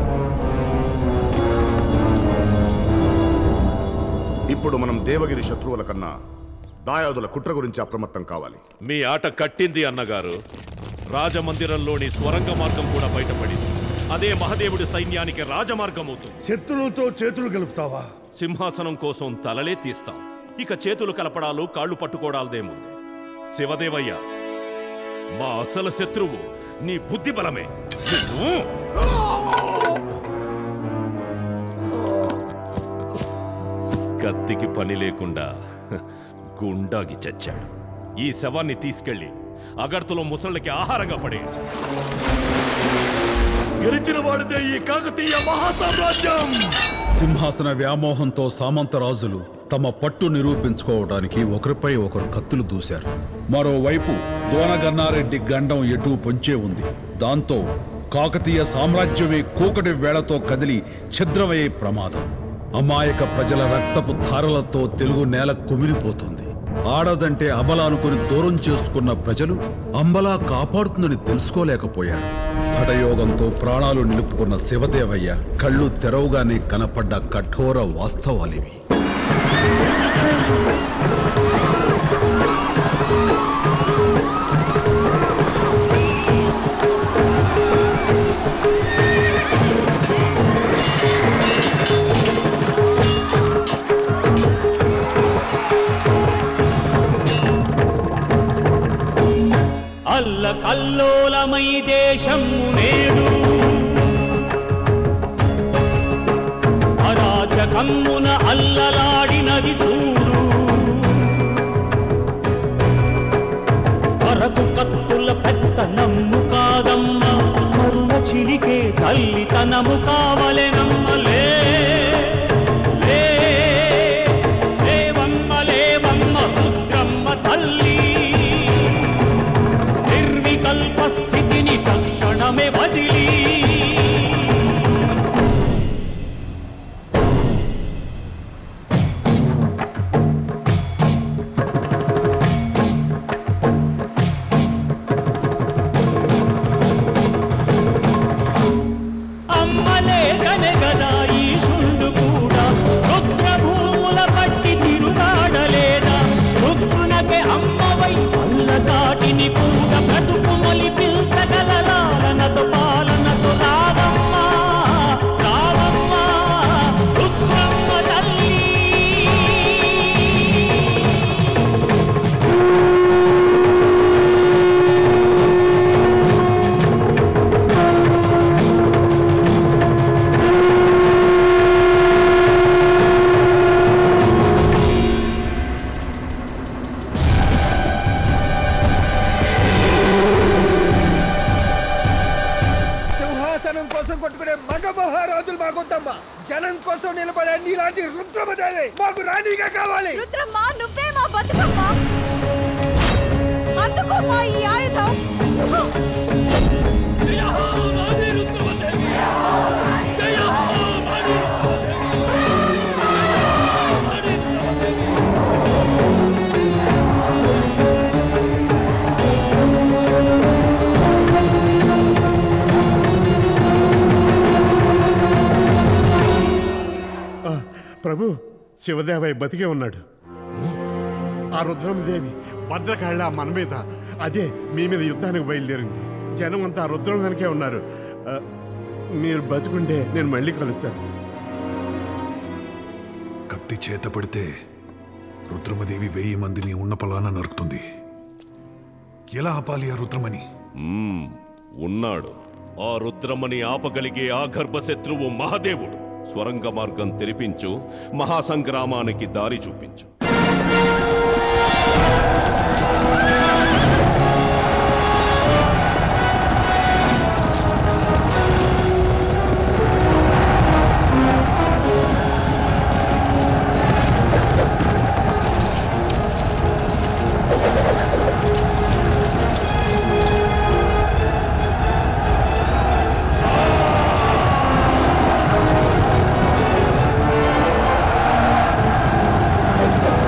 ఇప్పుడు మనం దేవగిరి శత్రువుల కన్నా దాయాదుల కుట్ర గురించి అప్రమత్తం కావాలి మీ ఆట కట్టింది అన్నగారు రాజమందిరంలోని స్వరంగ మార్గం కూడా బయటపడింది అదే మహదేవుడి సైన్యానికి రాజమార్గం అవుతుంది శత్రువులతో చేతులు కలుపుతావా సింహాసనం కోసం తలలే తీస్తాం ఇక చేతులు కలపడాలు కాళ్ళు పట్టుకోవడాలదేముంది శివదేవయ్య మా అసలు శత్రువు నీ బుద్ధి బలమే నిన్ను కత్తికి పని లేకుండా గుండాగి చచ్చాడు ఈ శవాన్ని తీసుకెళ్లి అగర్తులో ముసళ్ళకి ఆహారంగా పడే గెలిచిన వాడితే ఈ కాకతీయ మహాసామ్రాజ్యం సింహాసన వ్యామోహంతో సామంతరాజులు తమ పట్టు నిరూపించుకోవడానికి ఒకరిపై ఒకరు కత్తులు దూశారు మరోవైపు దోనగన్నారెడ్డి గండం ఎటూ పొంచే ఉంది దాంతో కాకతీయ సామ్రాజ్యమే కూకటి వేళతో కదిలి ఛిద్రమయ్యే ప్రమాదం అమాయక ప్రజల రక్తపు ధారలతో తెలుగు నేల కుమిలిపోతుంది ఆడదంటే అబల అనుకుని దూరం చేసుకున్న ప్రజలు అంబలా కాపాడుతుందని తెలుసుకోలేకపోయారు హఠయోగంతో ప్రాణాలు నిలుపుకున్న శివదేవయ్య కళ్ళు తెరవగానే కనపడ్డ కఠోర వాస్తవాలివి అల్ల కల్లోలమై దేశము నేడు అరాజకమ్మున అల్లలాడినది చూడు వరకు కత్తుల పెద్ద నమ్ము కాదమ్మ కరుణ చిలికే తల్లితనము కావలెనమ్మలే లే లేవమ్మ లేవమ్మ రుద్రమ్మ తల్లి నిర్వికల్ప స్థితిని తక్షణమే వదిలి అమ్మలే కనే సరే నీలాంటి రుద్రమదేవి మాకు రాణిగా కావాలి రుద్రమ్మ నువ్వే మా బతుకమ్మ అందుకోమ్మా ఈ ఆయుధం ఆ, ప్రభు శివదేవయ్య బతికే ఉన్నాడు ఆ రుద్రమదేవి భద్రకాళ్ళ మన మీద అదే మీ మీద యుద్ధానికి బయలుదేరింది జనం అంతా ఆ రుద్రం వెనకే ఉన్నారు ఆ, మీరు బతుకుంటే నేను మళ్ళీ కలుస్తాను కత్తి చేత పడితే రుద్రమదేవి వెయ్యి మందిని ఉన్న పలాన నరుకుతుంది ఎలా ఆపాలి ఆ రుద్రమని మ్మ్, ఉన్నాడు ఆ రుద్రమని ఆపగలిగే ఆ గర్భశత్రువు మహాదేవుడు స్వరంగ మార్గం తెరిపించు మహాసంగ్రామానికి దారి చూపించు ఆ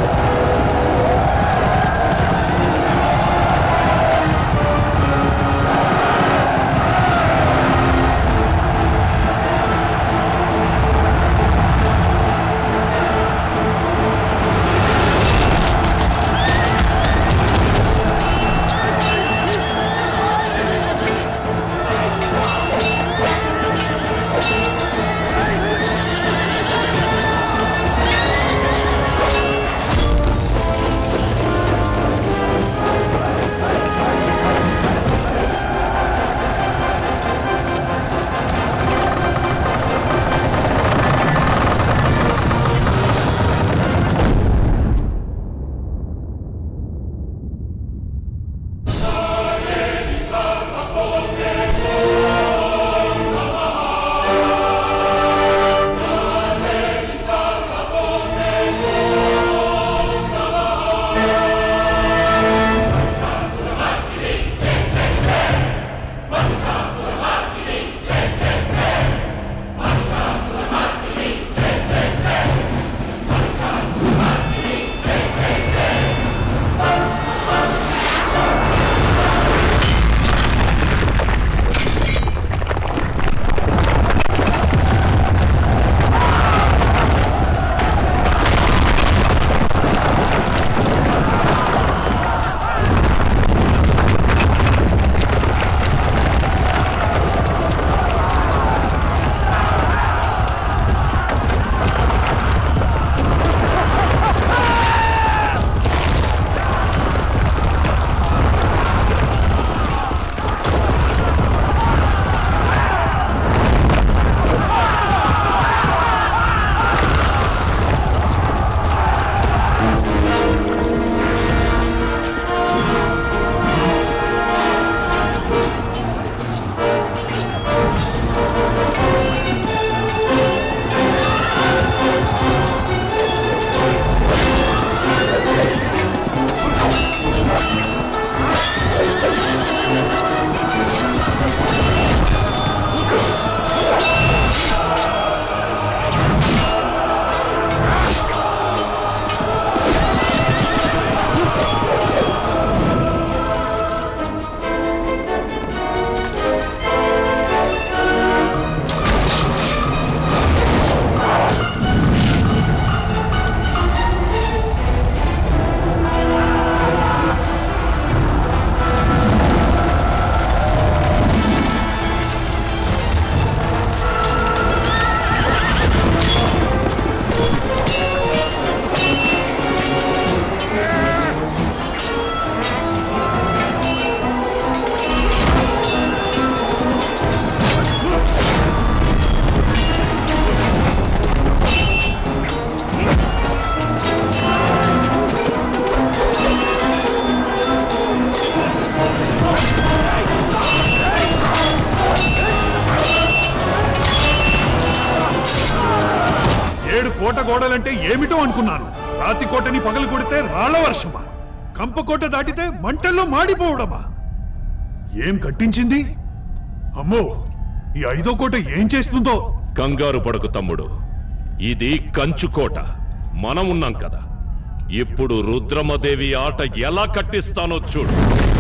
కోట గోడలంటే ఏమిటో అనుకున్నాను రాతి కోటని పగలు కొడితే రాళ్ల వర్షమా కంప కోట దాటితే మంటల్లో మాడిపోవడమా ఏం కట్టించింది అమ్మో ఈ ఐదో కోట ఏం చేస్తుందో కంగారు పడకు తమ్ముడు ఇది కంచుకోట మనం ఉన్నాం కదా ఇప్పుడు రుద్రమదేవి ఆట ఎలా కట్టిస్తానో చూడు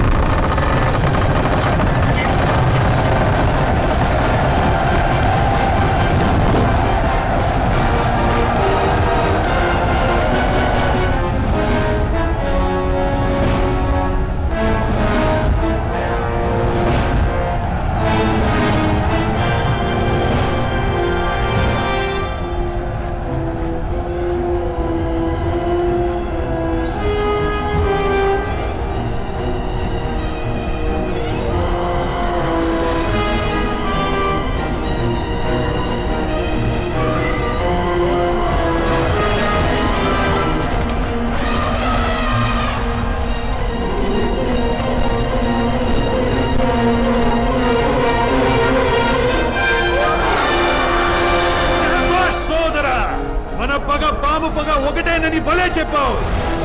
శభాష్ సోదరా మన పగ పాము పగ ఒకటేనని భలే చెప్పావు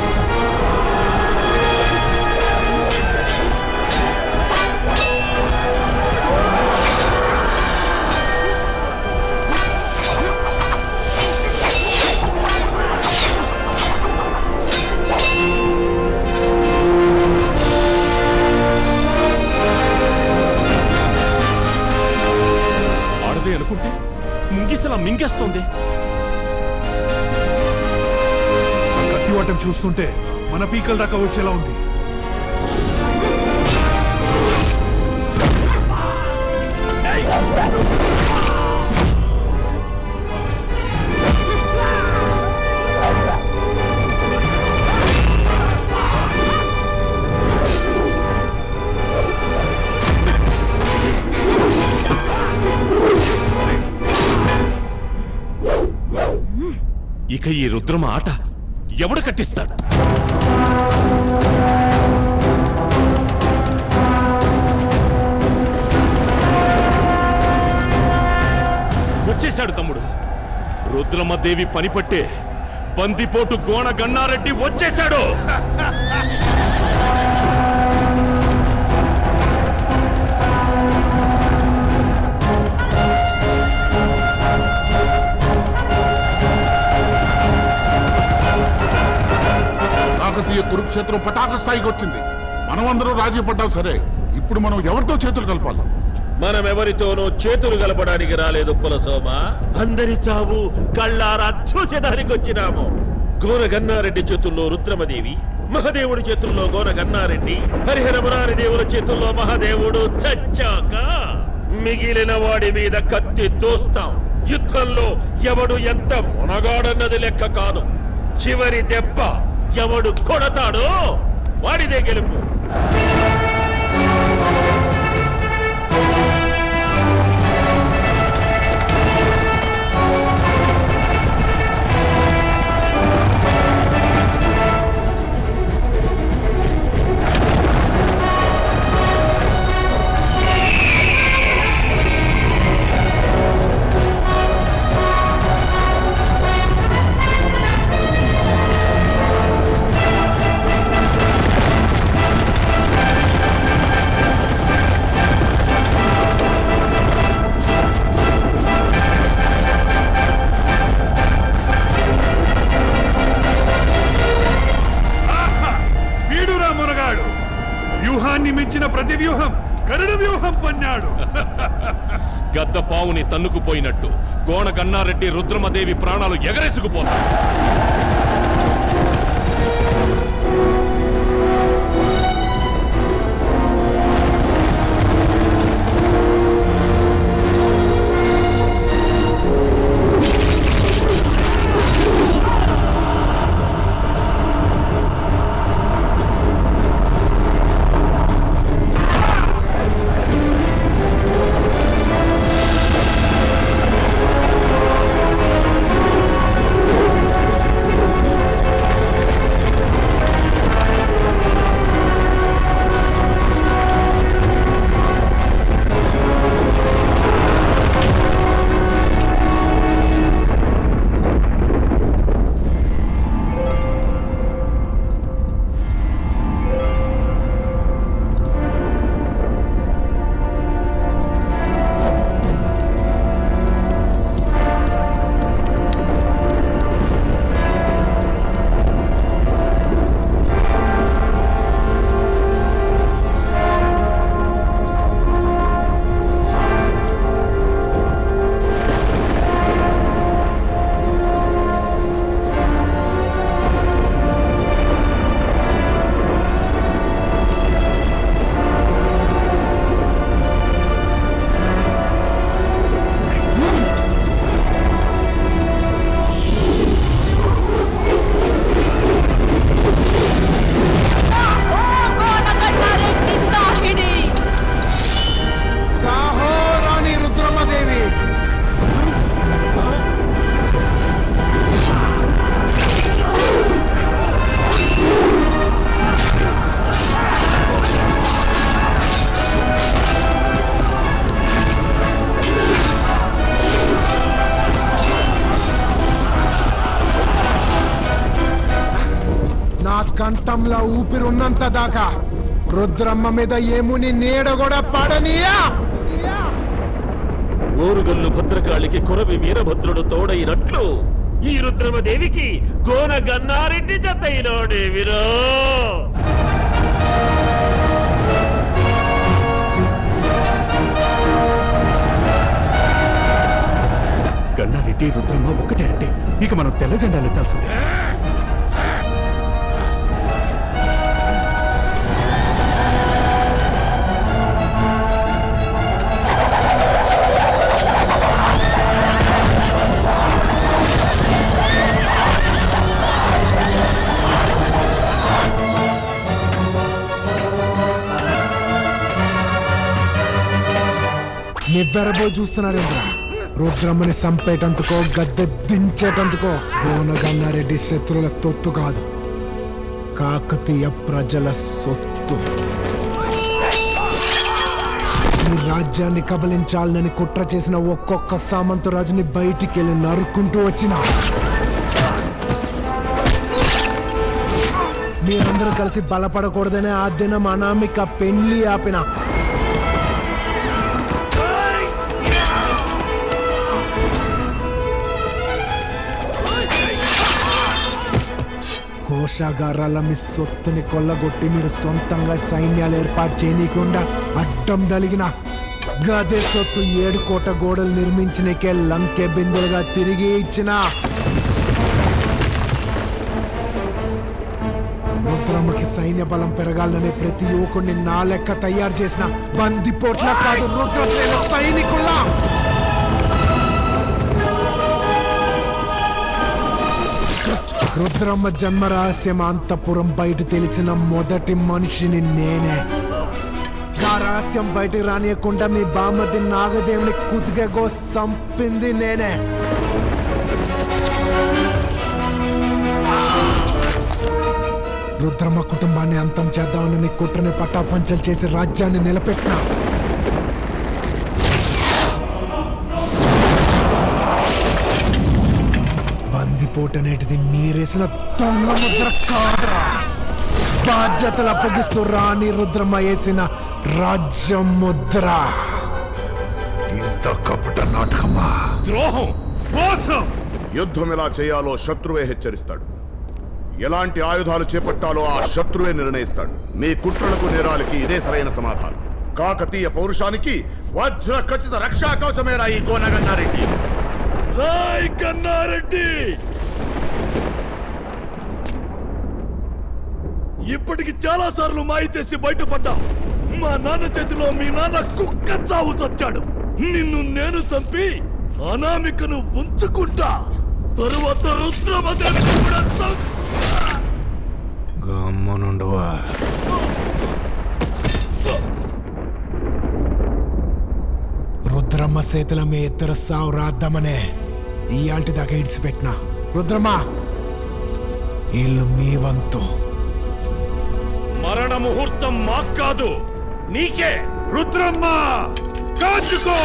ఆడదే అనుకుంటే ముంగిసలా మింగేస్తోంది ఆ కత్తివాటం చూస్తుంటే మన పీకల దాకా వచ్చేలా ఉంది ఇక ఈ రుద్రమ ఆట ఎవడు కట్టిస్తాడు వచ్చేశాడు తమ్ముడు రుద్రమదేవి పనిపట్టే బందిపోటు గోణ గన్నారెడ్డి వచ్చేశాడు కాకతీయ కురుక్షేత్రం పతాక స్థాయికి వచ్చింది మనం అందరూ రాజీ పడ్డాం సరే ఇప్పుడు మనం ఎవరితో చేతులు కలపాలి మనం ఎవరితోనూ చేతులు కలపడానికి రాలేదు పులసోమ అందరి చావు కళ్ళారా చూసేదానికి వచ్చినాము గోన గన్నారెడ్డి చేతుల్లో రుద్రమదేవి మహాదేవుడి చేతుల్లో గోన గన్నారెడ్డి హరిహర మురారి దేవుల చేతుల్లో మహాదేవుడు చచ్చాక మిగిలిన వాడి మీద కత్తి దోస్తాం యుద్ధంలో ఎవడు ఎంత మునగాడన్నది లెక్క కాదు చివరి దెబ్బ ఎవడు కొడతాడో వాడిదే గెలుపు వీడురా మునగాడు వ్యూహాన్ని మించిన ప్రతి వ్యూహం గరుడ వ్యూహం పన్నాడు గద్ద పావుని తన్నుకుపోయినట్టు గోణ గన్నారెడ్డి రుద్రమదేవి ప్రాణాలు ఎగరేసుకుపోతాయి ఆ నా కంఠంలో ఊపిరున్నంత దాకా రుద్రమ్మ మీద ఏముని నీడ కూడా పడనీయా ఓరుగల్లు భద్రకాళికి కురవి వీరభద్రుడు తోడైనట్లు ఈ రుద్రమదేవికి గోన గన్నారెడ్డి జతైనోడేవిరో గన్నారెడ్డి రుద్రమ్మ ఒకటే అంటే ఇక మనం తెల్ల జెండాలు ఎత్తాల్సిందే నివ్వెరబోయి చూస్తున్నారేంద్ర రుద్రమ్మని సంపేటందుకో గద్దె దించేటందుకో గోనగన్నారెడ్డి శత్రువుల తొత్తు కాదు కాకతీయ ప్రజల సొత్తు ఈ రాజ్యాన్ని కబలించాలని కుట్ర చేసిన ఒక్కొక్క సామంత రాజుని బయటికి వెళ్ళి నరుక్కుంటూ వచ్చిన మీరందరూ కలిసి బలపడకూడదనే ఆ దినం అనామిక పెళ్లి ఆపిన కోశాగారాల మీ సొత్తుని కొల్లగొట్టి మీరు సొంతంగా సైన్యాలు ఏర్పాటు చేయనీయకుండా అడ్డం దలిగిన గదే సొత్తు ఏడు కోట గోడలు నిర్మించినకే లంకె బిందెలుగా తిరిగి ఇచ్చిన రుద్రమ్మకి సైన్య బలం పెరగాలనే ప్రతి యువకుడిని నా లెక్క తయారు చేసిన బందిపోట్ల కాదు రుద్రసేన సైనికుల్లా రుద్రమ్మ జన్మ రహస్యం అంతపురం బయట తెలిసిన మొదటి మనిషిని నేనే ఆ రహస్యం బయటకు రానియకుండా మీ బామ్మది నాగదేవుని కుతిగో సంపింది నేనే రుద్రమ్మ కుటుంబాన్ని అంతం చేద్దామని మీ కుట్రని పట్టాపంచలు చేసి రాజ్యాన్ని నిలబెట్టిన బందిపోటు అనేటిది మీరేసిన దొంగ ముద్ర కాదురా బాధ్యతలు అప్పగిస్తూ రాణి రుద్రమ్మ వేసిన రాజ్యం ముద్ర ఇంత కపట నాటకమా ద్రోహం మోసం యుద్ధం ఎలా చేయాలో శత్రువే హెచ్చరిస్తాడు ఎలాంటి ఆయుధాలు చేపట్టాలో ఆ శత్రువే నిర్ణయిస్తాడు మీ కుట్రలకు నేరాలకి ఇదే సరైన సమాధానం కాకతీయ పౌరుషానికి వజ్ర ఖచ్చిత రక్షా కవచమేరా ఈ కోనగన్నారెడ్డి రాయ్ కన్నారెడ్డి ఇప్పటికి చాలా సార్లు మాయ చేసి బయటపడ్డా మా నాన్న చేతిలో మీ నాన్న కుక్క చావు చచ్చాడు నిన్ను నేను చంపి అనామికను ఉంచుకుంటా తరువాత రుద్రమదేవిని కూడా చంపి గమ్మనుండవా రుద్రమ్మ చేతుల మీ ఇద్దరు సావు రాద్దామనే ఇయాల్టి దాకా ఇడిచిపెట్టిన రుద్రమ్మ ఇల్లు మీ వంతు మరణ ముహూర్తం మాకు కాదు నీకే రుద్రమ్మ కాచుకో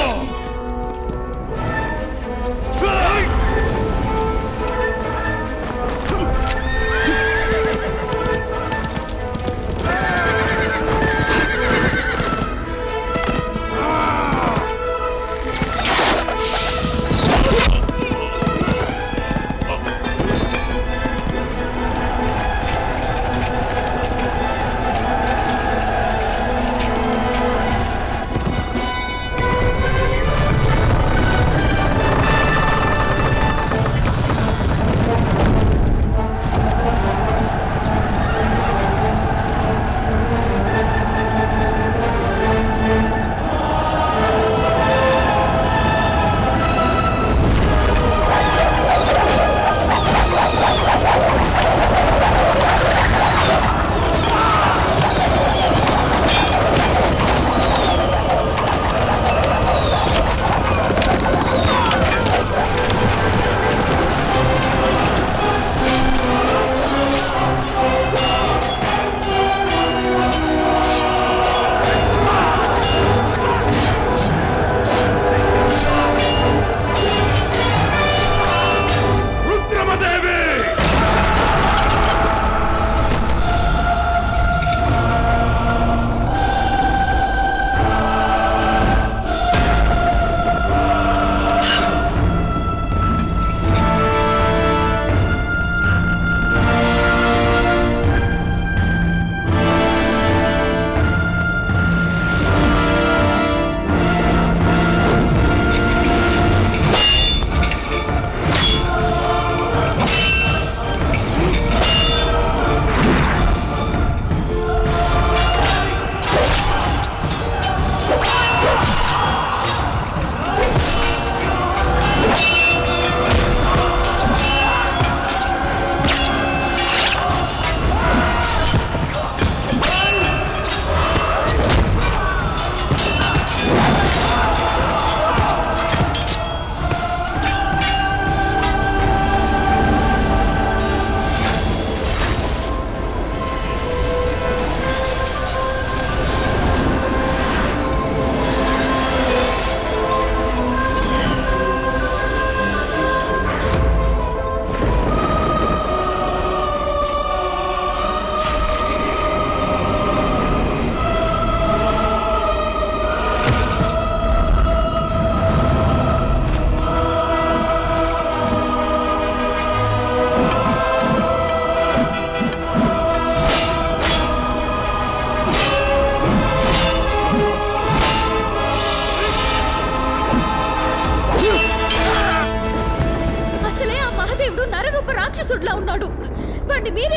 ఆ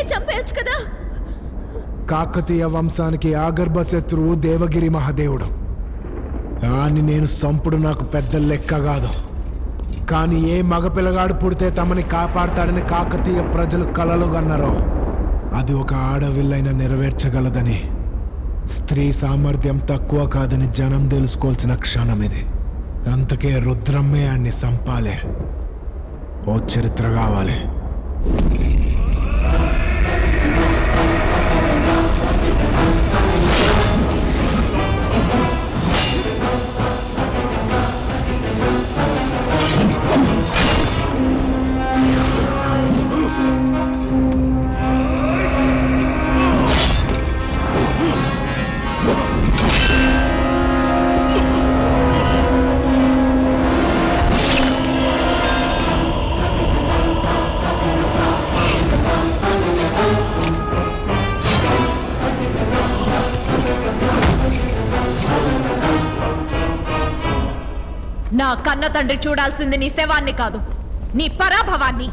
చంపేయచ్చు కదా కాకతీయ వంశానికి ఆగర్భ శత్రువు దేవగిరి మహాదేవుడు అని నేను సంపుడు నాకు పెద్ద లెక్క కాదు కానీ ఏ మగపిల్లగాడు పుడితే తమని కాపాడతాడని కాకతీయ ప్రజలు కలలు కన్నారో అది ఒక ఆడవిల్లైన నెరవేర్చగలదని స్త్రీ సామర్థ్యం తక్కువ కాదని జనం తెలుసుకోవాల్సిన క్షణం ఇది అంతకే రుద్రమ్మే అన్ని సంపాలే ఓ చరిత్ర కావాలి నా కన్న తండ్రి చూడాల్సింది నీ శవాన్ని కాదు నీ పరాభవాన్ని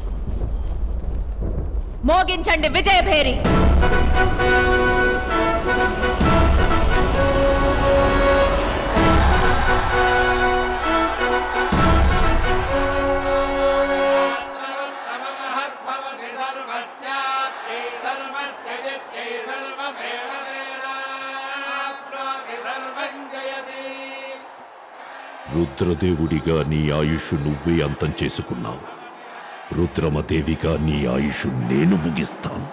మోగించండి విజయభేరి రుద్రదేవుడిగా నీ ఆయుష్ నువ్వే అంతం చేసుకున్నావు రుద్రమదేవిగా నీ ఆయుష్ నేను ముగిస్తాను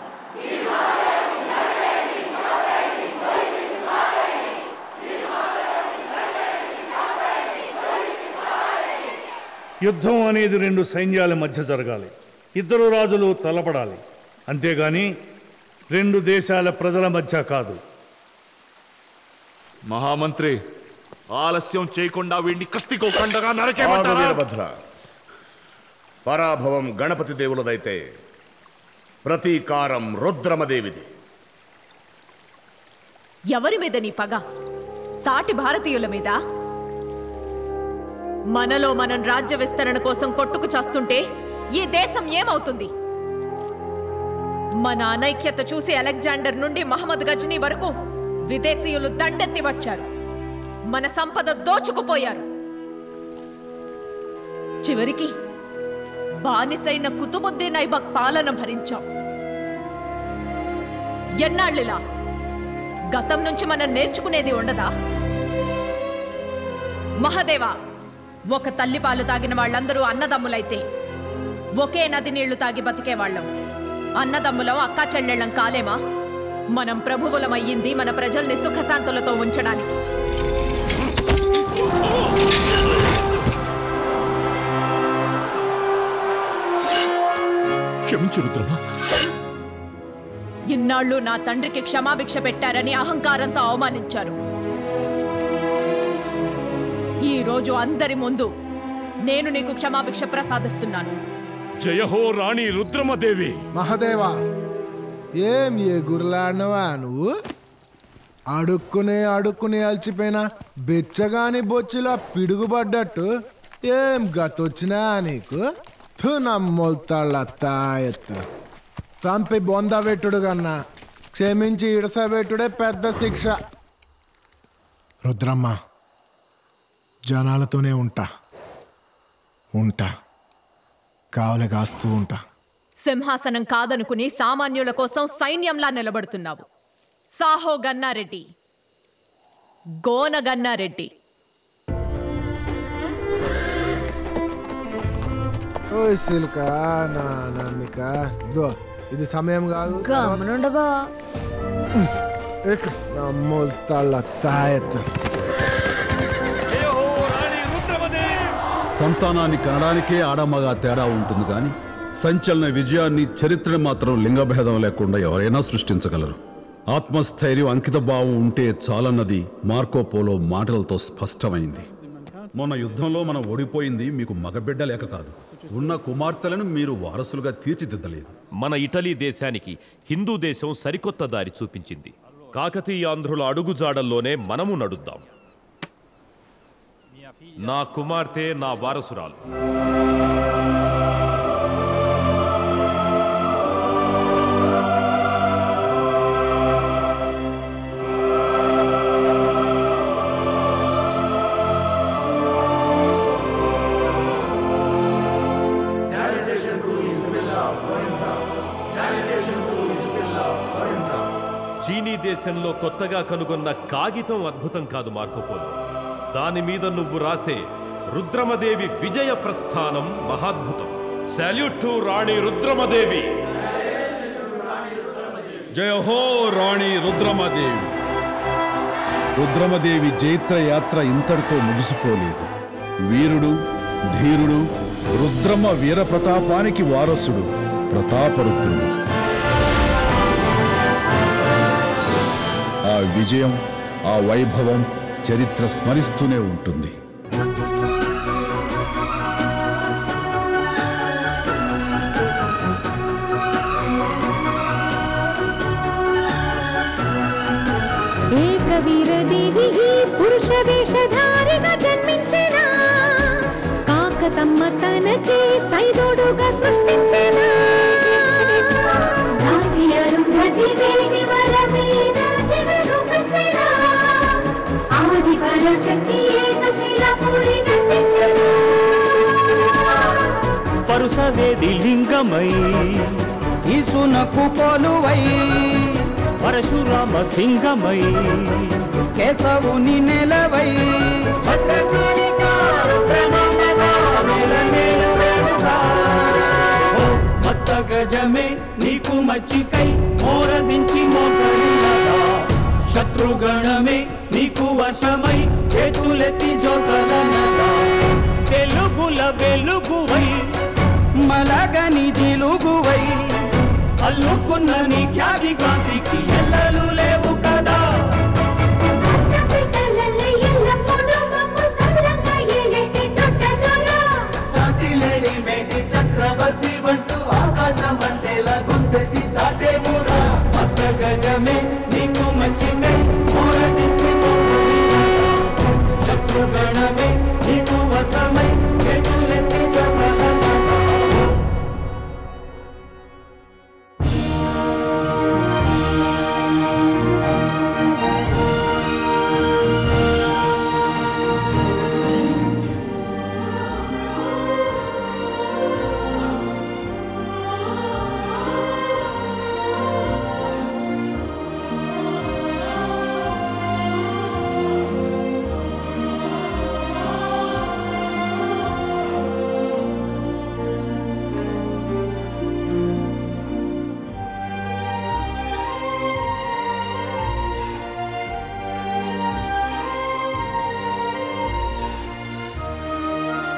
యుద్ధం అనేది రెండు సైన్యాల మధ్య జరగాలి ఇద్దరు రాజులు తలపడాలి అంతేగాని రెండు దేశాల ప్రజల మధ్య కాదు మహామంత్రి ఆలస్యం చేయకుండా వీడిని కత్తికో కండగా ఆగు నరకేమంటారా వీరభద్ర పరాభవం గణపతి దేవులదైతే ప్రతీకారం రుద్రమదేవిది ఎవరి మీద నీ పగ సాటి భారతీయుల మీద మనలో మనం రాజ్య విస్తరణ కోసం కొట్టుకు చస్తుంటే ఈ దేశం ఏమవుతుంది మన అనైక్యత చూసి అలెగ్జాండర్ నుండి మహమ్మద్ గజనీ వరకు విదేశీయులు దండెత్తి వచ్చారు మన సంపద దోచుకుపోయారు చివరికి బానిసైన కుతుబుద్దీన్ ఐబక్ పాలన భరించాం ఎన్నాళ్ళిలా గతం నుంచి మనం నేర్చుకునేది ఉండదా మహదేవా ఒక తల్లి పాలు తాగిన వాళ్ళందరూ అన్నదమ్ములైతే ఒకే నది నీళ్లు తాగి బతికేవాళ్ళం అన్నదమ్ములం అక్కా చెల్లెళ్ళం కాలేమా మనం ప్రభువులమయ్యింది మన ప్రజల్ని సుఖశాంతులతో ఉంచడానికి క్షమించు రుద్రమా ఇన్నాళ్ళు నా తండ్రికి క్షమాభిక్ష పెట్టారని అహంకారంతో అవమానించారు ఈ రోజు అందరి ముందు నేను నీకు క్షమాభిక్ష ప్రసాదిస్తున్నాను జయహో రాణి రుద్రమదేవి మహదేవా ఏం ఏ గుర్లాడినవా నువ్వు అడుక్కునే అడుక్కునే అలసిపోయినా బెచ్చగాని బొచ్చులా పిడుగుపడ్డట్టు ఏం గతొచ్చినా నీకు తు నమ్మొల్తాళ్ళ తాయెత్తు చంపి బొంద పెట్టుడు కన్నా క్షమించి ఇడసబెట్టుడే పెద్ద శిక్ష రుద్రమ్మ జనాలతోనే ఉంటా ఉంటా కావలి కాస్తూ ఉంటా సింహాసనం కాదనుకుని సామాన్యుల కోసం సైన్యంలా నిలబడుతున్నావు సాహో గన్నారెడ్డి గోన గన్నారెడ్డి ఓ సిల్క నా నమ్మిక ఇదో ఇది సమయం కాదు గమనుండబా నమ్మొల్తాళ్ళ తాయెత్తు సంతానాన్ని కనడానికే ఆడమగా తేడా ఉంటుంది కానీ సంచలన విజయాన్ని చరిత్ర మాత్రం లింగభేదం లేకుండా ఎవరైనా సృష్టించగలరు ఆత్మస్థైర్యం అంకిత భావం ఉంటే చాలన్నది మార్కోపోలో మాటలతో స్పష్టమైంది మొన్న యుద్ధంలో మనం ఓడిపోయింది మీకు మగబిడ్డ లేక కాదు ఉన్న కుమార్తెలను మీరు వారసులుగా తీర్చిదిద్దలేదు మన ఇటలీ దేశానికి హిందూ దేశం సరికొత్త దారి చూపించింది కాకతీయాంధ్రుల అడుగుజాడల్లోనే మనము నడుద్దాం నా కుమార్తె నా వారసురాలు చీనీ దేశంలో కొత్తగా కనుగొన్న కాగితం అద్భుతం కాదు మార్కోపోలో దాని మీద నువ్వు రాసే రుద్రమదేవి విజయ ప్రస్థానం మహాద్భుతం సాల్యూట్ టు రాణి రుద్రమదేవి జయ హో రాణి రుద్రమదేవి రుద్రమదేవి జైత్ర యాత్ర ఇంతటితో ముగిసిపోలేదు వీరుడు ధీరుడు రుద్రమ వీరప్రతాపానికి వారసుడు ప్రతాపరుద్రుడు ఆ విజయం ఆ వైభవం చరిత్ర స్మరిస్తూనే ఉంటుంది ఏకవీరదేవి ఈ పురుష వేషధారిగా జన్మించిన కాకతమ్మ తనకి సైదోడుగా సృష్టించిన నాటి అరుంధతి వేడి వరమే నాటిగా రూపించిన ఆది పరశక్తి ఏకశిలాపురి కట్టించిన పరుసవేది లింగమై ఈసునకు పోలువై పరశురామ సింగమై కేశవుని నెలవై మత్త గజమే నీకు మచ్చికై మోరదించి మోకరిల్లగా శత్రుగణమే నీకు వశమై చేతులెత్తి జోకలనగా తెలుగుల వెలుగువై మలగని జిలుగువై అల్లుకున్న నీ ఖ్యాతి కాంతికి